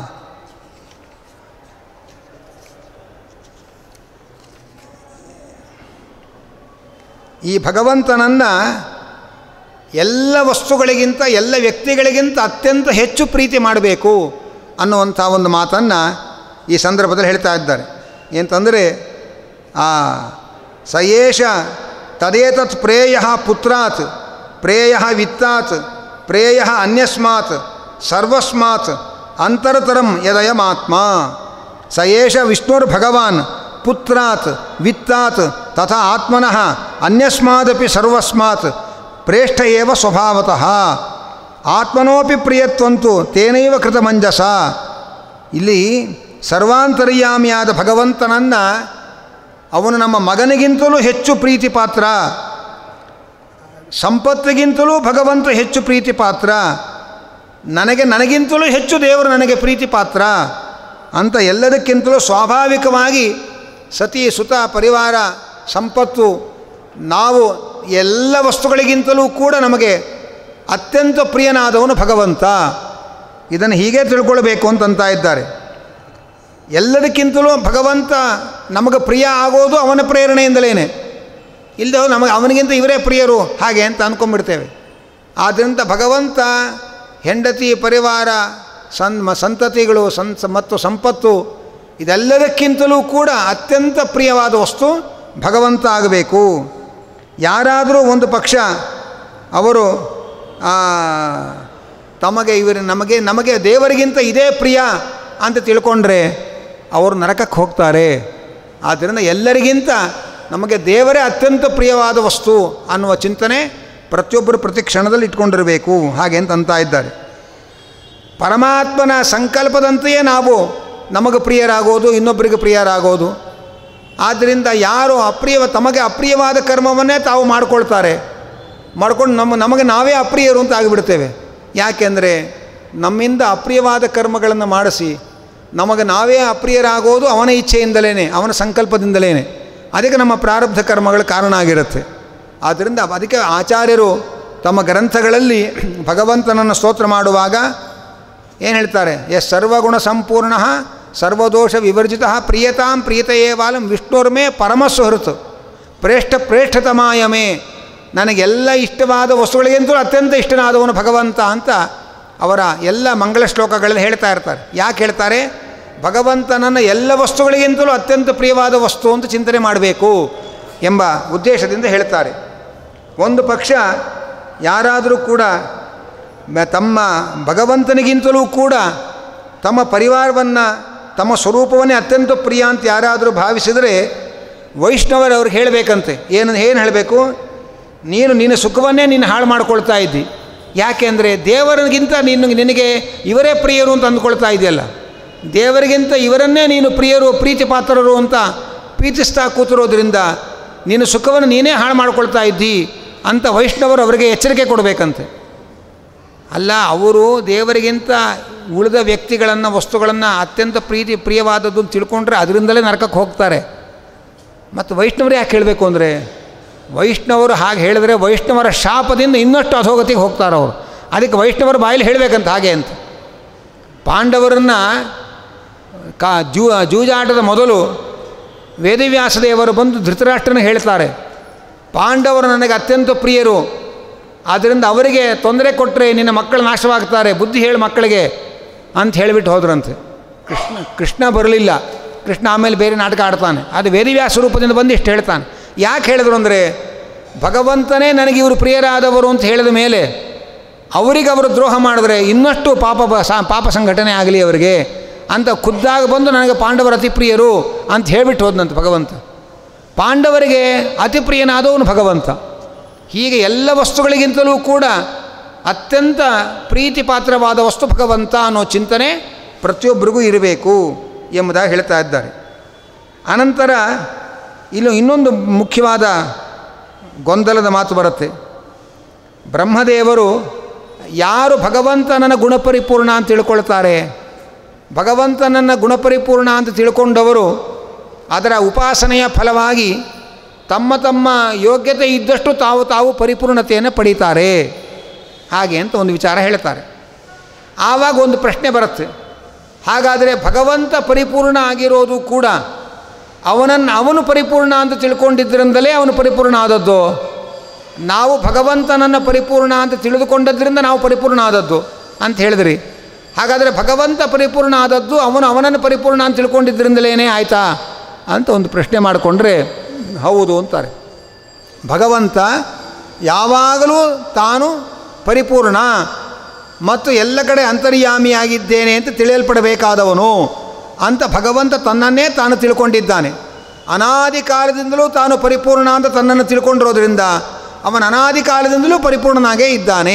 ಈ ಭಗವಂತನನ್ನು ಎಲ್ಲ ವಸ್ತುಗಳಿಗಿಂತ ಎಲ್ಲ ವ್ಯಕ್ತಿಗಳಿಗಿಂತ ಅತ್ಯಂತ ಹೆಚ್ಚು ಪ್ರೀತಿ ಮಾಡಬೇಕು ಅನ್ನುವಂಥ ಒಂದು ಮಾತನ್ನು ಈ ಸಂದರ್ಭದಲ್ಲಿ ಹೇಳ್ತಾ ಇದ್ದಾರೆ ಏನಂತಂದರೆ ಆ ಸಯೇಷ ತದೇತತ್ ಪ್ರೇಯ ಪುತ್ರಾತ್ ಪ್ರೇಯ ವಿತ್ತಾತ್ ಪ್ರೇಯ ಅನ್ಯಸ್ಮಾತ್ ಸರ್ವಸ್ಮಾತ್ ಅಂತರತರಂ ಯದಯಮಾತ್ಮ ಸಯೇಷ ವಿಷ್ಣುರ್ಭಗವಾನ್ ಪುತ್ರಾತ್ ವಿತ್ತಾತ್ ತಥಾ ಆತ್ಮನಃ ಅನ್ಯಸ್ಮಾದಪಿ ಸರ್ವಸ್ಮಾತ್ ಪ್ರೇಷ್ಠ ಏವ ಸ್ವಭಾವತಃ ಆತ್ಮನೋಪಿ ಪ್ರಿಯತ್ವಂತು ತೇನೈವ ಕೃತಮಂಜಸ ಇಲ್ಲಿ ಸರ್ವಾಂತರ್ಯಾಮಿಯಾದ ಭಗವಂತನನ್ನು ಅವನು ನಮ್ಮ ಮಗನಿಗಿಂತಲೂ ಹೆಚ್ಚು ಪ್ರೀತಿ ಪಾತ್ರ ಸಂಪತ್ತಿಗಿಂತಲೂ ಭಗವಂತ ಹೆಚ್ಚು ಪ್ರೀತಿ ಪಾತ್ರ ನನಗೆ ನನಗಿಂತಲೂ ಹೆಚ್ಚು ದೇವರು ನನಗೆ ಪ್ರೀತಿ ಪಾತ್ರ ಅಂತ ಎಲ್ಲದಕ್ಕಿಂತಲೂ ಸ್ವಾಭಾವಿಕವಾಗಿ ಸತಿ ಸುತ ಪರಿವಾರ ಸಂಪತ್ತು ನಾವು ಎಲ್ಲ ವಸ್ತುಗಳಿಗಿಂತಲೂ ಕೂಡ ನಮಗೆ ಅತ್ಯಂತ ಪ್ರಿಯನಾದವನು ಭಗವಂತ ಇದನ್ನು ಹೀಗೆ ತಿಳ್ಕೊಳ್ಬೇಕು ಅಂತಂತ ಇದ್ದಾರೆ ಎಲ್ಲದಕ್ಕಿಂತಲೂ ಭಗವಂತ ನಮಗೆ ಪ್ರಿಯ ಆಗೋದು ಅವನ ಪ್ರೇರಣೆಯಿಂದಲೇ ಇಲ್ಲದೆ ನಮಗೆ ಅವನಿಗಿಂತ ಇವರೇ ಪ್ರಿಯರು ಹಾಗೆ ಅಂತ ಅಂದ್ಕೊಂಡ್ಬಿಡ್ತೇವೆ ಆದ್ದರಿಂದ ಭಗವಂತ ಹೆಂಡತಿ ಪರಿವಾರ ಸನ್ ಮ ಸಂತತಿಗಳು ಸನ್ ಮತ್ತು ಸಂಪತ್ತು ಇದೆಲ್ಲದಕ್ಕಿಂತಲೂ ಕೂಡ ಅತ್ಯಂತ ಪ್ರಿಯವಾದ ವಸ್ತು ಭಗವಂತ ಆಗಬೇಕು ಯಾರಾದರೂ ಒಂದು ಪಕ್ಷ ಅವರು ತಮಗೆ ಇವರು ನಮಗೆ ನಮಗೆ ದೇವರಿಗಿಂತ ಇದೇ ಪ್ರಿಯ ಅಂತ ತಿಳ್ಕೊಂಡ್ರೆ ಅವರು ನರಕಕ್ಕೆ ಹೋಗ್ತಾರೆ ಆದ್ದರಿಂದ ಎಲ್ಲರಿಗಿಂತ ನಮಗೆ ದೇವರೇ ಅತ್ಯಂತ ಪ್ರಿಯವಾದ ವಸ್ತು ಅನ್ನುವ ಚಿಂತನೆ ಪ್ರತಿಯೊಬ್ಬರು ಪ್ರತಿ ಕ್ಷಣದಲ್ಲಿ ಇಟ್ಕೊಂಡಿರಬೇಕು ಹಾಗೆ ಅಂತ ಅಂತ ಇದ್ದಾರೆ ಪರಮಾತ್ಮನ ಸಂಕಲ್ಪದಂತೆಯೇ ನಾವು ನಮಗೆ ಪ್ರಿಯರಾಗೋದು ಇನ್ನೊಬ್ಬರಿಗೆ ಪ್ರಿಯರಾಗೋದು ಆದ್ದರಿಂದ ಯಾರು ಅಪ್ರಿಯ ತಮಗೆ ಅಪ್ರಿಯವಾದ ಕರ್ಮವನ್ನೇ ತಾವು ಮಾಡ್ಕೊಳ್ತಾರೆ ಮಾಡ್ಕೊಂಡು ನಮ್ಮ ನಮಗೆ ನಾವೇ ಅಪ್ರಿಯರು ಅಂತ ಆಗಿಬಿಡ್ತೇವೆ ಯಾಕೆಂದರೆ ನಮ್ಮಿಂದ ಅಪ್ರಿಯವಾದ ಕರ್ಮಗಳನ್ನು ಮಾಡಿಸಿ ನಮಗೆ ನಾವೇ ಅಪ್ರಿಯರಾಗೋದು ಅವನ ಇಚ್ಛೆಯಿಂದಲೇ ಅವನ ಸಂಕಲ್ಪದಿಂದಲೇ ಅದಕ್ಕೆ ನಮ್ಮ ಪ್ರಾರಬ್ಧ ಕರ್ಮಗಳು ಕಾರಣ ಆಗಿರುತ್ತೆ ಆದ್ದರಿಂದ ಅದಕ್ಕೆ ಆಚಾರ್ಯರು ತಮ್ಮ ಗ್ರಂಥಗಳಲ್ಲಿ ಭಗವಂತನನ್ನು ಸ್ತೋತ್ರ ಮಾಡುವಾಗ ಏನು ಹೇಳ್ತಾರೆ ಎಸ್ ಸರ್ವಗುಣ ಸಂಪೂರ್ಣ ಸರ್ವದೋಷ ವಿವರ್ಜಿತ ಪ್ರಿಯತಾಂ ಪ್ರಿಯತೆಯೇವಾಲಂ ವಿಷ್ಣುರ್ಮೇ ಪರಮಸ್ವಹೃತ್ ಪ್ರೇಷ್ಠ ಪ್ರೇಷ್ಠತಮಾಯಮೇ ನನಗೆಲ್ಲ ಇಷ್ಟವಾದ ವಸ್ತುಗಳಿಗಿಂತಲೂ ಅತ್ಯಂತ ಇಷ್ಟನಾದವನು ಭಗವಂತ ಅಂತ ಅವರ ಎಲ್ಲ ಮಂಗಳ ಶ್ಲೋಕಗಳಲ್ಲಿ ಹೇಳ್ತಾ ಇರ್ತಾರೆ ಯಾಕೆ ಹೇಳ್ತಾರೆ ಭಗವಂತನನ್ನು ಎಲ್ಲ ವಸ್ತುಗಳಿಗಿಂತಲೂ ಅತ್ಯಂತ ಪ್ರಿಯವಾದ ವಸ್ತು ಅಂತ ಚಿಂತನೆ ಮಾಡಬೇಕು ಎಂಬ ಉದ್ದೇಶದಿಂದ ಹೇಳ್ತಾರೆ ಒಂದು ಪಕ್ಷ ಯಾರಾದರೂ ಕೂಡ ತಮ್ಮ ಭಗವಂತನಿಗಿಂತಲೂ ಕೂಡ ತಮ್ಮ ಪರಿವಾರವನ್ನು ತಮ್ಮ ಸ್ವರೂಪವನ್ನೇ ಅತ್ಯಂತ ಪ್ರಿಯ ಅಂತ ಯಾರಾದರೂ ಭಾವಿಸಿದರೆ ವೈಷ್ಣವರು ಅವ್ರಿಗೆ ಹೇಳಬೇಕಂತೆ ಏನು ಏನು ಹೇಳಬೇಕು ನೀನು ನಿನ್ನ ಸುಖವನ್ನೇ ನೀನು ಹಾಳು ಮಾಡ್ಕೊಳ್ತಾ ಇದ್ದಿ ಯಾಕೆಂದರೆ ದೇವರಿಗಿಂತ ನೀನು ನಿನಗೆ ಇವರೇ ಪ್ರಿಯರು ಅಂತ ಅಂದ್ಕೊಳ್ತಾ ಇದೆಯಲ್ಲ ದೇವರಿಗಿಂತ ಇವರನ್ನೇ ನೀನು ಪ್ರಿಯರು ಪ್ರೀತಿ ಪಾತ್ರರು ಅಂತ ಪ್ರೀತಿಸ್ತಾ ಕೂತಿರೋದ್ರಿಂದ ನಿನ್ನ ಸುಖವನ್ನು ನೀನೇ ಹಾಳು ಮಾಡ್ಕೊಳ್ತಾ ಇದ್ದಿ ಅಂತ ವೈಷ್ಣವರು ಅವರಿಗೆ ಎಚ್ಚರಿಕೆ ಕೊಡಬೇಕಂತೆ ಅಲ್ಲ ಅವರು ದೇವರಿಗಿಂತ ಉಳಿದ ವ್ಯಕ್ತಿಗಳನ್ನು ವಸ್ತುಗಳನ್ನು ಅತ್ಯಂತ ಪ್ರೀತಿ ಪ್ರಿಯವಾದದ್ದು ಅಂತ ತಿಳ್ಕೊಂಡ್ರೆ ಅದರಿಂದಲೇ ನರಕಕ್ಕೆ ಹೋಗ್ತಾರೆ ಮತ್ತು ವೈಷ್ಣವರು ಯಾಕೆ ಹೇಳಬೇಕು ಅಂದರೆ ವೈಷ್ಣವರು ಹಾಗೆ ಹೇಳಿದ್ರೆ ವೈಷ್ಣವರ ಶಾಪದಿಂದ ಇನ್ನಷ್ಟು ಅಧೋಗತಿಗೆ ಹೋಗ್ತಾರೆ ಅವರು ಅದಕ್ಕೆ ವೈಷ್ಣವರ ಬಾಯಲ್ಲಿ ಹೇಳಬೇಕಂತ ಹಾಗೆ ಅಂತ ಪಾಂಡವರನ್ನು ಕಾ ಜೂ ಜೂಜಾಟದ ಮೊದಲು ವೇದವ್ಯಾಸದೇವರು ಬಂದು ಧೃತರಾಷ್ಟ್ರನ ಹೇಳ್ತಾರೆ ಪಾಂಡವರು ನನಗೆ ಅತ್ಯಂತ ಪ್ರಿಯರು ಆದ್ದರಿಂದ ಅವರಿಗೆ ತೊಂದರೆ ಕೊಟ್ಟರೆ ನಿನ್ನ ಮಕ್ಕಳು ನಾಶವಾಗ್ತಾರೆ ಬುದ್ಧಿ ಹೇಳು ಮಕ್ಕಳಿಗೆ ಅಂತ ಹೇಳಿಬಿಟ್ಟು ಹೋದ್ರಂತೆ ಕೃಷ್ಣ ಕೃಷ್ಣ ಬರಲಿಲ್ಲ ಕೃಷ್ಣ ಆಮೇಲೆ ಬೇರೆ ನಾಟಕ ಆಡ್ತಾನೆ ಅದು ವೇದವ್ಯಾಸ ರೂಪದಿಂದ ಬಂದು ಇಷ್ಟು ಹೇಳ್ತಾನೆ ಯಾಕೆ ಹೇಳಿದ್ರು ಅಂದರೆ ಭಗವಂತನೇ ನನಗೆ ಇವರು ಪ್ರಿಯರಾದವರು ಅಂತ ಹೇಳಿದ ಮೇಲೆ ಅವರಿಗೆ ಅವರು ದ್ರೋಹ ಮಾಡಿದ್ರೆ ಇನ್ನಷ್ಟು ಪಾಪ ಬ- ಸಾ- ಪಾಪ ಸಂಘಟನೆ ಆಗಲಿ ಅವರಿಗೆ ಅಂತ ಖುದ್ದಾಗಿ ಬಂದು ನನಗೆ ಪಾಂಡವರ ಅತಿ ಪ್ರಿಯರು ಅಂತ ಹೇಳಿಬಿಟ್ಟು ಹೋದ್ನಂತೆ ಭಗವಂತ ಪಾಂಡವರಿಗೆ ಅತಿ ಪ್ರಿಯನಾದವನು ಭಗವಂತ ಹೀಗೆ ಎಲ್ಲ ವಸ್ತುಗಳಿಗಿಂತಲೂ ಕೂಡ ಅತ್ಯಂತ ಪ್ರೀತಿ ಪಾತ್ರವಾದ ವಸ್ತು ಭಗವಂತ ಅನ್ನೋ ಚಿಂತನೆ ಪ್ರತಿಯೊಬ್ಬರಿಗೂ ಇರಬೇಕು ಎಂಬುದಾಗಿ ಹೇಳ್ತಾ ಇದ್ದಾರೆ ಅನಂತರ ಇನ್ನು ಇನ್ನೊಂದು ಮುಖ್ಯವಾದ ಗೊಂದಲದ ಮಾತು ಬರುತ್ತೆ ಬ್ರಹ್ಮದೇವರು ಯಾರು ಭಗವಂತನನ್ನ ಗುಣಪರಿಪೂರ್ಣ ಅಂತ ತಿಳ್ಕೊಳ್ತಾರೆ ಭಗವಂತನನ್ನು ಗುಣಪರಿಪೂರ್ಣ ಅಂತ ತಿಳ್ಕೊಂಡವರು ಅದರ ಉಪಾಸನೆಯ ಫಲವಾಗಿ ತಮ್ಮ ತಮ್ಮ ಯೋಗ್ಯತೆ ಇದ್ದಷ್ಟು ತಾವು ತಾವು ಪರಿಪೂರ್ಣತೆಯನ್ನು ಪಡೀತಾರೆ ಹಾಗೆ ಅಂತ ಒಂದು ವಿಚಾರ ಹೇಳ್ತಾರೆ ಆವಾಗ ಒಂದು ಪ್ರಶ್ನೆ ಬರುತ್ತೆ ಹಾಗಾದರೆ ಭಗವಂತ ಪರಿಪೂರ್ಣ ಆಗಿರೋದು ಕೂಡ ಅವನನ್ನು ಅವನು ಪರಿಪೂರ್ಣ ಅಂತ ತಿಳ್ಕೊಂಡಿದ್ದರಿಂದಲೇ ಅವನು ಪರಿಪೂರ್ಣ ಆದದ್ದು ನಾವು ಭಗವಂತನನ್ನು ಪರಿಪೂರ್ಣ ಅಂತ ತಿಳಿದುಕೊಂಡದ್ರಿಂದ ನಾವು ಪರಿಪೂರ್ಣ ಆದದ್ದು ಅಂತ ಹೇಳಿದ್ರಿ ಹಾಗಾದರೆ ಭಗವಂತ ಪರಿಪೂರ್ಣ ಆದದ್ದು ಅವನು ಅವನನ್ನು ಪರಿಪೂರ್ಣ ಅಂತ ತಿಳ್ಕೊಂಡಿದ್ದರಿಂದಲೇ ಆಯಿತಾ ಅಂತ ಒಂದು ಪ್ರಶ್ನೆ ಮಾಡಿಕೊಂಡ್ರೆ ಹೌದು ಅಂತಾರೆ ಭಗವಂತ ಯಾವಾಗಲೂ ತಾನು ಪರಿಪೂರ್ಣ ಮತ್ತು ಎಲ್ಲ ಕಡೆ ಅಂತರ್ಯಾಮಿಯಾಗಿದ್ದೇನೆ ಅಂತ ತಿಳಿಯಲ್ಪಡಬೇಕಾದವನು ಅಂತ ಭಗವಂತ ತನ್ನನ್ನೇ ತಾನು ತಿಳ್ಕೊಂಡಿದ್ದಾನೆ ಅನಾದಿ ಕಾಲದಿಂದಲೂ ತಾನು ಪರಿಪೂರ್ಣ ಅಂತ ತನ್ನನ್ನು ತಿಳ್ಕೊಂಡಿರೋದ್ರಿಂದ ಅವನ ಅನಾದಿ ಕಾಲದಿಂದಲೂ ಪರಿಪೂರ್ಣನಾಗೇ ಇದ್ದಾನೆ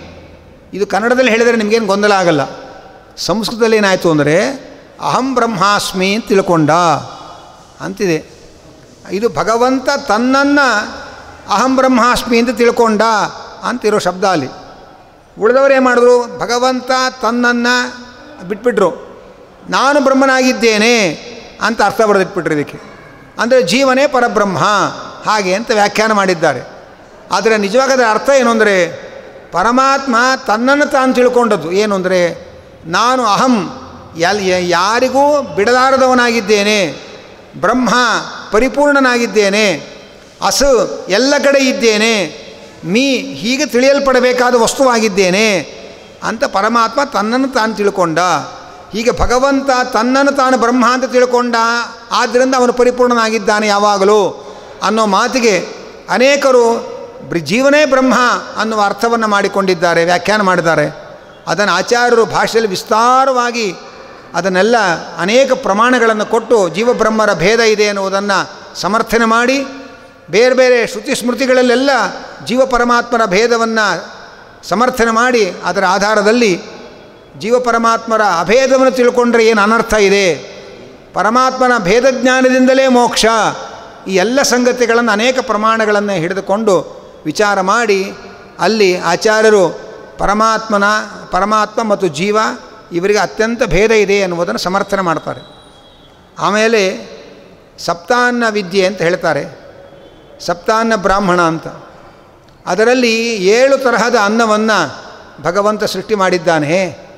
ಇದು ಕನ್ನಡದಲ್ಲಿ ಹೇಳಿದರೆ ನಿಮಗೇನು ಗೊಂದಲ ಆಗಲ್ಲ ಸಂಸ್ಕೃತದಲ್ಲಿ ಏನಾಯಿತು ಅಂದರೆ ಅಹಂ ಬ್ರಹ್ಮಾಸ್ಮಿ ಅಂತ ತಿಳ್ಕೊಂಡ ಅಂತಿದೆ ಇದು ಭಗವಂತ ತನ್ನನ್ನು ಅಹಂ ಬ್ರಹ್ಮಾಸ್ಮಿ ಅಂತ ತಿಳ್ಕೊಂಡ ಅಂತಿರೋ ಶಬ್ದ ಅಲ್ಲಿ ಉಳಿದವರು ಏನು ಮಾಡಿದ್ರು ಭಗವಂತ ತನ್ನನ್ನು ಬಿಟ್ಬಿಟ್ರು ನಾನು ಬ್ರಹ್ಮನಾಗಿದ್ದೇನೆ ಅಂತ ಅರ್ಥ ಬರೆದಿಟ್ಬಿಟ್ರು ಇದಕ್ಕೆ ಅಂದರೆ ಜೀವನೇ ಪರಬ್ರಹ್ಮ ಹಾಗೆ ಅಂತ ವ್ಯಾಖ್ಯಾನ ಮಾಡಿದ್ದಾರೆ ಆದರೆ ನಿಜವಾಗದ ಅರ್ಥ ಏನು ಅಂದರೆ ಪರಮಾತ್ಮ ತನ್ನನ್ನು ತಾನು ತಿಳ್ಕೊಂಡದ್ದು ಏನು ಅಂದರೆ ನಾನು ಅಹಂ ಎಲ್ ಯಾರಿಗೂ ಬಿಡಲಾರದವನಾಗಿದ್ದೇನೆ ಬ್ರಹ್ಮ ಪರಿಪೂರ್ಣನಾಗಿದ್ದೇನೆ ಹಸು ಎಲ್ಲ ಕಡೆ ಇದ್ದೇನೆ ಮೀ ಹೀಗೆ ತಿಳಿಯಲ್ಪಡಬೇಕಾದ ವಸ್ತುವಾಗಿದ್ದೇನೆ ಅಂತ ಪರಮಾತ್ಮ ತನ್ನನ್ನು ತಾನು ತಿಳ್ಕೊಂಡ ಹೀಗೆ ಭಗವಂತ ತನ್ನನ್ನು ತಾನು ಬ್ರಹ್ಮ ಅಂತ ತಿಳ್ಕೊಂಡ ಆದ್ದರಿಂದ ಅವನು ಪರಿಪೂರ್ಣನಾಗಿದ್ದಾನೆ ಯಾವಾಗಲೂ ಅನ್ನೋ ಮಾತಿಗೆ ಅನೇಕರು ಬ್ರಿ- ಜೀವನೇ ಬ್ರಹ್ಮ ಅನ್ನುವ ಅರ್ಥವನ್ನು ಮಾಡಿಕೊಂಡಿದ್ದಾರೆ ವ್ಯಾಖ್ಯಾನ ಮಾಡಿದ್ದಾರೆ ಅದನ್ನು ಆಚಾರ್ಯರು ಭಾಷೆಯಲ್ಲಿ ವಿಸ್ತಾರವಾಗಿ ಅದನ್ನೆಲ್ಲ ಅನೇಕ ಪ್ರಮಾಣಗಳನ್ನು ಕೊಟ್ಟು ಜೀವಬ್ರಹ್ಮರ ಭೇದ ಇದೆ ಎನ್ನುವುದನ್ನು ಸಮರ್ಥನೆ ಮಾಡಿ ಬೇರೆ ಬೇರೆ ಶ್ರುತಿ ಸ್ಮೃತಿಗಳಲ್ಲೆಲ್ಲ ಜೀವ ಪರಮಾತ್ಮರ ಭೇದವನ್ನು ಸಮರ್ಥನೆ ಮಾಡಿ ಅದರ ಆಧಾರದಲ್ಲಿ ಜೀವ ಪರಮಾತ್ಮರ ಅಭೇದವನ್ನು ತಿಳ್ಕೊಂಡ್ರೆ ಏನು ಅನರ್ಥ ಇದೆ ಪರಮಾತ್ಮನ ಭೇದ ಜ್ಞಾನದಿಂದಲೇ ಮೋಕ್ಷ ಈ ಎಲ್ಲ ಸಂಗತಿಗಳನ್ನು ಅನೇಕ ಪ್ರಮಾಣಗಳನ್ನು ಹಿಡಿದುಕೊಂಡು ವಿಚಾರ ಮಾಡಿ ಅಲ್ಲಿ ಆಚಾರ್ಯರು ಪರಮಾತ್ಮನ ಪರಮಾತ್ಮ ಮತ್ತು ಜೀವ ಇವರಿಗೆ ಅತ್ಯಂತ ಭೇದ ಇದೆ ಎನ್ನುವುದನ್ನು ಸಮರ್ಥನೆ ಮಾಡ್ತಾರೆ ಆಮೇಲೆ ಸಪ್ತಾನ್ನ ವಿದ್ಯೆ ಅಂತ ಹೇಳ್ತಾರೆ ಸಪ್ತಾನ್ನ ಬ್ರಾಹ್ಮಣ ಅಂತ ಅದರಲ್ಲಿ ಏಳು ತರಹದ ಅನ್ನವನ್ನು ಭಗವಂತ ಸೃಷ್ಟಿ ಮಾಡಿದ್ದಾನೆ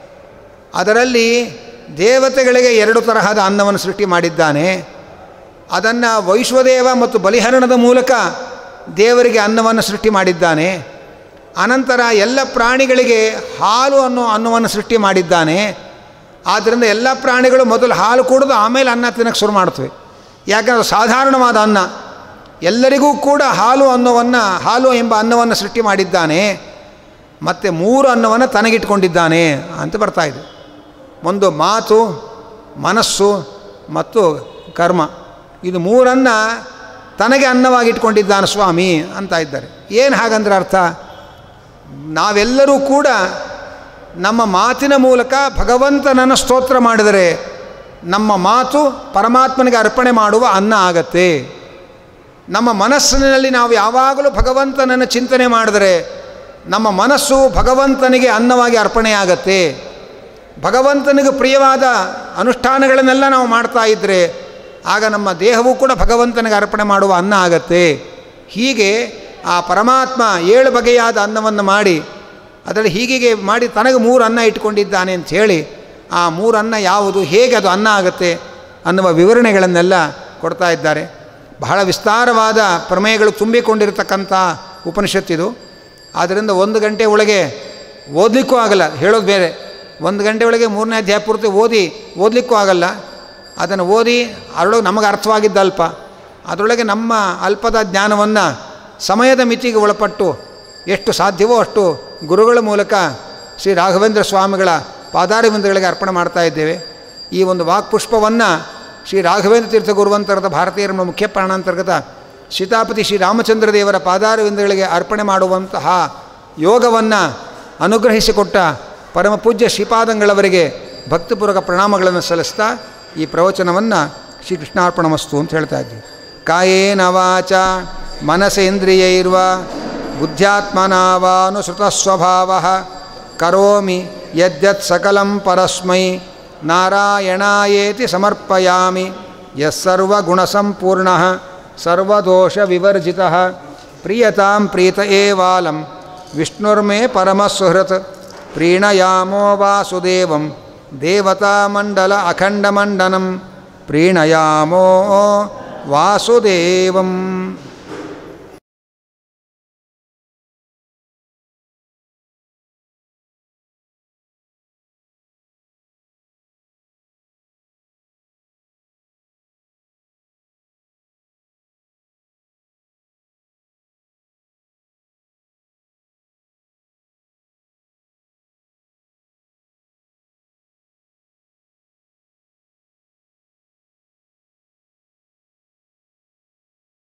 ಅದರಲ್ಲಿ ದೇವತೆಗಳಿಗೆ ಎರಡು ತರಹದ ಅನ್ನವನ್ನು ಸೃಷ್ಟಿ ಮಾಡಿದ್ದಾನೆ ಅದನ್ನು ವೈಶ್ವದೇವ ಮತ್ತು ಬಲಿಹರಣದ ಮೂಲಕ ದೇವರಿಗೆ ಅನ್ನವನ್ನು ಸೃಷ್ಟಿ ಮಾಡಿದ್ದಾನೆ ಅನಂತರ ಎಲ್ಲ ಪ್ರಾಣಿಗಳಿಗೆ ಹಾಲು ಅನ್ನೋ ಅನ್ನವನ್ನು ಸೃಷ್ಟಿ ಮಾಡಿದ್ದಾನೆ ಆದ್ದರಿಂದ ಎಲ್ಲ ಪ್ರಾಣಿಗಳು ಮೊದಲು ಹಾಲು ಕುಡಿದು ಆಮೇಲೆ ಅನ್ನ ತಿನ್ನಕ್ಕೆ ಶುರು ಮಾಡ್ತವೆ ಯಾಕಂದ್ರೆ ಸಾಧಾರಣವಾದ ಅನ್ನ ಎಲ್ಲರಿಗೂ ಕೂಡ ಹಾಲು ಅನ್ನವನ್ನು ಹಾಲು ಎಂಬ ಅನ್ನವನ್ನು ಸೃಷ್ಟಿ ಮಾಡಿದ್ದಾನೆ ಮತ್ತು ಮೂರು ಅನ್ನವನ್ನು ತನಗಿಟ್ಕೊಂಡಿದ್ದಾನೆ ಅಂತ ಬರ್ತಾ ಇದೆ ಒಂದು ಮಾತು ಮನಸ್ಸು ಮತ್ತು ಕರ್ಮ ಇದು ಮೂರನ್ನು ತನಗೆ ಅನ್ನವಾಗಿ ಇಟ್ಕೊಂಡಿದ್ದಾನೆ ಸ್ವಾಮಿ ಅಂತ ಇದ್ದಾರೆ ಏನು ಹಾಗಂದ್ರೆ ಅರ್ಥ ನಾವೆಲ್ಲರೂ ಕೂಡ ನಮ್ಮ ಮಾತಿನ ಮೂಲಕ ಭಗವಂತನನ್ನು ಸ್ತೋತ್ರ ಮಾಡಿದರೆ ನಮ್ಮ ಮಾತು ಪರಮಾತ್ಮನಿಗೆ ಅರ್ಪಣೆ ಮಾಡುವ ಅನ್ನ ಆಗತ್ತೆ ನಮ್ಮ ಮನಸ್ಸಿನಲ್ಲಿ ನಾವು ಯಾವಾಗಲೂ ಭಗವಂತನನ್ನು ಚಿಂತನೆ ಮಾಡಿದರೆ ನಮ್ಮ ಮನಸ್ಸು ಭಗವಂತನಿಗೆ ಅನ್ನವಾಗಿ ಅರ್ಪಣೆಯಾಗತ್ತೆ ಭಗವಂತನಿಗೆ ಪ್ರಿಯವಾದ ಅನುಷ್ಠಾನಗಳನ್ನೆಲ್ಲ ನಾವು ಮಾಡ್ತಾ ಇದ್ದರೆ ಆಗ ನಮ್ಮ ದೇಹವೂ ಕೂಡ ಭಗವಂತನಿಗೆ ಅರ್ಪಣೆ ಮಾಡುವ ಅನ್ನ ಆಗತ್ತೆ ಹೀಗೆ ಆ ಪರಮಾತ್ಮ ಏಳು ಬಗೆಯಾದ ಅನ್ನವನ್ನು ಮಾಡಿ ಅದರಲ್ಲಿ ಹೀಗೆ ಮಾಡಿ ತನಗೆ ಮೂರು ಅನ್ನ ಇಟ್ಕೊಂಡಿದ್ದಾನೆ ಅಂತ ಹೇಳಿ ಆ ಮೂರು ಅನ್ನ ಯಾವುದು ಹೇಗೆ ಅದು ಅನ್ನ ಆಗುತ್ತೆ ಅನ್ನುವ ವಿವರಣೆಗಳನ್ನೆಲ್ಲ ಕೊಡ್ತಾ ಇದ್ದಾರೆ ಬಹಳ ವಿಸ್ತಾರವಾದ ಪ್ರಮೇಯಗಳು ತುಂಬಿಕೊಂಡಿರತಕ್ಕಂಥ ಉಪನಿಷತ್ತಿದು ಆದ್ದರಿಂದ ಒಂದು ಗಂಟೆ ಒಳಗೆ ಓದಲಿಕ್ಕೂ ಆಗಲ್ಲ ಹೇಳೋದು ಬೇರೆ ಒಂದು ಗಂಟೆ ಒಳಗೆ ಮೂರನೇ ಅಧ್ಯಾಯ ಪೂರ್ತಿ ಓದಿ ಓದಲಿಕ್ಕೂ ಆಗಲ್ಲ ಅದನ್ನು ಓದಿ ಅದರೊಳಗೆ ನಮಗೆ ಅರ್ಥವಾಗಿದ್ದ ಅಲ್ಪ ಅದರೊಳಗೆ ನಮ್ಮ ಅಲ್ಪದ ಜ್ಞಾನವನ್ನು ಸಮಯದ ಮಿತಿಗೆ ಒಳಪಟ್ಟು ಎಷ್ಟು ಸಾಧ್ಯವೋ ಅಷ್ಟು ಗುರುಗಳ ಮೂಲಕ ಶ್ರೀ ರಾಘವೇಂದ್ರ ಸ್ವಾಮಿಗಳ ಪಾದಾರವಿಂದಗಳಿಗೆ ಅರ್ಪಣೆ ಮಾಡ್ತಾ ಇದ್ದೇವೆ ಈ ಒಂದು ವಾಕ್ಪುಷ್ಪವನ್ನು ಶ್ರೀ ರಾಘವೇಂದ್ರ ತೀರ್ಥ ಗುರುವಂತರದ ಭಾರತೀಯರ ಮುಖ್ಯ ಪ್ರಾಣಾಂತರ್ಗತ ಸೀತಾಪತಿ ಶ್ರೀ ರಾಮಚಂದ್ರ ದೇವರ ಪಾದಾರವಿಂದಗಳಿಗೆ ಅರ್ಪಣೆ ಮಾಡುವಂತಹ ಯೋಗವನ್ನು ಅನುಗ್ರಹಿಸಿಕೊಟ್ಟ ಪರಮ ಪೂಜ್ಯ ಶ್ರೀಪಾದಂಗಳವರಿಗೆ ಭಕ್ತಿಪೂರ್ವಕ ಪ್ರಣಾಮಗಳನ್ನು ಸಲ್ಲಿಸ್ತಾ ಈ ಪ್ರವಚನವನ್ನು ಶ್ರೀ ಕೃಷ್ಣಾರ್ಪಣಮಸ್ತು ಅಂತ ಹೇಳ್ತಾ ಇದ್ವಿ ಕಾಯೇನ ವಾಚ ಮನಸೇಂದ್ರಿಯೈರ್ವ ಬುದ್ಧ್ಯಾತ್ಮನಾವಾನುಸೃತ ಸ್ವಭಾವ ಕರೋಮಿ ಯದ್ಯತ್ ಸಕಲಂ ಪರಸ್ಮೈ ನಾರಾಯಣಾಯೇತಿ ಸಮರ್ಪಯಾಮಿ ಯಸ್ಸರ್ವಗುಣಸಂಪೂರ್ಣ ಸರ್ವದೋಷವಿವರ್ಜಿತ ಪ್ರಿಯತಾಂ ಪ್ರೀತ ಏವಾಲಂ ವಿಷ್ಣುರ್ಮೇ ಪರಮಸುಹೃತ್ ಪ್ರೀಣಯಾಮೋ ವಾಸುದೇವಂ ದೇವತಾಮಂಡಲ ಅಖಂಡಮಂಡನಂ ಪ್ರೀಣಯಾಮೋ ವಾಸುದೇವಂ